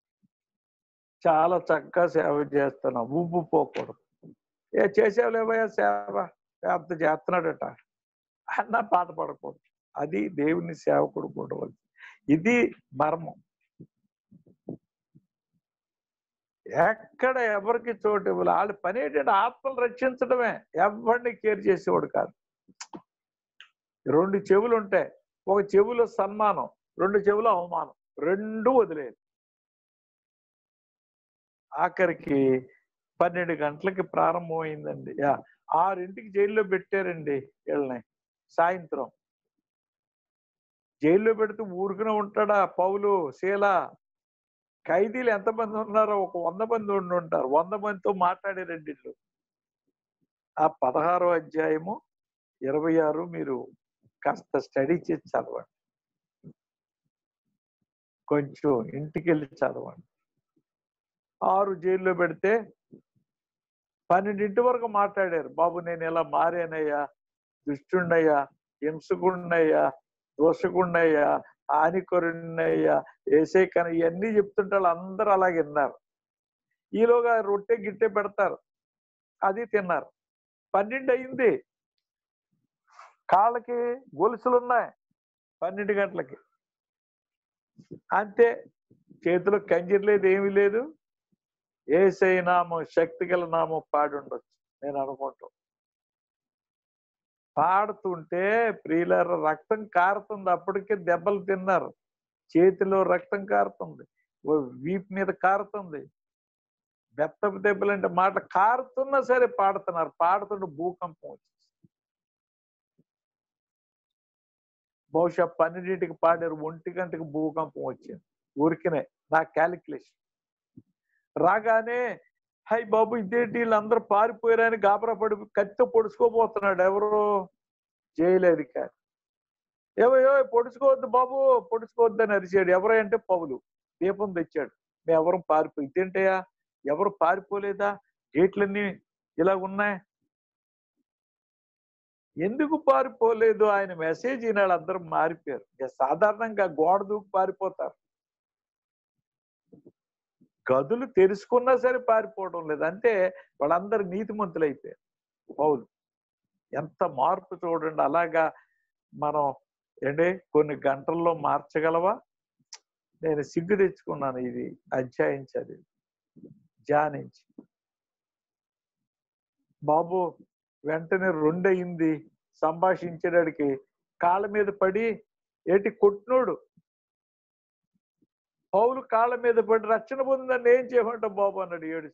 చాలా చక్కగా సేవ చేస్తున్నావు ఉబ్బు పోకూడదు ఏ చేసేవలేవయ్యా సేవ పెద్ద చేస్తున్నాడట అన్న పాట పడకూడదు అది దేవుని సేవకుడు కూడవలసి ఇది మర్మం ఎక్కడ ఎవరికి చోటు ఇవ్వాలి వాళ్ళ పని ఏంటంటే ఆత్మలు రక్షించడమే ఎవరిని కేర్ చేసేవాడు కాదు రెండు చెవులు ఉంటాయి ఒక చెవులో సన్మానం రెండు చెవులో అవమానం రెండు వదిలేదు ఆఖరికి పన్నెండు గంటలకి ప్రారంభమైందండి యా, ఆరింటికి జైల్లో పెట్టారండి వీళ్ళని సాయంత్రం జైల్లో పెడితే ఊరుకునే ఉంటాడా పౌలు శీల ఖైదీలు ఎంతమంది ఉన్నారో ఒక వంద మంది ఉండి ఉంటారు వంద మందితో మాట్లాడారండి వీళ్ళు ఆ పదహారో అధ్యాయము ఇరవై ఆరు మీరు కాస్త స్టడీ చేసి చదవండి కొంచెం ఇంటికి వెళ్ళి చదవండి ఆరు జైల్లో పెడితే పన్నెండింటి వరకు మాట్లాడారు బాబు నేను ఇలా మారానయ్యా దుష్టుండయ్యా హింసకుడినయ్యా దోషకుడినయ్యా హానికరుణ్ణయ్యా ఏసే కానీ ఇవన్నీ చెప్తుంటే వాళ్ళు అందరూ అలాగే విన్నారు ఈలోగా రొట్టె గిట్టె పెడతారు అది తిన్నారు పన్నెండు అయింది కాళ్ళకి గొలుసులు ఉన్నాయి పన్నెండు గంటలకి అంతే చేతిలో కంజీర్ లేదు ఏమీ లేదు ఏసై నామం శక్తి గల నామం పాడి ఉండొచ్చు నేను అనుకుంటాం పాడుతుంటే ప్రియులార రక్తం కారుతుంది అప్పటికే దెబ్బలు తిన్నారు చేతిలో రక్తం కారుతుంది ఓ వీపు మీద కారుతుంది బెత్తపు దెబ్బలు అంటే మాట కారుతున్నా సరే పాడుతున్నారు పాడుతుంటే భూకంపం వచ్చింది బహుశా పన్నెండింటికి పాడారు ఒంటి గంటకి భూకంపం వచ్చింది ఊరికినే నా క్యాలిక్యులేషన్ రాగానే హై బాబు ఇదేంటి వీళ్ళందరూ పారిపోయారని గాబరా పడి కత్తితో పొడుచుకోబోతున్నాడు ఎవరు జైలు అధికారి ఏవయో పొడుచుకోవద్దు బాబు పొడుచుకోవద్దు అని అరిచాడు ఎవరు అంటే పౌలు దీపం తెచ్చాడు మేము ఎవరు పారిపోయి ఇదేంటయ్యా ఎవరు పారిపోలేదా గేట్లన్నీ ఇలా ఉన్నాయి ఎందుకు పారిపోలేదు ఆయన మెసేజ్ ఈనాడు అందరూ మారిపోయారు ఇక సాధారణంగా గోడ దూకి పారిపోతారు గదులు తెరుచుకున్నా సరే పారిపోవడం లేదు అంటే వాళ్ళందరూ నీతిమంతులు అయిపోయారు పౌలు ఎంత మార్పు చూడండి అలాగా మనం ఏంటి కొన్ని గంటల్లో మార్చగలవా నేను సిగ్గు తెచ్చుకున్నాను ఇది అధ్యాయం చదివి ధ్యానించి బాబు వెంటనే రెండయింది సంభాషించడానికి కాళ్ళ మీద పడి ఏటి కొట్టినోడు పౌలు కాళ్ళ మీద పడి రక్షణ పొందిందని ఏం చేయమంటావు బాబు అన్నాడు ఏడు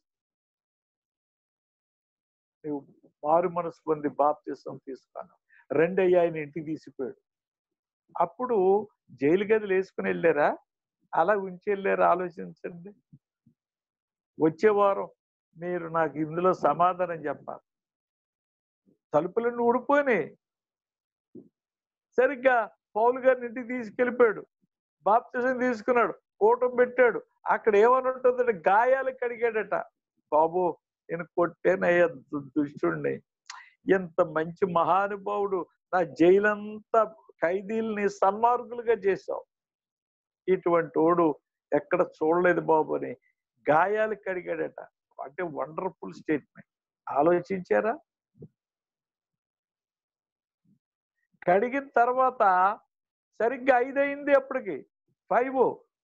నువ్వు మారు మనసు పొంది బాప్తిసం తీసుకున్నావు రెండయ్య ఆయన ఇంటికి తీసిపోయాడు అప్పుడు జైలు గదులు వేసుకుని వెళ్ళారా అలా ఉంచి వెళ్ళారా ఆలోచించండి వచ్చే వారం మీరు నాకు ఇందులో సమాధానం చెప్పాలి తలుపులన్నీ ఊడిపోయినాయి సరిగ్గా పౌలు గారిని ఇంటికి తీసుకెళ్ళిపోయాడు బాప్తిజం తీసుకున్నాడు కూటం పెట్టాడు అక్కడ ఏమని ఉంటుందంటే గాయాలు కడిగాడట బాబు నేను కొట్టేనయ్యా దు- దుష్టుణ్ణి ఎంత మంచి మహానుభావుడు నా జైలంతా ఖైదీల్ని సన్మార్గులుగా చేశావు ఇటువంటి వాడు ఎక్కడ చూడలేదు బాబు అని గాయాలు కడిగాడట అంటే వండర్ఫుల్ స్టేట్మెంట్ ఆలోచించారా కడిగిన తర్వాత సరిగ్గా ఐదయింది అప్పటికి ఫైవ్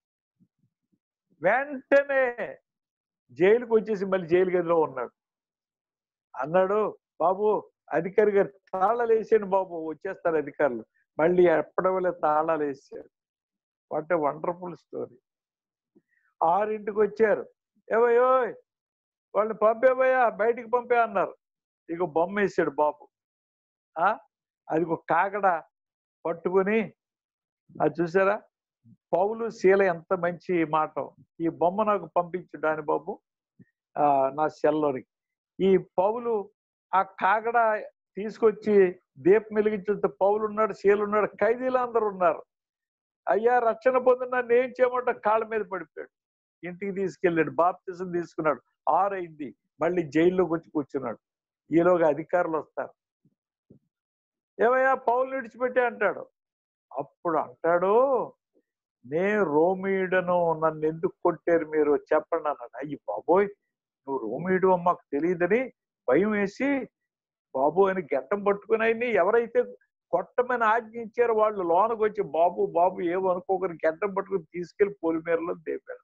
వెంటనే జైలుకి వచ్చేసి మళ్ళీ జైలు గదిలో ఉన్నాడు అన్నాడు బాబు అధికారి గారు తాళాలు వేసాడు బాబు వచ్చేస్తారు అధికారులు మళ్ళీ ఎప్పటివల్ల తాళాలు వేసాడు వాట్ ఏ వండర్ఫుల్ స్టోరీ ఆరింటికి వచ్చారు ఏవయ్యో వాళ్ళని పంపేవయ్యా బయటికి పంపే అన్నారు ఇక బొమ్మ వేసాడు బాబు ఆ అది ఒక కాకడ పట్టుకుని అది చూసారా పౌలు శీల ఎంత మంచి మాట ఈ బొమ్మ నాకు పంపించు దాని బాబు ఆ నా సెల్లోరికి ఈ పౌలు ఆ కాగడ తీసుకొచ్చి దీపం వెలిగించే పౌలు ఉన్నాడు శీలు ఉన్నాడు ఖైదీలు అందరూ ఉన్నారు అయ్యా రక్షణ పొందిన నన్ను ఏం చేయమంటే కాళ్ళ మీద పడిపోయాడు ఇంటికి తీసుకెళ్ళాడు బాప్తిజం తీసుకున్నాడు ఆరైంది మళ్ళీ జైల్లోకి వచ్చి కూర్చున్నాడు ఈలోగా అధికారులు వస్తారు ఏమయ్యా పౌలు విడిచిపెట్టే అంటాడు అప్పుడు అంటాడు నేను రోమియుడను నన్ను ఎందుకు కొట్టారు మీరు చెప్పండి అన్నాడు అయ్యి బాబోయ్ నువ్వు రోమియుడు మాకు తెలియదని భయం వేసి బాబు అని గెట్టం పట్టుకుని ఆయన్ని ఎవరైతే కొట్టమని ఆజ్ఞ ఇచ్చారో వాళ్ళు లోనకు వచ్చి బాబు బాబు ఏమనుకోకరి గెట్టం పట్టుకుని తీసుకెళ్లి పొలిమేరలో దేపాడు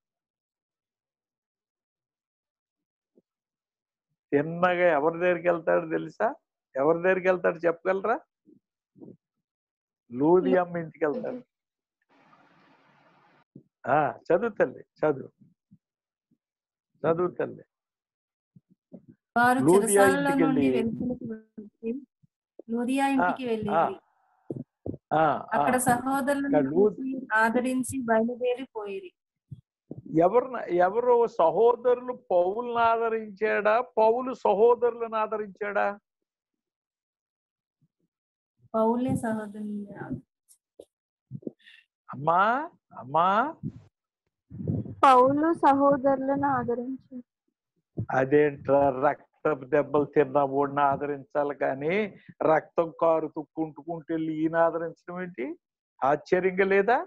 తిన్నగా ఎవరి దగ్గరికి వెళ్తాడు తెలుసా ఎవరి దగ్గరికి వెళ్తాడు చెప్పగలరా లూది అమ్మ ఇంటికి వెళ్తాడు ఆ చదువు తల్లి చదువు చదువు తల్లి వారు లూదియా చెరసాలలో ఇంటికి నుండి వెళ్ళి- వెలుపలికి వచ్చి లూదియా ఇంటికి వెళ్ళి ఆ, ఆ, అక్కడ ఆ. సహోదరులను ఇక్కడ లూ- చూసి ఆదరించి బయలుదేరిపోయిరి ఎవరు ఎవరు సహోదరులు పౌలుని ఆదరించాడా పౌలు సహోదరులను ఆదరించాడా పౌలే సహోదరుని అమ్మా అమ్మా పౌలు సహోదరులను ఆదరించారు అదేంట్రా రక్తపు దెబ్బలు తిన్న ఓడిని ఆదరించాలి కానీ రక్తం కారు తుక్కుంటుకుంటూ వెళ్ళి ఈయన ఆదరించడం ఏంటి ఆశ్చర్యంగా లేదా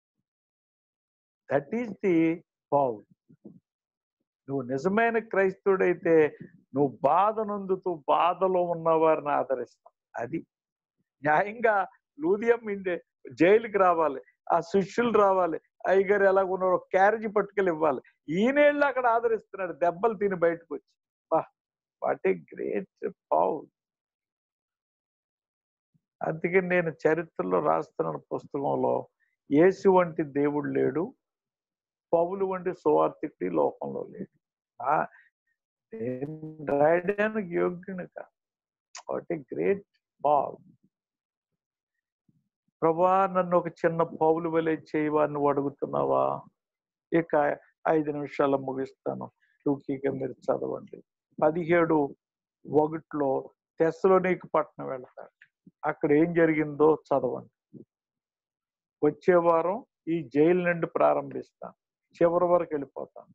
దట్ ఈస్ ది పౌల్ నువ్వు నిజమైన క్రైస్తవుడైతే నువ్వు బాధ నొందుతూ బాధలో ఉన్న వారిని ఆదరిస్తావు అది న్యాయంగా లూదియం ఇండే జైలుకి రావాలి ఆ శిష్యులు రావాలి అయ్యగారు ఎలా ఉన్నారో క్యారేజీ పట్టుకెళ్ళి ఇవ్వాలి ఈయనేళ్ళు అక్కడ ఆదరిస్తున్నాడు దెబ్బలు తిని బయటకు వచ్చి బా వాట్ ఏ గ్రేట్ పౌల్ అందుకే నేను చరిత్రలో రాస్తున్న పుస్తకంలో యేసు వంటి దేవుడు లేడు పౌలు వంటి సువార్థికుడి లోకంలో లేడు ఆ, నేను రాయడానికి యోగ్యుని కాదు వాట్ ఏ గ్రేట్ పౌల్ ప్రభా నన్ను ఒక చిన్న పౌలు వలె చేయవా నువ్వు అడుగుతున్నావా ఇక ఐదు నిమిషాలు ముగిస్తాను టూకీగా మీరు చదవండి పదిహేడు ఒకటిలో తెస్సలోనికి పట్టణం వెళ్తాడు అక్కడ ఏం జరిగిందో చదవండి వచ్చే వారం ఈ జైలు నుండి ప్రారంభిస్తాను చివరి వరకు వెళ్ళిపోతాను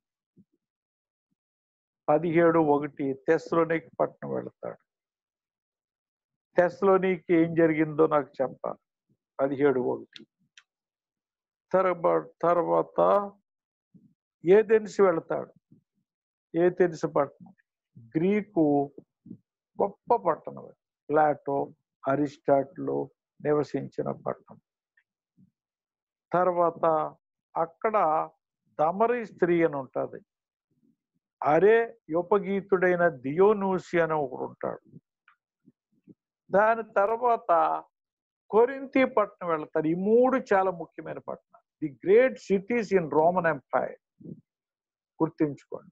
పదిహేడు ఒకటి తెస్సలోనికి పట్టణం వెళ్తాడు తెస్సలోనికి ఏం జరిగిందో నాకు చెప్పాలి పదిహేడు ఒకటి తర్వాత తర్వాత ఏ తెలిసి వెళ్తాడు ఏ తెలిసి పట్టణం గ్రీకు గొప్ప పట్టణం అది. ప్లాటో అరిస్టాట్లో నివసించిన పట్టణం తర్వాత అక్కడ దమరి స్త్రీ అని ఉంటుంది అరే యుపగీతుడైన దియోనూసి అని ఒకడు ఉంటాడు దాని తర్వాత కొరింతి పట్టణం వెళ్తారు ఈ మూడు చాలా ముఖ్యమైన పట్టణం the great cities in Roman empire గుర్తుంచుకోండి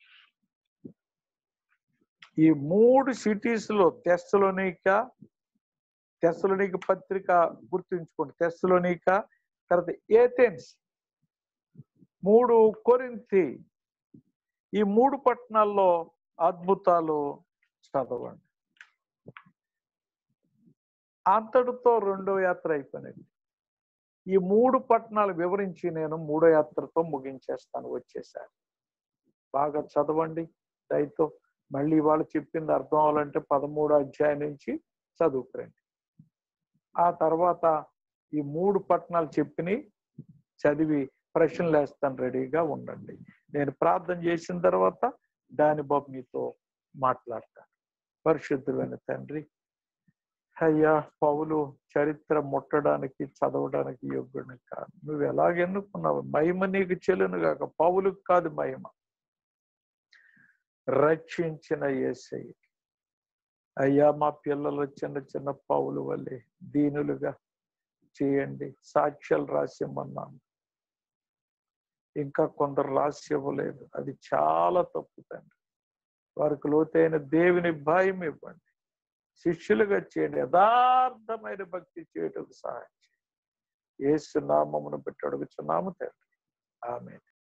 ఈ మూడు సిటీస్ లో తెస్సలోనిక తెస్సలోనిక పత్రిక గుర్తుంచుకోండి తెస్సలోనిక తర్వాత ఏథెన్స్ మూడు కొరింతి ఈ మూడు పట్టణాల్లో అద్భుతాలు చదవండి అంతటితో రెండో యాత్ర అయిపోయినది ఈ మూడు పట్టణాలు వివరించి నేను మూడో యాత్రతో ముగించేస్తాను వచ్చేసారి బాగా చదవండి దయతో మళ్ళీ వాళ్ళు చెప్పింది అర్థం అవ్వాలంటే పదమూడో అధ్యాయం నుంచి చదువుకురండి ఆ తర్వాత ఈ మూడు పట్టణాలు చెప్పిని చదివి ప్రశ్నలు వేస్తాను రెడీగా ఉండండి నేను ప్రార్థన చేసిన తర్వాత దాని బాబు మీతో మాట్లాడతాను పరిశుద్ధులైన తండ్రి అయ్యా పౌలు చరిత్ర ముట్టడానికి చదవడానికి యోగ్యుడిని కాదు నువ్వు ఎలాగెన్నుకున్నావు మహిమ నీకు చెల్లును కాక పౌలుకు కాదు మహిమ రక్షించిన ఏసై అయ్యా మా పిల్లలు చిన్న చిన్న పౌలు వల్లే దీనులుగా చేయండి సాక్ష్యాలు రాసిమ్మన్నాను ఇంకా కొందరు రాసి ఇవ్వలేదు అది చాలా తప్పు తండ్రి వారికి లోతైన దేవుని భయం ఇవ్వండి శిష్యులుగా చేయండి యథార్థమైన భక్తి చేయటకు సహాయం చేయండి ఏసు నామమును పెట్టి అడుగుచున్నాము తండ్రి ఆమె